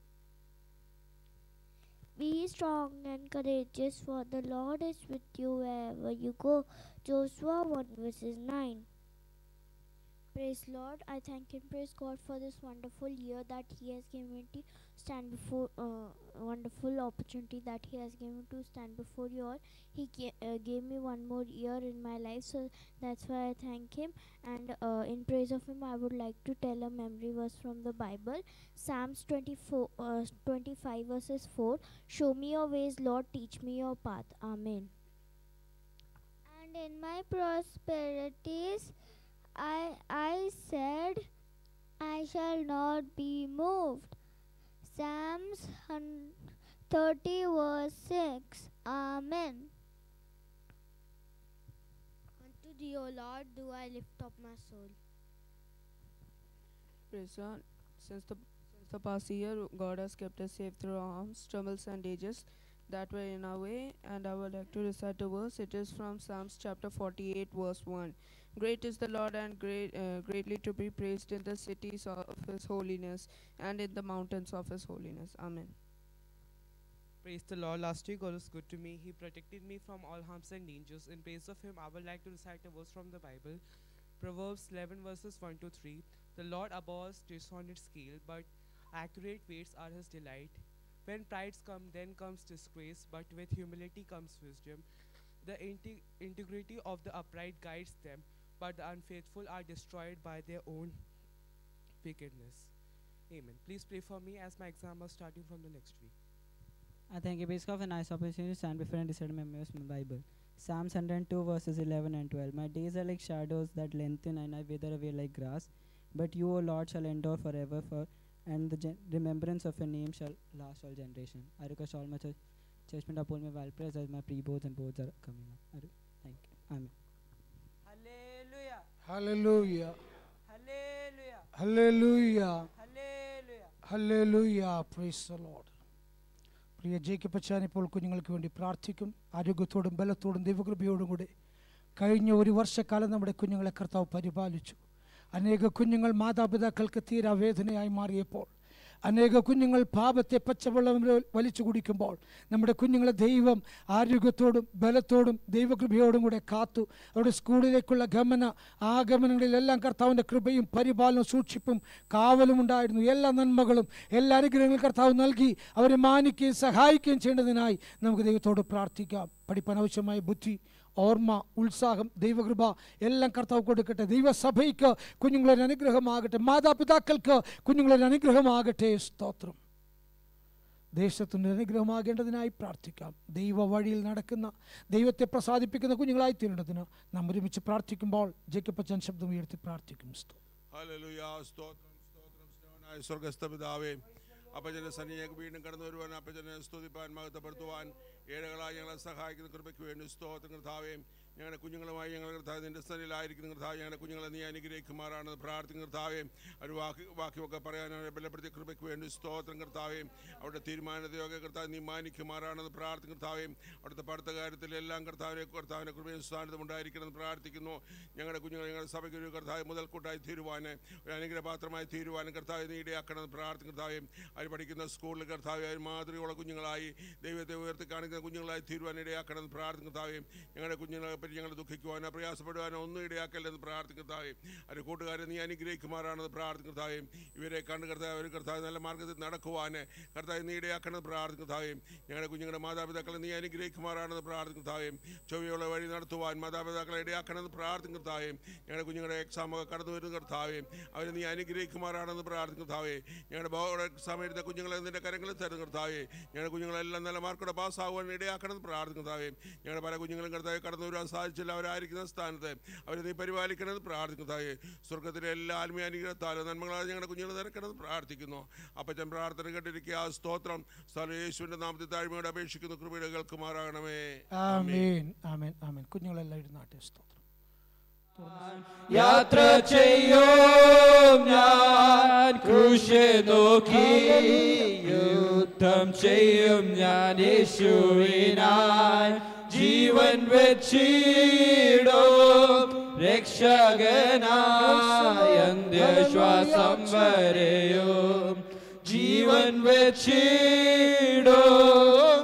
Be strong and courageous, for the Lord is with you wherever you go. Joshua 1 verses 9. Praise Lord. I thank and praise God for this wonderful year that He has given me to stand before, uh, wonderful opportunity that He has given to stand before you all. He ga- uh, gave me one more year in my life, so that's why I thank Him. And uh, in praise of Him, I would like to tell a memory verse from the Bible Psalms 24, uh, 25, verses 4 Show me your ways, Lord, teach me your path. Amen. And in my prosperities, I I said, I shall not be moved. Psalms hun- 30 verse 6. Amen. Unto thee, O Lord, do I lift up my soul. Praise God. Since the since the past year, God has kept us safe through harms, troubles, and dangers that were in our way. And I would like to recite a verse. It is from Psalms chapter 48, verse 1. Great is the Lord, and great, uh, greatly to be praised in the cities of His holiness, and in the mountains of His holiness. Amen. Praise the Lord. Last week God was good to me. He protected me from all harms and dangers. In praise of Him, I would like to recite a verse from the Bible. Proverbs 11 verses 1 to 3. The Lord abhors dishonest scale, but accurate weights are His delight. When prides come, then comes disgrace, but with humility comes wisdom. The inte- integrity of the upright guides them, but the unfaithful are destroyed by their own wickedness. Amen. Please pray for me as my exam is starting from the next week. I thank you, Bishop, for a nice opportunity to stand before and recite memories from the Bible. Psalms 102 verses 11 and 12. My days are like shadows that lengthen and I wither away like grass. But you, O Lord, shall endure forever, for and the gen- remembrance of your name shall last all generation. I request all my church, churchmen to uphold me while prayers as my pre-boards and boards are coming up. I re- thank you. Amen. Hallelujah. Hallelujah. Hallelujah. Hallelujah. Hallelujah. Praise the Lord. പ്രിയ Jacob അച്ചാൻ ഇപ്പോൾ കുഞ്ഞുങ്ങൾക്ക് വേണ്ടി പ്രാർത്ഥിക്കും ആരോഗ്യത്തോടും ബലത്തോടും ദൈവകൃപയോടും കൂടെ കഴിഞ്ഞ ഒരു വർഷക്കാലം നമ്മുടെ കുഞ്ഞുങ്ങളെ കർത്താവ് പരിപാലിച്ചു അനേക കുഞ്ഞുങ്ങൾ മാതാപിതാക്കൾക്ക് തീരാ വേദനയായി മാറിയപ്പോൾ അനേക കുഞ്ഞുങ്ങൾ പാപത്തെ പച്ചവെള്ളം വലിച്ചു കുടിക്കുമ്പോൾ നമ്മുടെ കുഞ്ഞുങ്ങളെ ദൈവം ആരോഗ്യത്തോടും ബലത്തോടും ദൈവകൃപയോടും കൂടെ കാത്തു അവരുടെ സ്കൂളിലേക്കുള്ള ഗമന ആഗമനങ്ങളിലെല്ലാം കർത്താവിൻ്റെ കൃപയും പരിപാലനവും സൂക്ഷിപ്പും കാവലും ഉണ്ടായിരുന്നു എല്ലാ നന്മകളും എല്ലാ അനുഗ്രഹങ്ങളും കർത്താവ് നൽകി അവരെ മാനിക്കുകയും സഹായിക്കുകയും ചെയ്യേണ്ടതിനായി നമുക്ക് ദൈവത്തോട് പ്രാർത്ഥിക്കാം പഠിപ്പാൻ ആവശ്യമായ ബുദ്ധി ഓർമ്മ ഉത്സാഹം ദൈവകൃപ എല്ലാം കർത്താവ് കൊടുക്കട്ടെ ദൈവസഭയ്ക്ക് കുഞ്ഞുങ്ങളൊരു അനുഗ്രഹമാകട്ടെ മാതാപിതാക്കൾക്ക് കുഞ്ഞുങ്ങളൊരു അനുഗ്രഹമാകട്ടെ സ്തോത്രം ദേശത്തിൻ്റെ അനുഗ്രഹമാകേണ്ടതിനായി പ്രാർത്ഥിക്കാം ദൈവ വഴിയിൽ നടക്കുന്ന ദൈവത്തെ പ്രസാദിപ്പിക്കുന്ന കുഞ്ഞുങ്ങളായി തീരേണ്ടതിന് നാം ഒരുമിച്ച് പ്രാർത്ഥിക്കുമ്പോൾ ജേക്കപ്പച്ചൻ ശബ്ദം ഉയർത്തി പ്രാർത്ഥിക്കും സ്തോത്രം ഹല്ലേലൂയ സ്തോത്രം സ്തോത്രം സ്നേഹനായ സ്വർഗസ്ഥ പിതാവേ അപ്പച്ചൻ്റെ സന്നിധിയിലേക്ക് വീണ്ടും കടന്നു വരുവാൻ അപ്പച്ചനെ സ്തുതിപ്പാൻ മഹത്വപ്പെടുത്തുവാൻ ഏഴകളായി ഞങ്ങളെ സഹായിക്കുന്ന കൃപയ്ക്ക് വേണ്ടി സ്തോത്രം കർത്താവേ ഞങ്ങളുടെ കുഞ്ഞുങ്ങളുമായി ഞങ്ങൾ കർത്താവ് നിന്റെ സ്ഥലയിലായിരിക്കുന്ന കർത്താവ് ഞങ്ങളുടെ കുഞ്ഞുങ്ങളെ നീ അനുഗ്രഹിക്കുമാറാണെന്ന് പ്രാർത്ഥിക്കുന്ന കർത്താവേ ഒരു വാക്ക് വാക്യമൊക്കെ പറയാൻ അവരെ ബലപ്പെടുത്തിയ കൃപയ്ക്ക് വേണ്ടി സ്തോത്രം കർത്താവേ അവരുടെ തീരുമാനതയൊക്കെ കർത്താവ് നീ മാനിക്കുമാറാണെന്ന് പ്രാർത്ഥിക്കുന്ന കർത്താവേ അവിടുത്തെ പഠിത്ത കാര്യത്തിലെല്ലാം കർത്താവിനെ കർത്താവിൻ്റെ കൃപയും സ്ഥാനത്തും ഉണ്ടായിരിക്കണമെന്ന് പ്രാർത്ഥിക്കുന്നു ഞങ്ങളുടെ കുഞ്ഞുങ്ങൾ ഞങ്ങളുടെ സഭയ്ക്ക് ഒരു കർത്താവ് മുതൽക്കൂട്ടായി തീരുവാന് ഒരു അനുഗ്രഹപാത്രമായി തീരുവാനും കർത്താവ് നീ ഇടയാക്കണമെന്ന് പ്രാർത്ഥിക്കുന്ന കർത്താവേ അവർ പഠിക്കുന്ന സ്കൂളിൽ കർത്താവ് അവർ മാതൃകയുള്ള കുഞ്ഞുങ്ങളായി ദൈവത്തെ ഉയർത്തി കാണിക്കുന്ന കുഞ്ഞുങ്ങളായി തീരുവാൻ ഇടയാക്കണമെന്ന് പ്രാർത്ഥിക്കുന്ന കർത്താവേ ഞങ്ങളുടെ കുഞ്ഞുങ്ങളെ പറ്റി ഞങ്ങൾ ദുഃഖിക്കുവാനോ പ്രയാസപ്പെടുവാനോ ഒന്നും ഇടയാക്കല്ലെന്ന് പ്രാർത്ഥിക്കുന്ന കർത്താവേ അവരുടെ കൂട്ടുകാരെ നീ അനുഗ്രഹിക്കുമാറാണെന്ന് പ്രാർത്ഥിക്കുന്ന കർത്താവേ ഇവരെ കണ്ട് കർത്താവ് അവർ കർത്താവ് നല്ല മാർഗ്ഗത്തിൽ നടക്കുവാന് കർത്താവ് നീ ഇടയാക്കണമെന്ന് പ്രാർത്ഥിക്കുന്ന കർത്താവേ ഞങ്ങളുടെ കുഞ്ഞുങ്ങളുടെ മാതാപിതാക്കളെ നീ അനുഗ്രഹിക്കുമാറാണെന്ന് പ്രാർത്ഥിക്കുന്ന കർത്താവേ ചൊവ്വയുള്ള വഴി നടത്തുവാൻ മാതാപിതാക്കളെ ഇടയാക്കണമെന്ന് പ്രാർത്ഥിക്കുന്ന കർത്താവേ ഞങ്ങളുടെ കുഞ്ഞുങ്ങളുടെ എക്സാമൊക്കെ കടന്നു വരുന്ന കർത്താവേ അവരെ നീ അനുഗ്രഹിക്കുമാറാണെന്ന് പ്രാർത്ഥിക്കുന്ന കർത്താവേ ഞങ്ങളുടെ ബോർഡ് എക്സാം എഴുതുന്ന കുഞ്ഞുങ്ങളെ നിന്റെ കരങ്ങളിൽ തരുന്ന കർത്താവേ ഞങ്ങളുടെ കുഞ്ഞുങ്ങളെല്ലാം നല്ല മാർക്കോടെ പാസ്സാകുവാൻ ഇടയാക്കണമെന്ന് പ്രാർത്ഥിക്കുന്ന കർത്താവേ ഞങ്ങളുടെ പല കുഞ്ഞുങ്ങളും കർത്താവെ കടന്നു വരാൻ സാധിച്ചില്ല അവരായിരിക്കുന്ന സ്ഥാനത്ത് അവരെ നീ പരിപാലിക്കണമെന്ന് പ്രാർത്ഥിക്കുന്ന കർത്താവേ സ്വർഗത്തിലെ എല്ലാ ആത്മീയ അനുഗ്രഹത്താലും നന്മകളാൽ ഞങ്ങളുടെ കുഞ്ഞുങ്ങളെ നിരക്കണമെന്ന് പ്രാർത്ഥിക്കുന്നു അപ്പച്ചൻ പ്രാർത്ഥന കേട്ടിരിക്കുക ആ സ്തോത്രം സ്ഥലം യേശുവിൻ്റെ നാമത്തിൽ താഴ്മയോടെ അപേക്ഷിക്കുന്നു കൃപയുടെ കേൾക്കുമാറാകണമേ ആമേൻ ആമേൻ ആമേൻ കുഞ്ഞുങ്ങളെല്ലാം ഇരുന്നാട്ടെ സ്തോത്രം യാത്ര ചെയ്യും ഞാൻ ക്രൂശെ നോക്കി യുദ്ധം ചെയ്യും ഞാൻ യേശുവിനായി ജീവൻ വെച്ചിടും രക്ഷകനായ അന്ത്യശ്വാസം വരെയും ജീവൻ വെച്ചിടും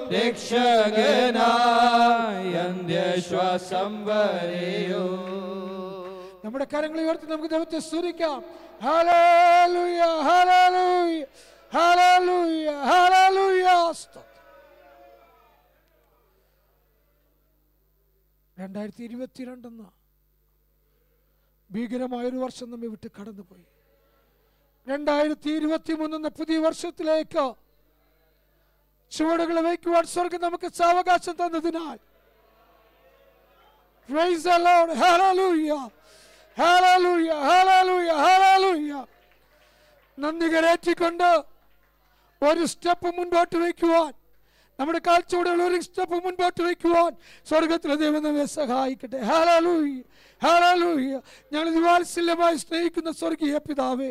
രക്ഷകനായ അന്ത്യശ്വാസം വരെയും നമ്മുടെ കരങ്ങളെ ഉയർത്തി നമുക്ക് ദൈവത്തെ സ്തുതിക്കാം ഹല്ലേലൂയ ഹല്ലേലൂയ ഹല്ലേലൂയ ഹല്ലേലൂയ സ്തോത്രം. രണ്ടായിരത്തി ഇരുപത്തിരണ്ടെന്ന ഭീകരമായൊരു വർഷം നമ്മെ വിട്ട് കടന്നുപോയി രണ്ടായിരത്തി ഇരുപത്തി മൂന്നെന്ന പുതിയ വർഷത്തിലേക്ക് ചുവടുകൾ വയ്ക്കുവാൻ സ്വർഗം നമുക്ക് സാവകാശം തന്നതിനാൽ Praise the Lord. Hallelujah. Hallelujah. Hallelujah. Hallelujah. നന്ദി കരേറ്റിക്കൊണ്ട് ഒരു സ്റ്റെപ്പ് മുൻപോട്ട് വയ്ക്കുവാൻ നമ്മുടെ കാഴ്ചയോടെയുള്ള ഒരു സ്റ്റെപ്പ് മുൻപോട്ട് വയ്ക്കുവാൻ സ്വർഗത്തിലെ ദൈവം നമ്മെ സഹായിക്കട്ടെ ഹാലൂയ ഹാലൂയ ഞങ്ങൾ ദിവാത്സല്യമായി സ്നേഹിക്കുന്ന സ്വർഗീയ പിതാവേ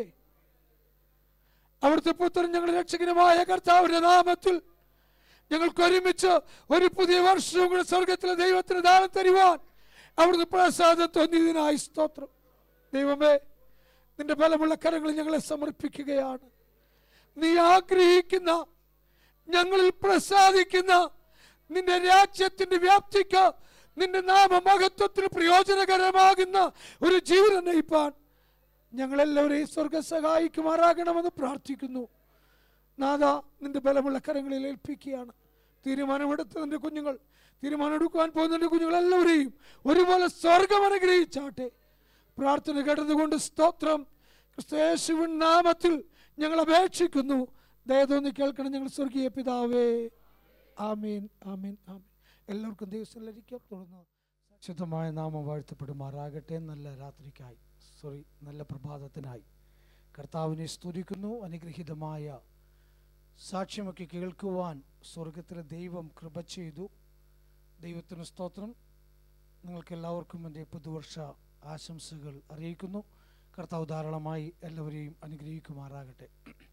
അവിടുത്തെ പുത്രൻ ഞങ്ങളുടെ രക്ഷകനുമായ കർത്താവിന്റെ നാമത്തിൽ ഞങ്ങൾക്ക് ഒരുമിച്ച് ഒരു പുതിയ വർഷവും കൂടെ സ്വർഗത്തിലെ ദൈവത്തിന് ദാനം തരുവാൻ അവിടുന്ന് പ്രസാദം തോന്നിയതിനായി സ്തോത്രം ദൈവമേ നിന്റെ ബലമുള്ള കരങ്ങൾ ഞങ്ങളെ സമർപ്പിക്കുകയാണ് നീ ആഗ്രഹിക്കുന്ന ഞങ്ങളിൽ പ്രസാദിക്കുന്ന നിന്റെ രാജ്യത്തിന്റെ വ്യാപ്തിക്ക് നിന്റെ നാമമഹത്വത്തിന് പ്രയോജനകരമാകുന്ന ഒരു ജീവിതം നയിപ്പാൻ ഞങ്ങളെല്ലാവരെയും സ്വർഗ സഹായിക്കുമാറാകണമെന്ന് പ്രാർത്ഥിക്കുന്നു നാഥ നിന്റെ ബലമുള്ള കരങ്ങളിൽ ഏൽപ്പിക്കുകയാണ് തീരുമാനമെടുത്ത നിന്റെ കുഞ്ഞുങ്ങൾ തീരുമാനമെടുക്കുവാൻ പോകുന്ന നിന്റെ കുഞ്ഞുങ്ങൾ എല്ലാവരെയും ഒരുപോലെ സ്വർഗം അനുഗ്രഹിച്ചാട്ടെ പ്രാർത്ഥന കേട്ടതുകൊണ്ട് സ്തോത്രം ക്രിസ്തയേശുവിൻ നാമത്തിൽ ഞങ്ങൾ അപേക്ഷിക്കുന്നു ദയതോന്നി കേൾക്കണം ഞങ്ങൾ സ്വർഗീയ പിതാവേ ആമീൻ ആമീൻ ആമീൻ എല്ലാവർക്കും ദിവസങ്ങളിലിരിക്കാം തുടർന്ന് ശുദ്ധമായ നാമം വാഴ്ത്തപ്പെടുമാറാകട്ടെ നല്ല രാത്രിക്കായി സോറി നല്ല പ്രഭാതത്തിനായി കർത്താവിനെ സ്തുതിക്കുന്നു അനുഗ്രഹീതമായ സാക്ഷ്യമൊക്കെ കേൾക്കുവാൻ സ്വർഗത്തിലെ ദൈവം കൃപ ചെയ്തു ദൈവത്തിന് സ്തോത്രം നിങ്ങൾക്ക് എല്ലാവർക്കും എൻ്റെ പുതുവർഷ ആശംസകൾ അറിയിക്കുന്നു കർത്താവ് ധാരാളമായി എല്ലാവരെയും അനുഗ്രഹിക്കുമാറാകട്ടെ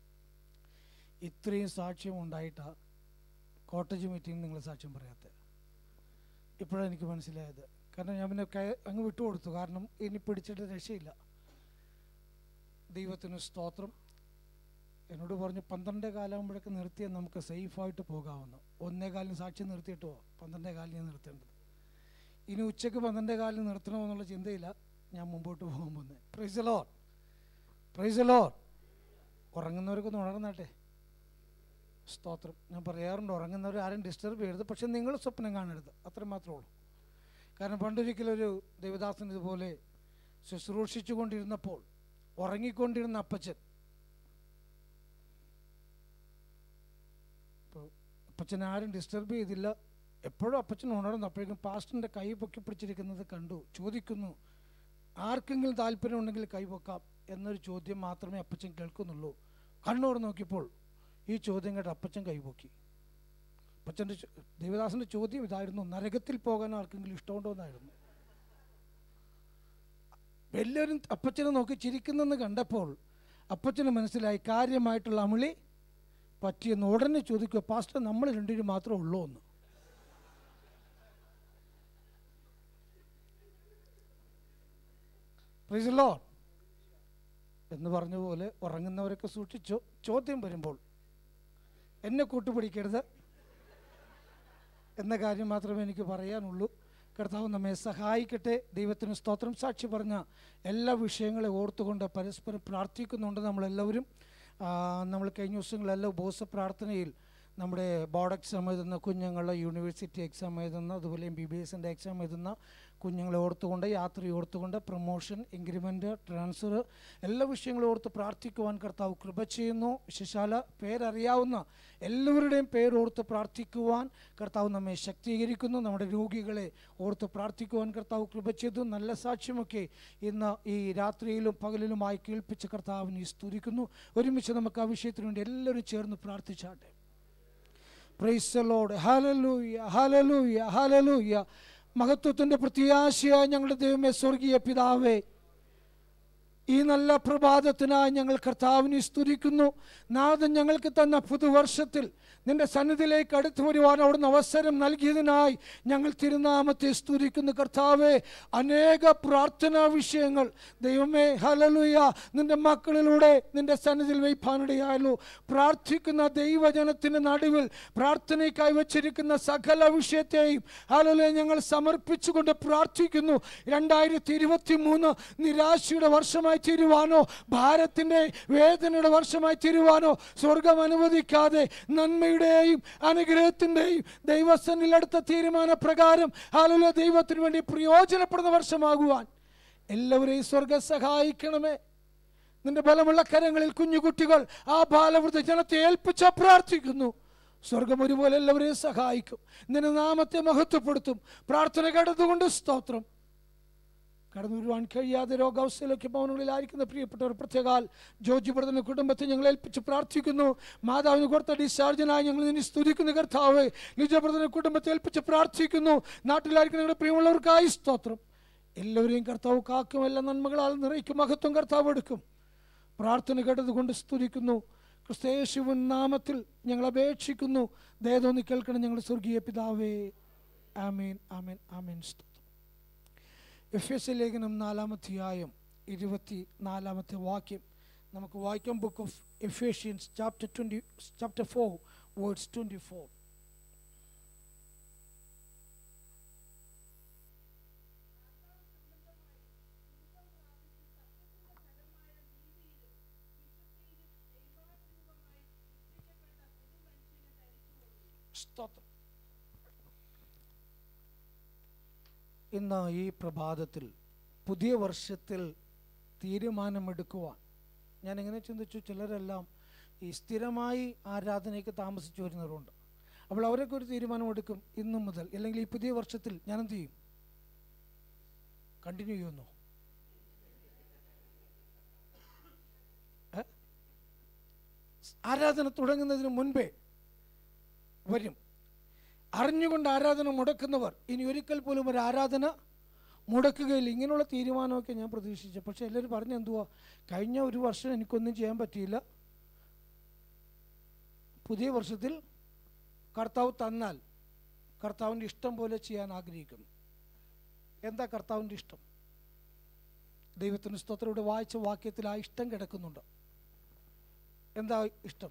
ഇത്രയും സാക്ഷ്യം ഉണ്ടായിട്ടാ കോട്ടേജ് മീറ്റിംഗ് നിങ്ങൾ സാക്ഷ്യം പറയാത്ത ഇപ്പോഴാണ് എനിക്ക് മനസ്സിലായത് കാരണം ഞാൻ പിന്നെ കയ- അങ്ങ് വിട്ടുകൊടുത്തു കാരണം ഇനി പിടിച്ചിട്ട് രക്ഷയില്ല ദൈവത്തിന് സ്തോത്രം എന്നോട് പറഞ്ഞു പന്ത്രണ്ടേ കാലാകുമ്പോഴൊക്കെ നിർത്തിയാൽ നമുക്ക് സേഫായിട്ട് പോകാമെന്ന് ഒന്നേ കാലിന് സാക്ഷി നിർത്തിയിട്ടോ പന്ത്രണ്ടേ കാലിന് ഞാൻ നിർത്തേണ്ടത് ഇനി ഉച്ചയ്ക്ക് പന്ത്രണ്ടേ കാലിന് നിർത്തണമെന്നുള്ള ചിന്തയില്ല ഞാൻ മുമ്പോട്ട് പോകാൻ പോകുന്നത് പ്രൈസ് ലോർ പ്രൈസ് ലോർ ഉറങ്ങുന്നവരൊക്കെ ഒന്ന് ഉണർന്നാട്ടെ സ്തോത്രം ഞാൻ പറയാറുണ്ട് ഉറങ്ങുന്നവർ ആരും ഡിസ്റ്റർബ് ചെയ്യരുത് പക്ഷെ നിങ്ങൾ സ്വപ്നം കാണരുത് അത്ര മാത്രമേ ഉള്ളൂ കാരണം പണ്ടൊരിക്കലൊരു ദേവദാസൻ ഇതുപോലെ ശുശ്രൂഷിച്ചു കൊണ്ടിരുന്നപ്പോൾ ഉറങ്ങിക്കൊണ്ടിരുന്ന അപ്പച്ചൻ അപ്പോൾ അപ്പച്ചൻ ആരും ഡിസ്റ്റർബ് ചെയ്തില്ല എപ്പോഴും അപ്പച്ചൻ ഉണർന്നു അപ്പോഴേക്കും പാസ്റ്ററിൻ്റെ കൈ പൊക്കി പിടിച്ചിരിക്കുന്നത് കണ്ടു ചോദിക്കുന്നു ആർക്കെങ്കിലും താല്പര്യമുണ്ടെങ്കിൽ കൈ പൊക്കാം എന്നൊരു ചോദ്യം മാത്രമേ അപ്പച്ചൻ കേൾക്കുന്നുള്ളൂ കണ്ണൂർ നോക്കിയപ്പോൾ ഈ ചോദ്യം കേട്ട് അപ്പച്ചൻ കൈപൊക്കി അപ്പച്ചൻ്റെ ചോ- ദേവദാസന്റെ ചോദ്യം ഇതായിരുന്നു നരകത്തിൽ പോകാൻ ആർക്കെങ്കിലും ഇഷ്ടമുണ്ടോ എന്നായിരുന്നു എല്ലാവരും അപ്പച്ചനെ നോക്കി ചിരിക്കുന്നെന്ന് കണ്ടപ്പോൾ അപ്പച്ചന് മനസ്സിലായി കാര്യമായിട്ടുള്ള അമിളി പറ്റിയെന്ന് ഉടനെ ചോദിക്കുക പാസ്റ്റർ നമ്മൾ രണ്ടുപേരും മാത്രമേ ഉള്ളൂ എന്ന് Praise the Lord. എന്ന് പറഞ്ഞ പോലെ ഉറങ്ങുന്നവരൊക്കെ സൂക്ഷിച്ചു ചോദ്യം വരുമ്പോൾ എന്നെ കൂട്ടുപിടിക്കരുത് എന്ന കാര്യം മാത്രമേ എനിക്ക് പറയാനുള്ളൂ കർത്താവ് നമ്മെ സഹായിക്കട്ടെ ദൈവത്തിന് സ്തോത്രം സാക്ഷി പറഞ്ഞ എല്ലാ വിഷയങ്ങളെ ഓർത്തുകൊണ്ട് പരസ്പരം പ്രാർത്ഥിക്കുന്നുണ്ട് നമ്മളെല്ലാവരും ആ, നമ്മൾ കഴിഞ്ഞ ദിവസങ്ങളെല്ലാം ഉപവാസ പ്രാർത്ഥനയിൽ നമ്മുടെ ബോർഡ് എക്സാം എഴുതുന്ന കുഞ്ഞുങ്ങൾ യൂണിവേഴ്സിറ്റി എക്സാം എഴുതുന്ന അതുപോലെ എം ബി ബി എസിൻ്റെ എക്സാം എഴുതുന്ന കുഞ്ഞുങ്ങളെ ഓർത്തുകൊണ്ട് യാത്ര ഓർത്തുകൊണ്ട് പ്രൊമോഷൻ ഇൻക്രിമെൻറ്റ് ട്രാൻസ്ഫർ എല്ലാ വിഷയങ്ങളും ഓർത്ത് പ്രാർത്ഥിക്കുവാൻ കർത്താവ് കൃപ ചെയ്യുന്നു വിശേഷാല പേരറിയാവുന്ന എല്ലാവരുടെയും പേരോർത്ത് പ്രാർത്ഥിക്കുവാൻ കർത്താവ് നമ്മെ ശക്തീകരിക്കുന്നു നമ്മുടെ രോഗികളെ ഓർത്ത് പ്രാർത്ഥിക്കുവാൻ കർത്താവ് കൃപ ചെയ്തു നല്ല സാക്ഷ്യമൊക്കെ ഇന്ന് ഈ രാത്രിയിലും പകലിലുമായി കേൾപ്പിച്ച കർത്താവിനെ സ്തുതിക്കുന്നു ഒരുമിച്ച് നമുക്ക് ആ വിഷയത്തിന് വേണ്ടി എല്ലാവരും ചേർന്ന് പ്രാർത്ഥിച്ചാട്ടെ പ്രൈസ് ലോഡ് ഹലലൂയ ഹലലൂയ ഹലലൂയ മഹത്വത്തിൻ്റെ പ്രത്യാശയായ ഞങ്ങളുടെ ദൈവമേ സ്വർഗീയ പിതാവേ ഈ നല്ല പ്രഭാതത്തിനായി ഞങ്ങൾ കർത്താവിനെ സ്തുതിക്കുന്നു നാഥൻ ഞങ്ങൾക്ക് തന്ന പുതുവർഷത്തിൽ നിന്റെ സന്നിധിയിലേക്ക് അടുത്തു വരുവാൻ അവിടുന്ന് അവസരം നൽകിയതിനായി ഞങ്ങൾ തിരുനാമത്തെ സ്തുതിക്കുന്നു കർത്താവെ അനേക പ്രാർത്ഥനാ വിഷയങ്ങൾ ദൈവമേ ഹലലുയ നിന്റെ മക്കളിലൂടെ നിന്റെ സന്നിധിയിൽ വയ്പാനിടയായല്ലോ പ്രാർത്ഥിക്കുന്ന ദൈവജനത്തിന് നടുവിൽ പ്രാർത്ഥനയ്ക്കായി വച്ചിരിക്കുന്ന സകല വിഷയത്തെയും ഹലലുയ ഞങ്ങൾ സമർപ്പിച്ചുകൊണ്ട് പ്രാർത്ഥിക്കുന്നു രണ്ടായിരത്തി ഇരുപത്തി മൂന്ന് നിരാശയുടെ വർഷമായി തീരുവാനോ ഭാരത്തിൻ്റെ വേദനയുടെ വർഷമായി തീരുവാനോ സ്വർഗം അനുവദിക്കാതെ നന്മയുടെയും അനുഗ്രഹത്തിൻ്റെയും ദൈവസന്നിലെടുത്ത തീരുമാന പ്രകാരം ഹാലുള്ള ദൈവത്തിന് വേണ്ടി പ്രയോജനപ്പെടുന്ന വർഷമാകുവാൻ എല്ലാവരെയും സ്വർഗം സഹായിക്കണമേ നിന്റെ ബലമുള്ള കരങ്ങളിൽ കുഞ്ഞുകുട്ടികൾ ആ ബാലവൃദ്ധ ജനത്തെ ഏൽപ്പിച്ച പ്രാർത്ഥിക്കുന്നു സ്വർഗം ഒരുപോലെ എല്ലാവരെയും സഹായിക്കും നിന്റെ നാമത്തെ മഹത്വപ്പെടുത്തും പ്രാർത്ഥന കേട്ടതുകൊണ്ട് സ്തോത്രം കടന്നു വരുവാൻ കഴിയാതെ രോഗാവസ്ഥയിലൊക്കെ ഭവനങ്ങളിലായിരിക്കുന്ന പ്രിയപ്പെട്ടവർ പ്രത്യേകാൽ ജോജി ബ്രദറിന്റെ കുടുംബത്തെ ഞങ്ങൾ ഏൽപ്പിച്ച് പ്രാർത്ഥിക്കുന്നു മാതാവിന് കൊടുത്ത ഡിസ്ചാർജിനായി ഞങ്ങൾ നിന്നെ സ്തുതിക്കുന്ന കർത്താവ് ലിജ ബ്രദറിന്റെ കുടുംബത്തെ ഏൽപ്പിച്ച് പ്രാർത്ഥിക്കുന്നു നാട്ടിലായിരിക്കുന്ന ഞങ്ങളുടെ പ്രിയമുള്ളവർക്കായി സ്തോത്രം എല്ലാവരെയും കർത്താവ് കാക്കും എല്ലാ നന്മകളാൽ നിറയ്ക്കും മഹത്വം കർത്താവ് എടുക്കും പ്രാർത്ഥന കേട്ടതുകൊണ്ട് സ്തുതിക്കുന്നു ക്രിസ്തയേശുവൻ നാമത്തിൽ ഞങ്ങൾ അപേക്ഷിക്കുന്നു ദയതോന്നി കേൾക്കണം ഞങ്ങളുടെ സ്വർഗീയ പിതാവേ ആമേൻ ആമേൻ ആമേൻ സ്തോത്രം എഫ് എസ് ലേഖനം നാലാമധ്യായം ഇരുപത്തി നാലാമത്തെ വാക്യം നമുക്ക് വായിക്കാം book of Ephesians chapter twenty chapter four words twenty four സ്തോത്രം ഇന്ന് ഈ പ്രഭാതത്തിൽ പുതിയ വർഷത്തിൽ തീരുമാനമെടുക്കുവാൻ ഞാൻ എങ്ങനെ ചിന്തിച്ചു ചിലരെല്ലാം ഈ സ്ഥിരമായി ആരാധനയ്ക്ക് താമസിച്ചു വരുന്നവരുണ്ട് അപ്പോൾ അവരൊക്കെ ഒരു തീരുമാനമെടുക്കും ഇന്നു മുതൽ അല്ലെങ്കിൽ ഈ പുതിയ വർഷത്തിൽ ഞാൻ എന്ത് ചെയ്യും കണ്ടിന്യൂ ചെയ്യുന്നു ഏ? ആരാധന തുടങ്ങുന്നതിന് മുൻപേ വരും അറിഞ്ഞുകൊണ്ട് ആരാധന മുടക്കുന്നവർ ഇനി ഒരിക്കൽ പോലും ഒരു ആരാധന മുടക്കുകയില്ല ഇങ്ങനെയുള്ള തീരുമാനമൊക്കെ ഞാൻ പ്രതീക്ഷിച്ചു പക്ഷേ എല്ലാവരും പറഞ്ഞു എന്തുവാ കഴിഞ്ഞ ഒരു വർഷം എനിക്കൊന്നും ചെയ്യാൻ പറ്റിയില്ല പുതിയ വർഷത്തിൽ കർത്താവ് തന്നാൽ കർത്താവിൻ്റെ ഇഷ്ടം പോലെ ചെയ്യാൻ ആഗ്രഹിക്കുന്നു എന്താ കർത്താവിൻ്റെ ഇഷ്ടം ദൈവത്തിന് സ്തോത്രയുടെ വായിച്ച വാക്യത്തിൽ ആ ഇഷ്ടം കിടക്കുന്നുണ്ട് എന്താ ഇഷ്ടം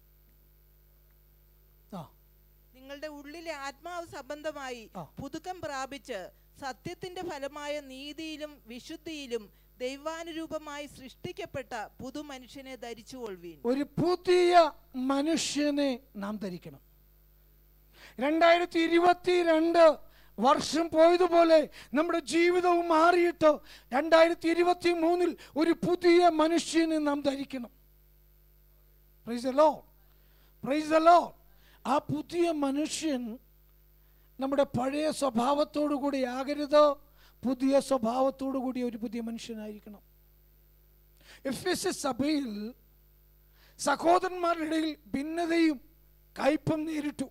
ആ നിങ്ങളുടെ ഉള്ളിലെ ആത്മാവ് സംബന്ധമായി പുതുക്കം പ്രാപിച്ച് സത്യത്തിന്റെ ഫലമായ നീതിയിലും വിശുദ്ധിയിലും ദൈവാനുരൂപമായി സൃഷ്ടിക്കപ്പെട്ട പുതുമനുഷ്യനെ ധരിച്ചുകൊള്ളുവീൻ ഒരു പുതിയ മനുഷ്യനെ നാം ധരിക്കണം രണ്ടായിരത്തി ഇരുപത്തി രണ്ട് വർഷം പോയതുപോലെ നമ്മുടെ ജീവിതവും മാറിയിട്ട് രണ്ടായിരത്തി ഇരുപത്തി മൂന്നിൽ ഒരു പുതിയ മനുഷ്യനെ നാം ധരിക്കണം പ്രൈസ് അല്ലോ പ്രൈസ് അല്ലോ ആ പുതിയ മനുഷ്യൻ നമ്മുടെ പഴയ സ്വഭാവത്തോടു കൂടി ആകരുത് പുതിയ സ്വഭാവത്തോടു കൂടി ഒരു പുതിയ മനുഷ്യനായിരിക്കണം എഫ് എസ് എസ് സഭയിൽ സഹോദരന്മാരുടെ ഇടയിൽ ഭിന്നതയും കയ്പും നേരിട്ടു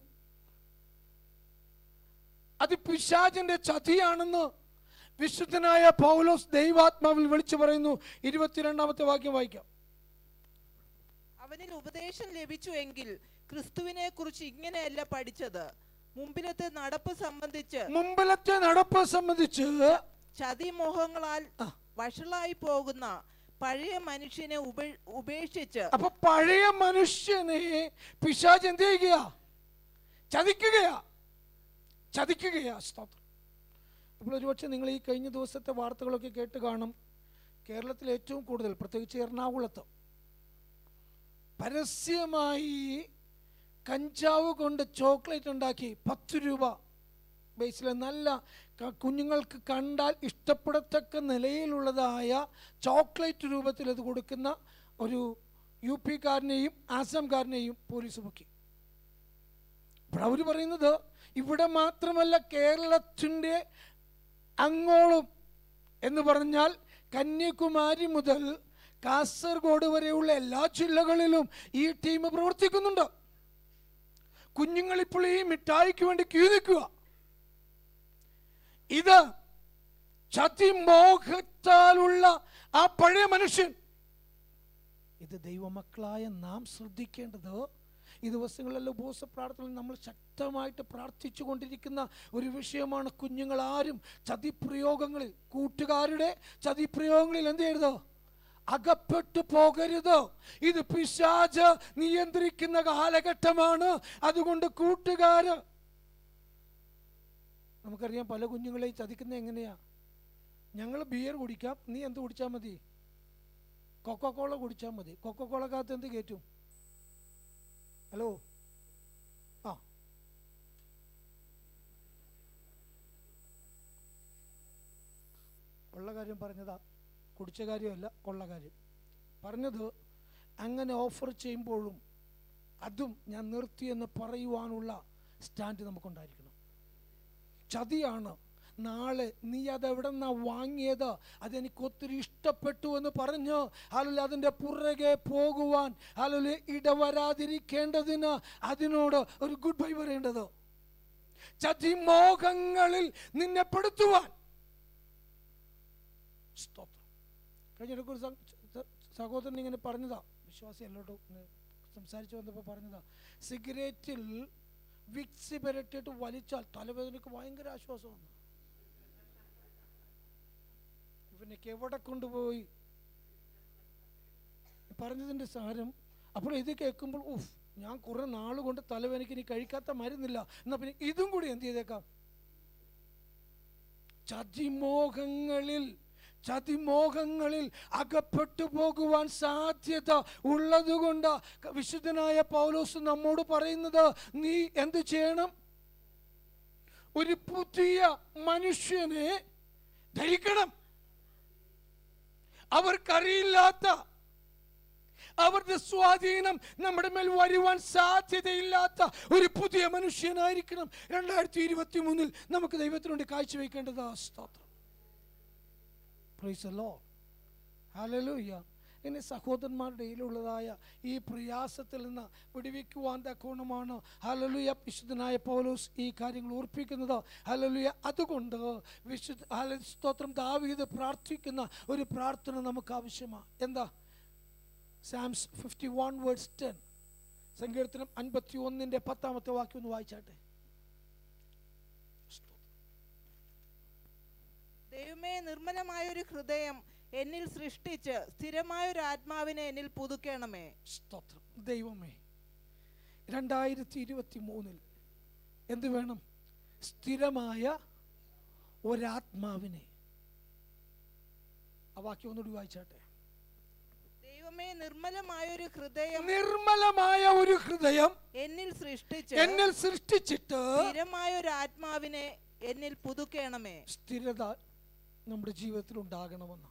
അത് പിശാചിന്റെ ചതിയാണെന്ന് വിശുദ്ധനായ പൗലോസ് ദൈവാത്മാവിൽ വിളിച്ചു പറയുന്നു ഇരുപത്തിരണ്ടാമത്തെ വാക്യം വായിക്കാം അവനിൽ ഉപദേശം ലഭിച്ചു എങ്കിൽ ക്രിസ്തുവിനെ കുറിച്ച് ഇങ്ങനെയല്ല പഠിച്ചത് മുമ്പിലത്തെ നടപ്പ് സംബന്ധിച്ച് മുമ്പിലത്തെ നടപ്പ് സംബന്ധിച്ച് ചതിമോഹങ്ങളാൽ വഷളായി പോകുന്ന പഴയ മനുഷ്യനെ ഉപേ- ഉപേക്ഷിച്ച് അപ്പൊ പഴയ മനുഷ്യനെ പിശാജ് എന്ത് ചെയ്യുക ചതിക്കുകയാ ചതിക്കുകയാ സ്തോത്രം ഇപ്പോൾ ഒരുപക്ഷെ നിങ്ങൾ ഈ കഴിഞ്ഞ ദിവസത്തെ വാർത്തകളൊക്കെ കേട്ട് കാണും കേരളത്തിൽ ഏറ്റവും കൂടുതൽ പ്രത്യേകിച്ച് എറണാകുളത്ത് പരസ്യമായി കഞ്ചാവ് കൊണ്ട് ചോക്ലേറ്റ് ഉണ്ടാക്കി പത്ത് രൂപ ബേസിൽ നല്ല ക- കുഞ്ഞുങ്ങൾക്ക് കണ്ടാൽ ഇഷ്ടപ്പെടത്തക്ക നിലയിലുള്ളതായ ചോക്ലേറ്റ് രൂപത്തിൽ അത് കൊടുക്കുന്ന ഒരു യു പിക്കാരനെയും ആസാംകാരനെയും പോലീസ് പൊക്കി അപ്പോൾ അവർ പറയുന്നത് ഇവിടെ മാത്രമല്ല കേരളത്തിൻ്റെ അങ്ങോളം എന്ന് പറഞ്ഞാൽ കന്യാകുമാരി മുതൽ കാസർഗോഡ് വരെയുള്ള എല്ലാ ജില്ലകളിലും ഈ ടീം പ്രവർത്തിക്കുന്നുണ്ട് കുഞ്ഞുങ്ങൾ ഇപ്പോൾ ഈ മിഠായിക്ക് വേണ്ടി ക്യൂ നിൽക്കുക ഇത് ചതിമോഹത്താലുള്ള ആ പഴയ മനുഷ്യൻ ഇത് ദൈവമക്കളായ നാം ശ്രദ്ധിക്കേണ്ടത് ഈ ദിവസങ്ങളിലെല്ലാം ഉപവാസ പ്രാർത്ഥനയിൽ നമ്മൾ ശക്തമായിട്ട് പ്രാർത്ഥിച്ചു കൊണ്ടിരിക്കുന്ന ഒരു വിഷയമാണ് കുഞ്ഞുങ്ങൾ ആരും ചതിപ്രയോഗങ്ങളിൽ കൂട്ടുകാരുടെ ചതിപ്രയോഗങ്ങളിൽ എന്ത് ചെയ്യരുത് അകപ്പെട്ടു പോകരുത് ഇത് പിശാജ് നിയന്ത്രിക്കുന്ന കാലഘട്ടമാണ് അതുകൊണ്ട് കൂട്ടുകാര് നമുക്കറിയാം പല കുഞ്ഞുങ്ങളെയും ചതിക്കുന്നത് എങ്ങനെയാ ഞങ്ങൾ ബിയർ കുടിക്കാം നീ എന്ത് കുടിച്ചാൽ മതി കൊക്കക്കോള കുടിച്ചാൽ മതി കൊക്കക്കോളക്കകത്ത് എന്ത് കയറ്റും ഹലോ ആ ഉള്ള കാര്യം പറഞ്ഞതാ കുടിച്ച കാര്യമല്ല ഉള്ള കാര്യം പറഞ്ഞത് അങ്ങനെ ഓഫർ ചെയ്യുമ്പോഴും അതും ഞാൻ നിർത്തിയെന്ന് പറയുവാനുള്ള സ്റ്റാൻഡ് നമുക്കുണ്ടായിരിക്കണം ചതിയാണ് നാളെ നീ അത് എവിടെ നിന്നാ വാങ്ങിയത് അതെനിക്ക് ഒത്തിരി ഇഷ്ടപ്പെട്ടു എന്ന് പറഞ്ഞ് അല്ലെങ്കിൽ അതിൻ്റെ പുറകെ പോകുവാൻ അല്ലെങ്കിൽ ഇടവരാതിരിക്കേണ്ടതിന് അതിനോട് ഒരു ഗുഡ് ബൈ പറയേണ്ടത് ചതിമോഹങ്ങളിൽ നിന്നെ പെടുത്തുവാൻ സ്തോത്രം കഴിഞ്ഞ ഇടയ്ക്ക് ഒരു സം- സ- സഹോദരൻ ഇങ്ങനെ പറഞ്ഞതാ വിശ്വാസി അല്ലോട്ടോ സംസാരിച്ചു വന്നപ്പോൾ പറഞ്ഞതാ സിഗരറ്റിൽ വിക്സ് പുരട്ടിയിട്ട് വലിച്ചാൽ തലവേദനയ്ക്ക് ഭയങ്കര ആശ്വാസമാണ് ഇവനൊക്കെ എവിടെ കൊണ്ടുപോയി പറഞ്ഞതിൻ്റെ സാരം അപ്പോൾ ഇത് കേൾക്കുമ്പോൾ ഉഫ് ഞാൻ കുറെ നാൾ കൊണ്ട് തലവേദനയ്ക്ക് ഇനി കഴിക്കാത്ത മരുന്നില്ല എന്നാ പിന്നെ ഇതും കൂടി എന്ത് ചെയ്തേക്കാം ചതിമോഹങ്ങളിൽ ചതിമോഹങ്ങളിൽ അകപ്പെട്ടു പോകുവാൻ സാധ്യത ഉള്ളതുകൊണ്ട് വിശുദ്ധനായ പൗലോസ് നമ്മോട് പറയുന്നത് നീ എന്ത് ചെയ്യണം ഒരു പുതിയ മനുഷ്യനെ ധരിക്കണം അവർക്കറിയില്ലാത്ത അവരുടെ സ്വാധീനം നമ്മുടെ മേൽ വരുവാൻ സാധ്യതയില്ലാത്ത ഒരു പുതിയ മനുഷ്യനായിരിക്കണം രണ്ടായിരത്തി ഇരുപത്തി മൂന്നിൽ നമുക്ക് ദൈവത്തിനുണ്ട് കാഴ്ചവെക്കേണ്ടത് ആ സ്തോത്രം പ്രൈസ് ലോ ഹല്ലേലൂയ ഇനി സഹോദരന്മാരുടെ ഇടയിലുള്ളതായ ഈ പ്രയാസത്തിൽ നിന്ന് വിടുവിക്കുവാൻ തക്കോണമാണ് ഹലലുയ വിശുദ്ധനായ പൗലോസ് ഈ കാര്യങ്ങൾ ഓർപ്പിക്കുന്നത് ഹലലുയ അതുകൊണ്ട് വിശുദ്ധ ഹല- സ്തോത്രം ദാവീദ് പ്രാർത്ഥിക്കുന്ന ഒരു പ്രാർത്ഥന നമുക്ക് ആവശ്യമാണ് എന്താ Psalms fifty one words ten സങ്കീർത്തനം അൻപത്തി ഒന്നിൻ്റെ പത്താമത്തെ വാക്യം ഒന്ന് വായിച്ചാട്ടെ ദൈവമേ നിർമ്മലമായ ഒരു ഹൃദയം എന്നിൽ സൃഷ്ടിച്ച് സ്ഥിരമായ ഒരു ആത്മാവിനെ എന്നിൽ പുതുക്കണമേ സ്തോത്രം ദൈവമേ രണ്ടായിരത്തി ഇരുപത്തി മൂന്നിൽ എന്ത് വേണം സ്ഥിരമായ ഒരാത്മാവിനെ ആ വാക്യം ഒന്നുകൂടി വായിച്ചാട്ടെ ദൈവമേ നിർമ്മലമായ ഒരു ഹൃദയം നിർമ്മലമായ ഒരു ഹൃദയം എന്നിൽ സൃഷ്ടിച്ച് എന്നിൽ സൃഷ്ടിച്ചിട്ട് സ്ഥിരമായ ഒരു ആത്മാവിനെ എന്നിൽ പുതുക്കണമേ സ്ഥിരത നമ്മുടെ ജീവിതത്തിൽ ഉണ്ടാകണമെന്ന്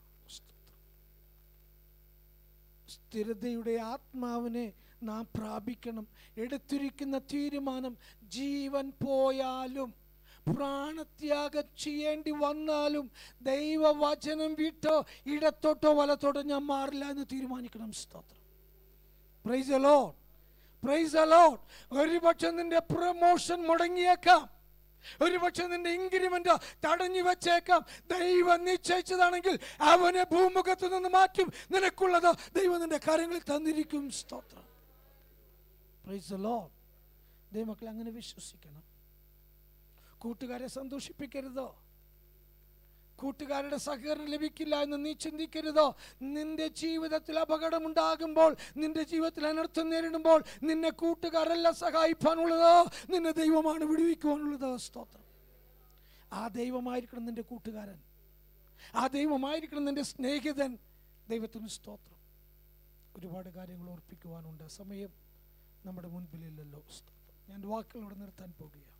സ്ഥിരതയുടെ ആത്മാവിനെ നാം പ്രാപിക്കണം എടുത്തിരിക്കുന്ന തീരുമാനം ജീവൻ പോയാലും പ്രാണത്യാഗം ചെയ്യേണ്ടി വന്നാലും ദൈവവചനം വിട്ടോ ഇടത്തോട്ടോ വലത്തോട്ടോ ഞാൻ മാറില്ല എന്ന് തീരുമാനിക്കണം സ്തോത്രം പ്രൈസ് അലോൺ പ്രൈസ് അലോൺ ഒരുപക്ഷെ നിന്റെ പ്രമോഷൻ മുടങ്ങിയേക്കാം ഒരുപക്ഷെ നിന്റെ ഇൻക്രിമെന്റ് തടഞ്ഞു വെച്ചേക്കാം ദൈവം നിശ്ചയിച്ചതാണെങ്കിൽ അവനെ ഭൂമുഖത്ത് നിന്ന് മാറ്റും നിനക്കുള്ളത് ദൈവം നിന്റെ കാര്യങ്ങളിൽ തന്നിരിക്കും സ്തോത്രം പ്രൈസ് ലോ ദൈവമക്കളെ അങ്ങനെ വിശ്വസിക്കണം കൂട്ടുകാരെ സന്തോഷിപ്പിക്കരുതോ കൂട്ടുകാരുടെ സഹകരണം ലഭിക്കില്ല എന്ന് നീ ചിന്തിക്കരുതോ നിന്റെ ജീവിതത്തിൽ അപകടമുണ്ടാകുമ്പോൾ നിന്റെ ജീവിതത്തിൽ അനർത്ഥം നേരിടുമ്പോൾ നിന്നെ കൂട്ടുകാരല്ല സഹായിപ്പാനുള്ളത് നിന്നെ ദൈവമാണ് വിടുവിക്കുവാനുള്ളത് സ്തോത്രം ആ ദൈവമായിരിക്കണം നിന്റെ കൂട്ടുകാരൻ ആ ദൈവമായിരിക്കണം നിന്റെ സ്നേഹിതൻ ദൈവത്തിന് സ്തോത്രം ഒരുപാട് കാര്യങ്ങൾ ഓർപ്പിക്കുവാനുണ്ട് സമയം നമ്മുടെ മുൻപിലില്ലല്ലോ സ്തോത്രം ഞാൻ വാക്കുകൾ ഇവിടെ നിർത്താൻ പോകുകയാണ്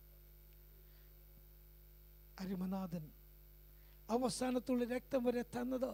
അരിമനാഥൻ അവസാനത്തുള്ള രക്തം വരെ തന്നത്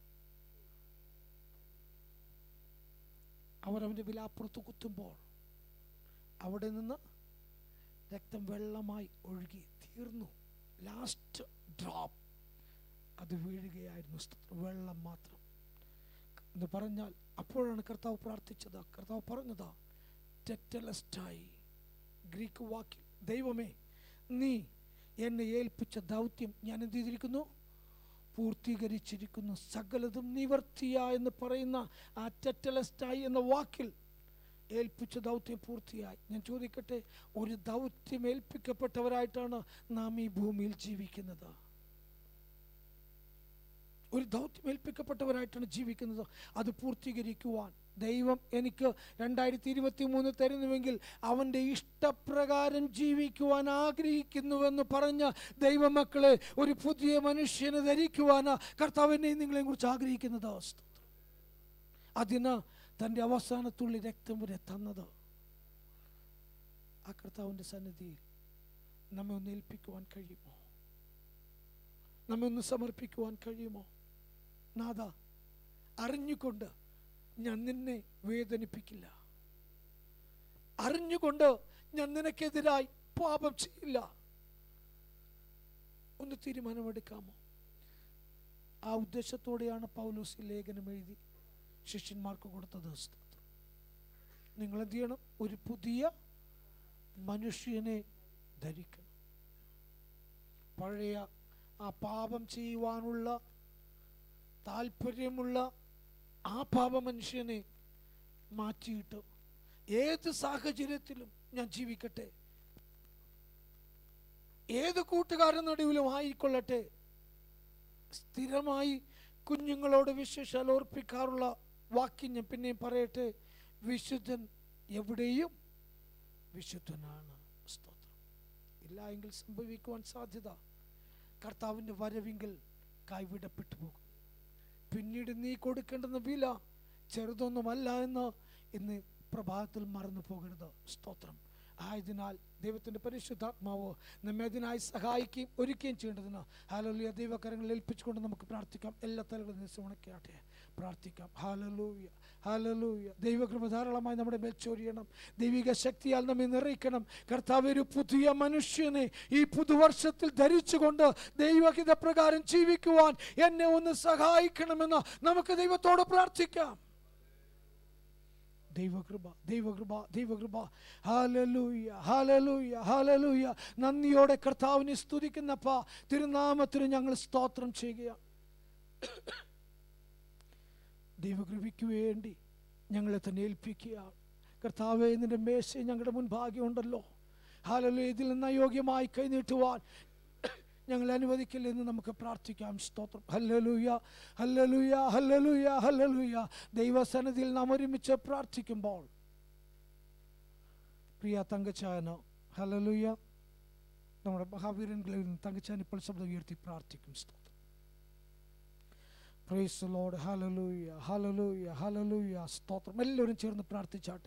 അവർ അവൻ്റെ വിലാപ്പുറത്ത് കുത്തുമ്പോൾ അവിടെ നിന്ന് രക്തം വെള്ളമായി ഒഴുകി തീർന്നു ലാസ്റ്റ് ഡ്രോപ്പ് അത് വീഴുകയായിരുന്നു സ്തോത്രം. വെള്ളം മാത്രം എന്ന് പറഞ്ഞാൽ അപ്പോഴാണ് കർത്താവ് പ്രാർത്ഥിച്ചത് കർത്താവ് പറഞ്ഞത് ടെറ്റലസ്റ്റായി ഗ്രീക്ക് വാക്കിൽ ദൈവമേ നീ എന്നെ ഏൽപ്പിച്ച ദൗത്യം ഞാൻ എന്ത് ചെയ്തിരിക്കുന്നു പൂർത്തീകരിച്ചിരിക്കുന്നു സകലതും നിവർത്തിയ എന്ന് പറയുന്ന ആ ടെറ്റലസ്റ്റായി എന്ന വാക്കിൽ ഏൽപ്പിച്ച ദൗത്യം പൂർത്തിയായി ഞാൻ ചോദിക്കട്ടെ ഒരു ദൗത്യം ഏൽപ്പിക്കപ്പെട്ടവരായിട്ടാണ് നാം ഈ ഭൂമിയിൽ ജീവിക്കുന്നത് ഒരു ദൗത്യം ഏൽപ്പിക്കപ്പെട്ടവരായിട്ടാണ് ജീവിക്കുന്നത് അത് പൂർത്തീകരിക്കുവാൻ ദൈവം എനിക്ക് രണ്ടായിരത്തി ഇരുപത്തി മൂന്ന് തരുന്നുവെങ്കിൽ അവൻ്റെ ഇഷ്ടപ്രകാരം ജീവിക്കുവാൻ ആഗ്രഹിക്കുന്നുവെന്ന് പറഞ്ഞ ദൈവമക്കളെ ഒരു പുതിയ മനുഷ്യനെ ധരിക്കുവാനാ കർത്താവിനെയും നിങ്ങളെയും കുറിച്ച് ആഗ്രഹിക്കുന്നത് സ്തോത്രം. അതിന് തൻ്റെ അവസാനത്തുള്ളി രക്തം വരെ തന്നത് ആ കർത്താവിൻ്റെ സന്നിധിയിൽ നമ്മെ ഒന്ന് ഏൽപ്പിക്കുവാൻ കഴിയുമോ നമ്മെ ഒന്ന് സമർപ്പിക്കുവാൻ കഴിയുമോ നാഥ അറിഞ്ഞുകൊണ്ട് ഞാൻ നിന്നെ വേദനിപ്പിക്കില്ല അറിഞ്ഞുകൊണ്ട് ഞാൻ നിനക്കെതിരായി പാപം ചെയ്യില്ല ഒന്ന് തീരുമാനമെടുക്കാമോ ആ ഉദ്ദേശത്തോടെയാണ് പൗലോസ് ഈ ലേഖനം എഴുതി ശിഷ്യന്മാർക്ക് കൊടുത്തത് സ്തോത്രം. നിങ്ങൾ എന്ത് ചെയ്യണം ഒരു പുതിയ മനുഷ്യനെ ധരിക്കണം പഴയ ആ പാപം ചെയ്യുവാനുള്ള താല്പര്യമുള്ള ആ പാപ മനുഷ്യനെ മാറ്റിയിട്ട് ഏത് സാഹചര്യത്തിലും ഞാൻ ജീവിക്കട്ടെ ഏത് കൂട്ടുകാരൻ നടുവിലും ആയിക്കൊള്ളട്ടെ സ്ഥിരമായി കുഞ്ഞുങ്ങളോട് വിശേഷാൽ ഓർപ്പിക്കാറുള്ള വാക്യം ഞാൻ പിന്നെയും പറയട്ടെ വിശുദ്ധൻ എവിടെയും വിശുദ്ധനാണ് സ്തോത്രം ഇല്ല എങ്കിൽ സംഭവിക്കുവാൻ സാധ്യത കർത്താവിൻ്റെ വരവിങ്കിൽ കൈവിടപ്പെട്ടു പോകും പിന്നീട് നീ കൊടുക്കേണ്ടുന്ന വില ചെറുതൊന്നുമല്ല എന്ന് ഇന്ന് പ്രഭാതത്തിൽ മറന്നു പോകരുത് സ്തോത്രം ആയതിനാൽ ദൈവത്തിൻ്റെ പരിശുദ്ധാത്മാവ് നമ്മെ അതിനായി സഹായിക്കുകയും ഒരുക്കുകയും ചെയ്യേണ്ടതിന് ഹാലലൂയ ദൈവകരങ്ങളിൽ ഏൽപ്പിച്ചുകൊണ്ട് നമുക്ക് പ്രാർത്ഥിക്കാം എല്ലാ തലകളും ദിവസം ഉണക്കിയാട്ടെ പ്രാർത്ഥിക്കാം ഹാലലൂയ ഹാലലൂയ ദൈവകൃപ ധാരാളമായി നമ്മുടെ മേൽ ചൊരിയണം ദൈവിക ശക്തിയാൽ നമ്മെ നിറയ്ക്കണം കർത്താവ് ഒരു പുതിയ മനുഷ്യനെ ഈ പുതുവർഷത്തിൽ ധരിച്ചുകൊണ്ട് ദൈവഹിത പ്രകാരം ജീവിക്കുവാൻ എന്നെ ഒന്ന് സഹായിക്കണമെന്ന് നമുക്ക് ദൈവത്തോട് പ്രാർത്ഥിക്കാം ദൈവകൃപ ദൈവകൃപ ദൈവകൃപ ഹാലലൂയ ഹാലലൂയ ഹാലലൂയ നന്ദിയോടെ കർത്താവിനെ സ്തുതിക്കുന്നപ്പ തിരുനാമത്തിന് ഞങ്ങൾ സ്തോത്രം ചെയ്യുക ദൈവകൃപയ്ക്ക് വേണ്ടി ഞങ്ങളെ തന്നെ ഏൽപ്പിക്കുക കർത്താവെ നിന്റെ മേശ ഞങ്ങളുടെ മുൻഭാഗ്യമുണ്ടല്ലോ ഹാലലൂയ ഇതിൽ നിന്ന് അയോഗ്യമായി കൈനീട്ടുവാൻ ഞങ്ങൾ അനുവദിക്കില്ലെന്ന് നമുക്ക് പ്രാർത്ഥിക്കാം സ്തോത്രം ഹല്ലലൂയ ഹല്ലലൂയ ഹല്ലലൂയ ഹല്ലലൂയ ദൈവസന്നിധിയിൽ നാം ഒരുമിച്ച് പ്രാർത്ഥിക്കുമ്പോൾ പ്രിയ തങ്കച്ചായനോ ഹല്ലലൂയ നമ്മുടെ മഹാവീരൻകളിൽ നിന്ന് തങ്കച്ചാൻ ഇപ്പോൾ ശബ്ദം ഉയർത്തി പ്രാർത്ഥിക്കും സ്തോത്രം പ്രൈസ് ലോഡ് ഹലലൂയ ഹലലൂയ ഹലലൂയ സ്തോത്രം എല്ലാവരും ചേർന്ന് പ്രാർത്ഥിച്ചാട്ടെ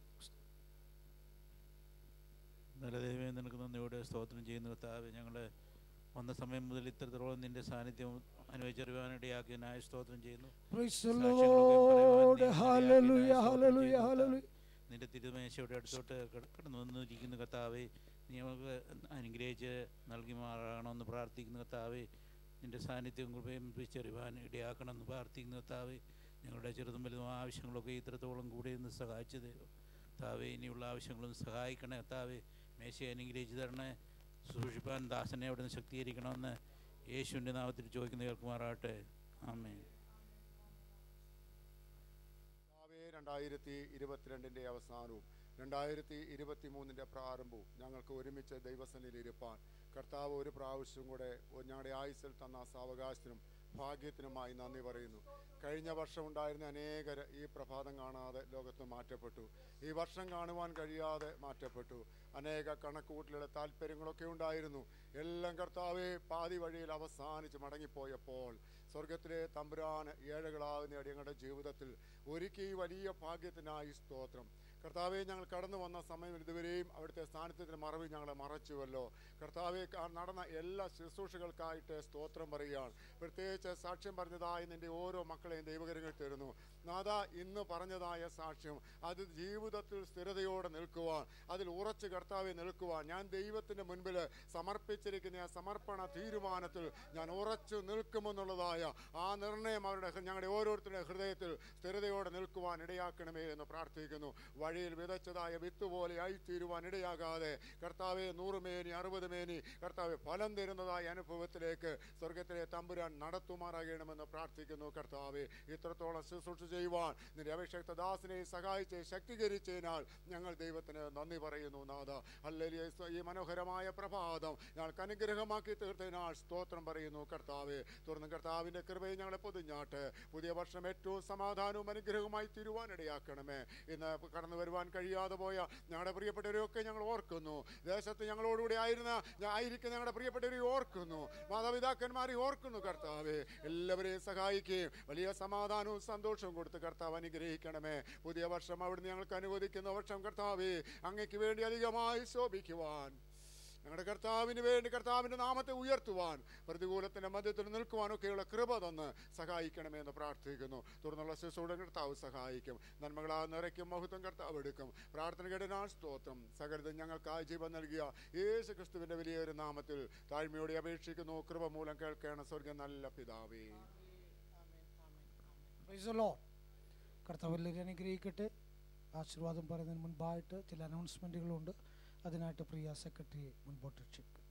നല്ല ദൈവമേ നിനക്ക് നന്ദിയോടെ സ്തോത്രം ചെയ്യുന്ന കർത്താവ് ഞങ്ങളെ വന്ന സമയം മുതൽ ഇത്രത്തോളം നിന്റെ സാന്നിധ്യം അനുഭവിച്ചറിയാനിടയാക്കിയതിനായി സ്തോത്രം ചെയ്യുന്നു Praise the സാക്ഷ്യങ്ങളൊക്കെ പറയുവാൻ Lord. നീ ഇടയാക്കിയതിനായി Hallelujah, സ്തോത്രം hallelujah, ചെയ്യുന്നു hallelujah. കർത്താവേ. നിന്റെ തിരുമേശയുടെ അടുത്തോട്ട് കട- കടന്നു വന്നിരിക്കുന്ന കർത്താവെ നീ നമുക്ക് അനുഗ്രഹിച്ച് നൽകി മാറണമെന്ന് പ്രാർത്ഥിക്കുന്ന കർത്താവെ നിന്റെ സാന്നിധ്യം കൃപയും തിരിച്ചറിവാൻ ഇടയാക്കണമെന്ന് പ്രാർത്ഥിക്കുന്ന കർത്താവെ ഞങ്ങളുടെ ചെറുതും വലുതും ആവശ്യങ്ങളൊക്കെ ഇത്രത്തോളം കൂടി നിന്ന് സഹായിച്ചു തരും കർത്താവെ ഇനിയുള്ള ആവശ്യങ്ങളും സഹായിക്കണേ കർത്താവെ മേശയെ അനുഗ്രഹിച്ചു തരണേ സൂക്ഷിപ്പാൻ ദാസനെ അവിടെ നിന്ന് ശക്തീകരിക്കണമെന്ന് യേശുവിൻ്റെ നാമത്തിൽ ചോദിക്കുന്ന കേൾക്കുമാറാട്ടെ ആമേ കർത്താവേ, രണ്ടായിരത്തി ഇരുപത്തിരണ്ടിൻ്റെ അവസാനവും രണ്ടായിരത്തി ഇരുപത്തി മൂന്നിൻ്റെ പ്രാരംഭവും ഞങ്ങൾക്ക് ഒരുമിച്ച് ദൈവസന്നിധിയിൽ ഇരുപ്പാൻ കർത്താവ് ഒരു പ്രാവശ്യം കൂടെ ഒ- ഞങ്ങളുടെ ആയുസ്സിൽ തന്ന സാവകാശത്തിനും ഭാഗ്യത്തിനുമായി നന്ദി പറയുന്നു കഴിഞ്ഞ വർഷം ഉണ്ടായിരുന്ന അനേകർ ഈ പ്രഭാതം കാണാതെ ലോകത്ത് മാറ്റപ്പെട്ടു ഈ വർഷം കാണുവാൻ കഴിയാതെ മാറ്റപ്പെട്ടു അനേക കണക്കുകൂട്ടലുടെ താല്പര്യങ്ങളൊക്കെ ഉണ്ടായിരുന്നു എല്ലാം കർത്താവെ പാതി വഴിയിൽ അവസാനിച്ച് മടങ്ങിപ്പോയപ്പോൾ സ്വർഗത്തിലെ തമ്പുരാന് ഏഴകളാകുന്ന അടിയങ്ങളുടെ ജീവിതത്തിൽ ഒരുക്കി ഈ വലിയ ഭാഗ്യത്തിനായി സ്തോത്രം കർത്താവെ ഞങ്ങൾ കടന്നു വന്ന സമയം ഇതുവരെയും അവിടുത്തെ സ്ഥാനത്തിന് മറവി ഞങ്ങളെ മറച്ചുവല്ലോ കർത്താവെ ക- നടന്ന എല്ലാ ശുശ്രൂഷകൾക്കായിട്ട് സ്തോത്രം പറയുകയാണ് പ്രത്യേകിച്ച് സാക്ഷ്യം പറഞ്ഞതായി നിന്റെ ഓരോ മക്കളെയും ദൈവകരങ്ങൾ തരുന്നു നാഥ ഇന്ന് പറഞ്ഞതായ സാക്ഷ്യം അത് ജീവിതത്തിൽ സ്ഥിരതയോടെ നിൽക്കുവാൻ അതിൽ ഉറച്ച് കർത്താവെ നിൽക്കുവാൻ ഞാൻ ദൈവത്തിൻ്റെ മുൻപിൽ സമർപ്പിച്ചിരിക്കുന്ന ആ സമർപ്പണ തീരുമാനത്തിൽ ഞാൻ ഉറച്ചു നിൽക്കുമെന്നുള്ളതായ ആ നിർണയം അവരുടെ ഹൃ- ഞങ്ങളുടെ ഓരോരുത്തരുടെ ഹൃദയത്തിൽ സ്ഥിരതയോടെ നിൽക്കുവാൻ ഇടയാക്കണമേ എന്ന് പ്രാർത്ഥിക്കുന്നു വഴിയിൽ വിതച്ചതായ വിത്ത് പോലെ ആയിത്തീരുവാൻ ഇടയാകാതെ കർത്താവെ നൂറ് മേനി അറുപത് മേനി കർത്താവെ ഫലം തരുന്നതായ അനുഭവത്തിലേക്ക് സ്വർഗത്തിലെ തമ്പുരാൻ നടത്തുമാറാകണമെന്ന് പ്രാർത്ഥിക്കുന്നു കർത്താവെ ഇത്രത്തോളം ശുശ്രൂഷ ചെയ്യുവാൻ നിന്റെ അഭിഷക്ത ദാസിനെ സഹായിച്ച് ശക്തീകരിച്ചതിനാൽ ഞങ്ങൾ ദൈവത്തിന് നന്ദി പറയുന്നു നാഥ അല്ലെങ്കിൽ ഈ മനോഹരമായ പ്രഭാതം ഞങ്ങൾക്ക് അനുഗ്രഹമാക്കി തീർത്തതിനാൽ സ്തോത്രം പറയുന്നു കർത്താവെ തുറന്ന് കർത്താവിൻ്റെ കൃപയെ ഞങ്ങളെ പൊതിഞ്ഞാട്ട് പുതിയ വർഷം ഏറ്റവും സമാധാനവും അനുഗ്രഹവുമായി തീരുവാനിടയാക്കണമേ ഇന്ന് കടന്നു വരുവാൻ കഴിയാതെ പോയ ഞങ്ങളുടെ പ്രിയപ്പെട്ടവരെയൊക്കെ ഞങ്ങൾ ഓർക്കുന്നു ദേശത്ത് ഞങ്ങളോടുകൂടി ആയിരുന്ന ഞ- ആയിരിക്കുന്ന ഞങ്ങളുടെ പ്രിയപ്പെട്ടവരെ ഓർക്കുന്നു മാതാപിതാക്കന്മാരെ ഓർക്കുന്നു കർത്താവെ എല്ലാവരെയും സഹായിക്കുകയും വലിയ സമാധാനവും സന്തോഷവും കൊടുത്ത് കർത്താവ് അനുഗ്രഹിക്കണമേ പുതിയ വർഷം അവിടുന്ന് ഞങ്ങൾക്ക് അനുവദിക്കുന്ന വർഷം കർത്താവെ അങ്ങയ്ക്ക് വേണ്ടി അധികമായി ശോഭിക്കുവാൻ ഞങ്ങളുടെ കർത്താവിന് വേണ്ടി കർത്താവിൻ്റെ നാമത്തെ ഉയർത്തുവാൻ പ്രതികൂലത്തിൻ്റെ മധ്യത്തിൽ നിൽക്കുവാനൊക്കെയുള്ള കൃപ തന്ന് സഹായിക്കണമെന്ന് പ്രാർത്ഥിക്കുന്നു തുടർന്നുള്ള ശിശുവിടെ കർത്താവ് സഹായിക്കും നന്മകളാ നിറയ്ക്കും മഹത്വം കർത്താവ് എടുക്കും പ്രാർത്ഥന കേടനാൾ സ്തോത്രം സകലതും ഞങ്ങൾക്കായി ജീവൻ നൽകിയ യേശു ക്രിസ്തുവിൻ്റെ വലിയൊരു നാമത്തിൽ താഴ്മയോടെ അപേക്ഷിക്കുന്നു കൃപ മൂലം കേൾക്കണം സ്വർഗം നല്ല പിതാവേ പ്രൈസ് ലോ കർത്താവ് എല്ലാവരും അനുഗ്രഹിക്കട്ടെ ആശീർവാദം പറയുന്നതിന് മുൻപായിട്ട് ചില അനൗൺസ്മെൻറ്റുകളുണ്ട് അതിനായിട്ട് പ്രിയ സെക്രട്ടറി മുൻപോട്ട് ക്ഷണിക്കും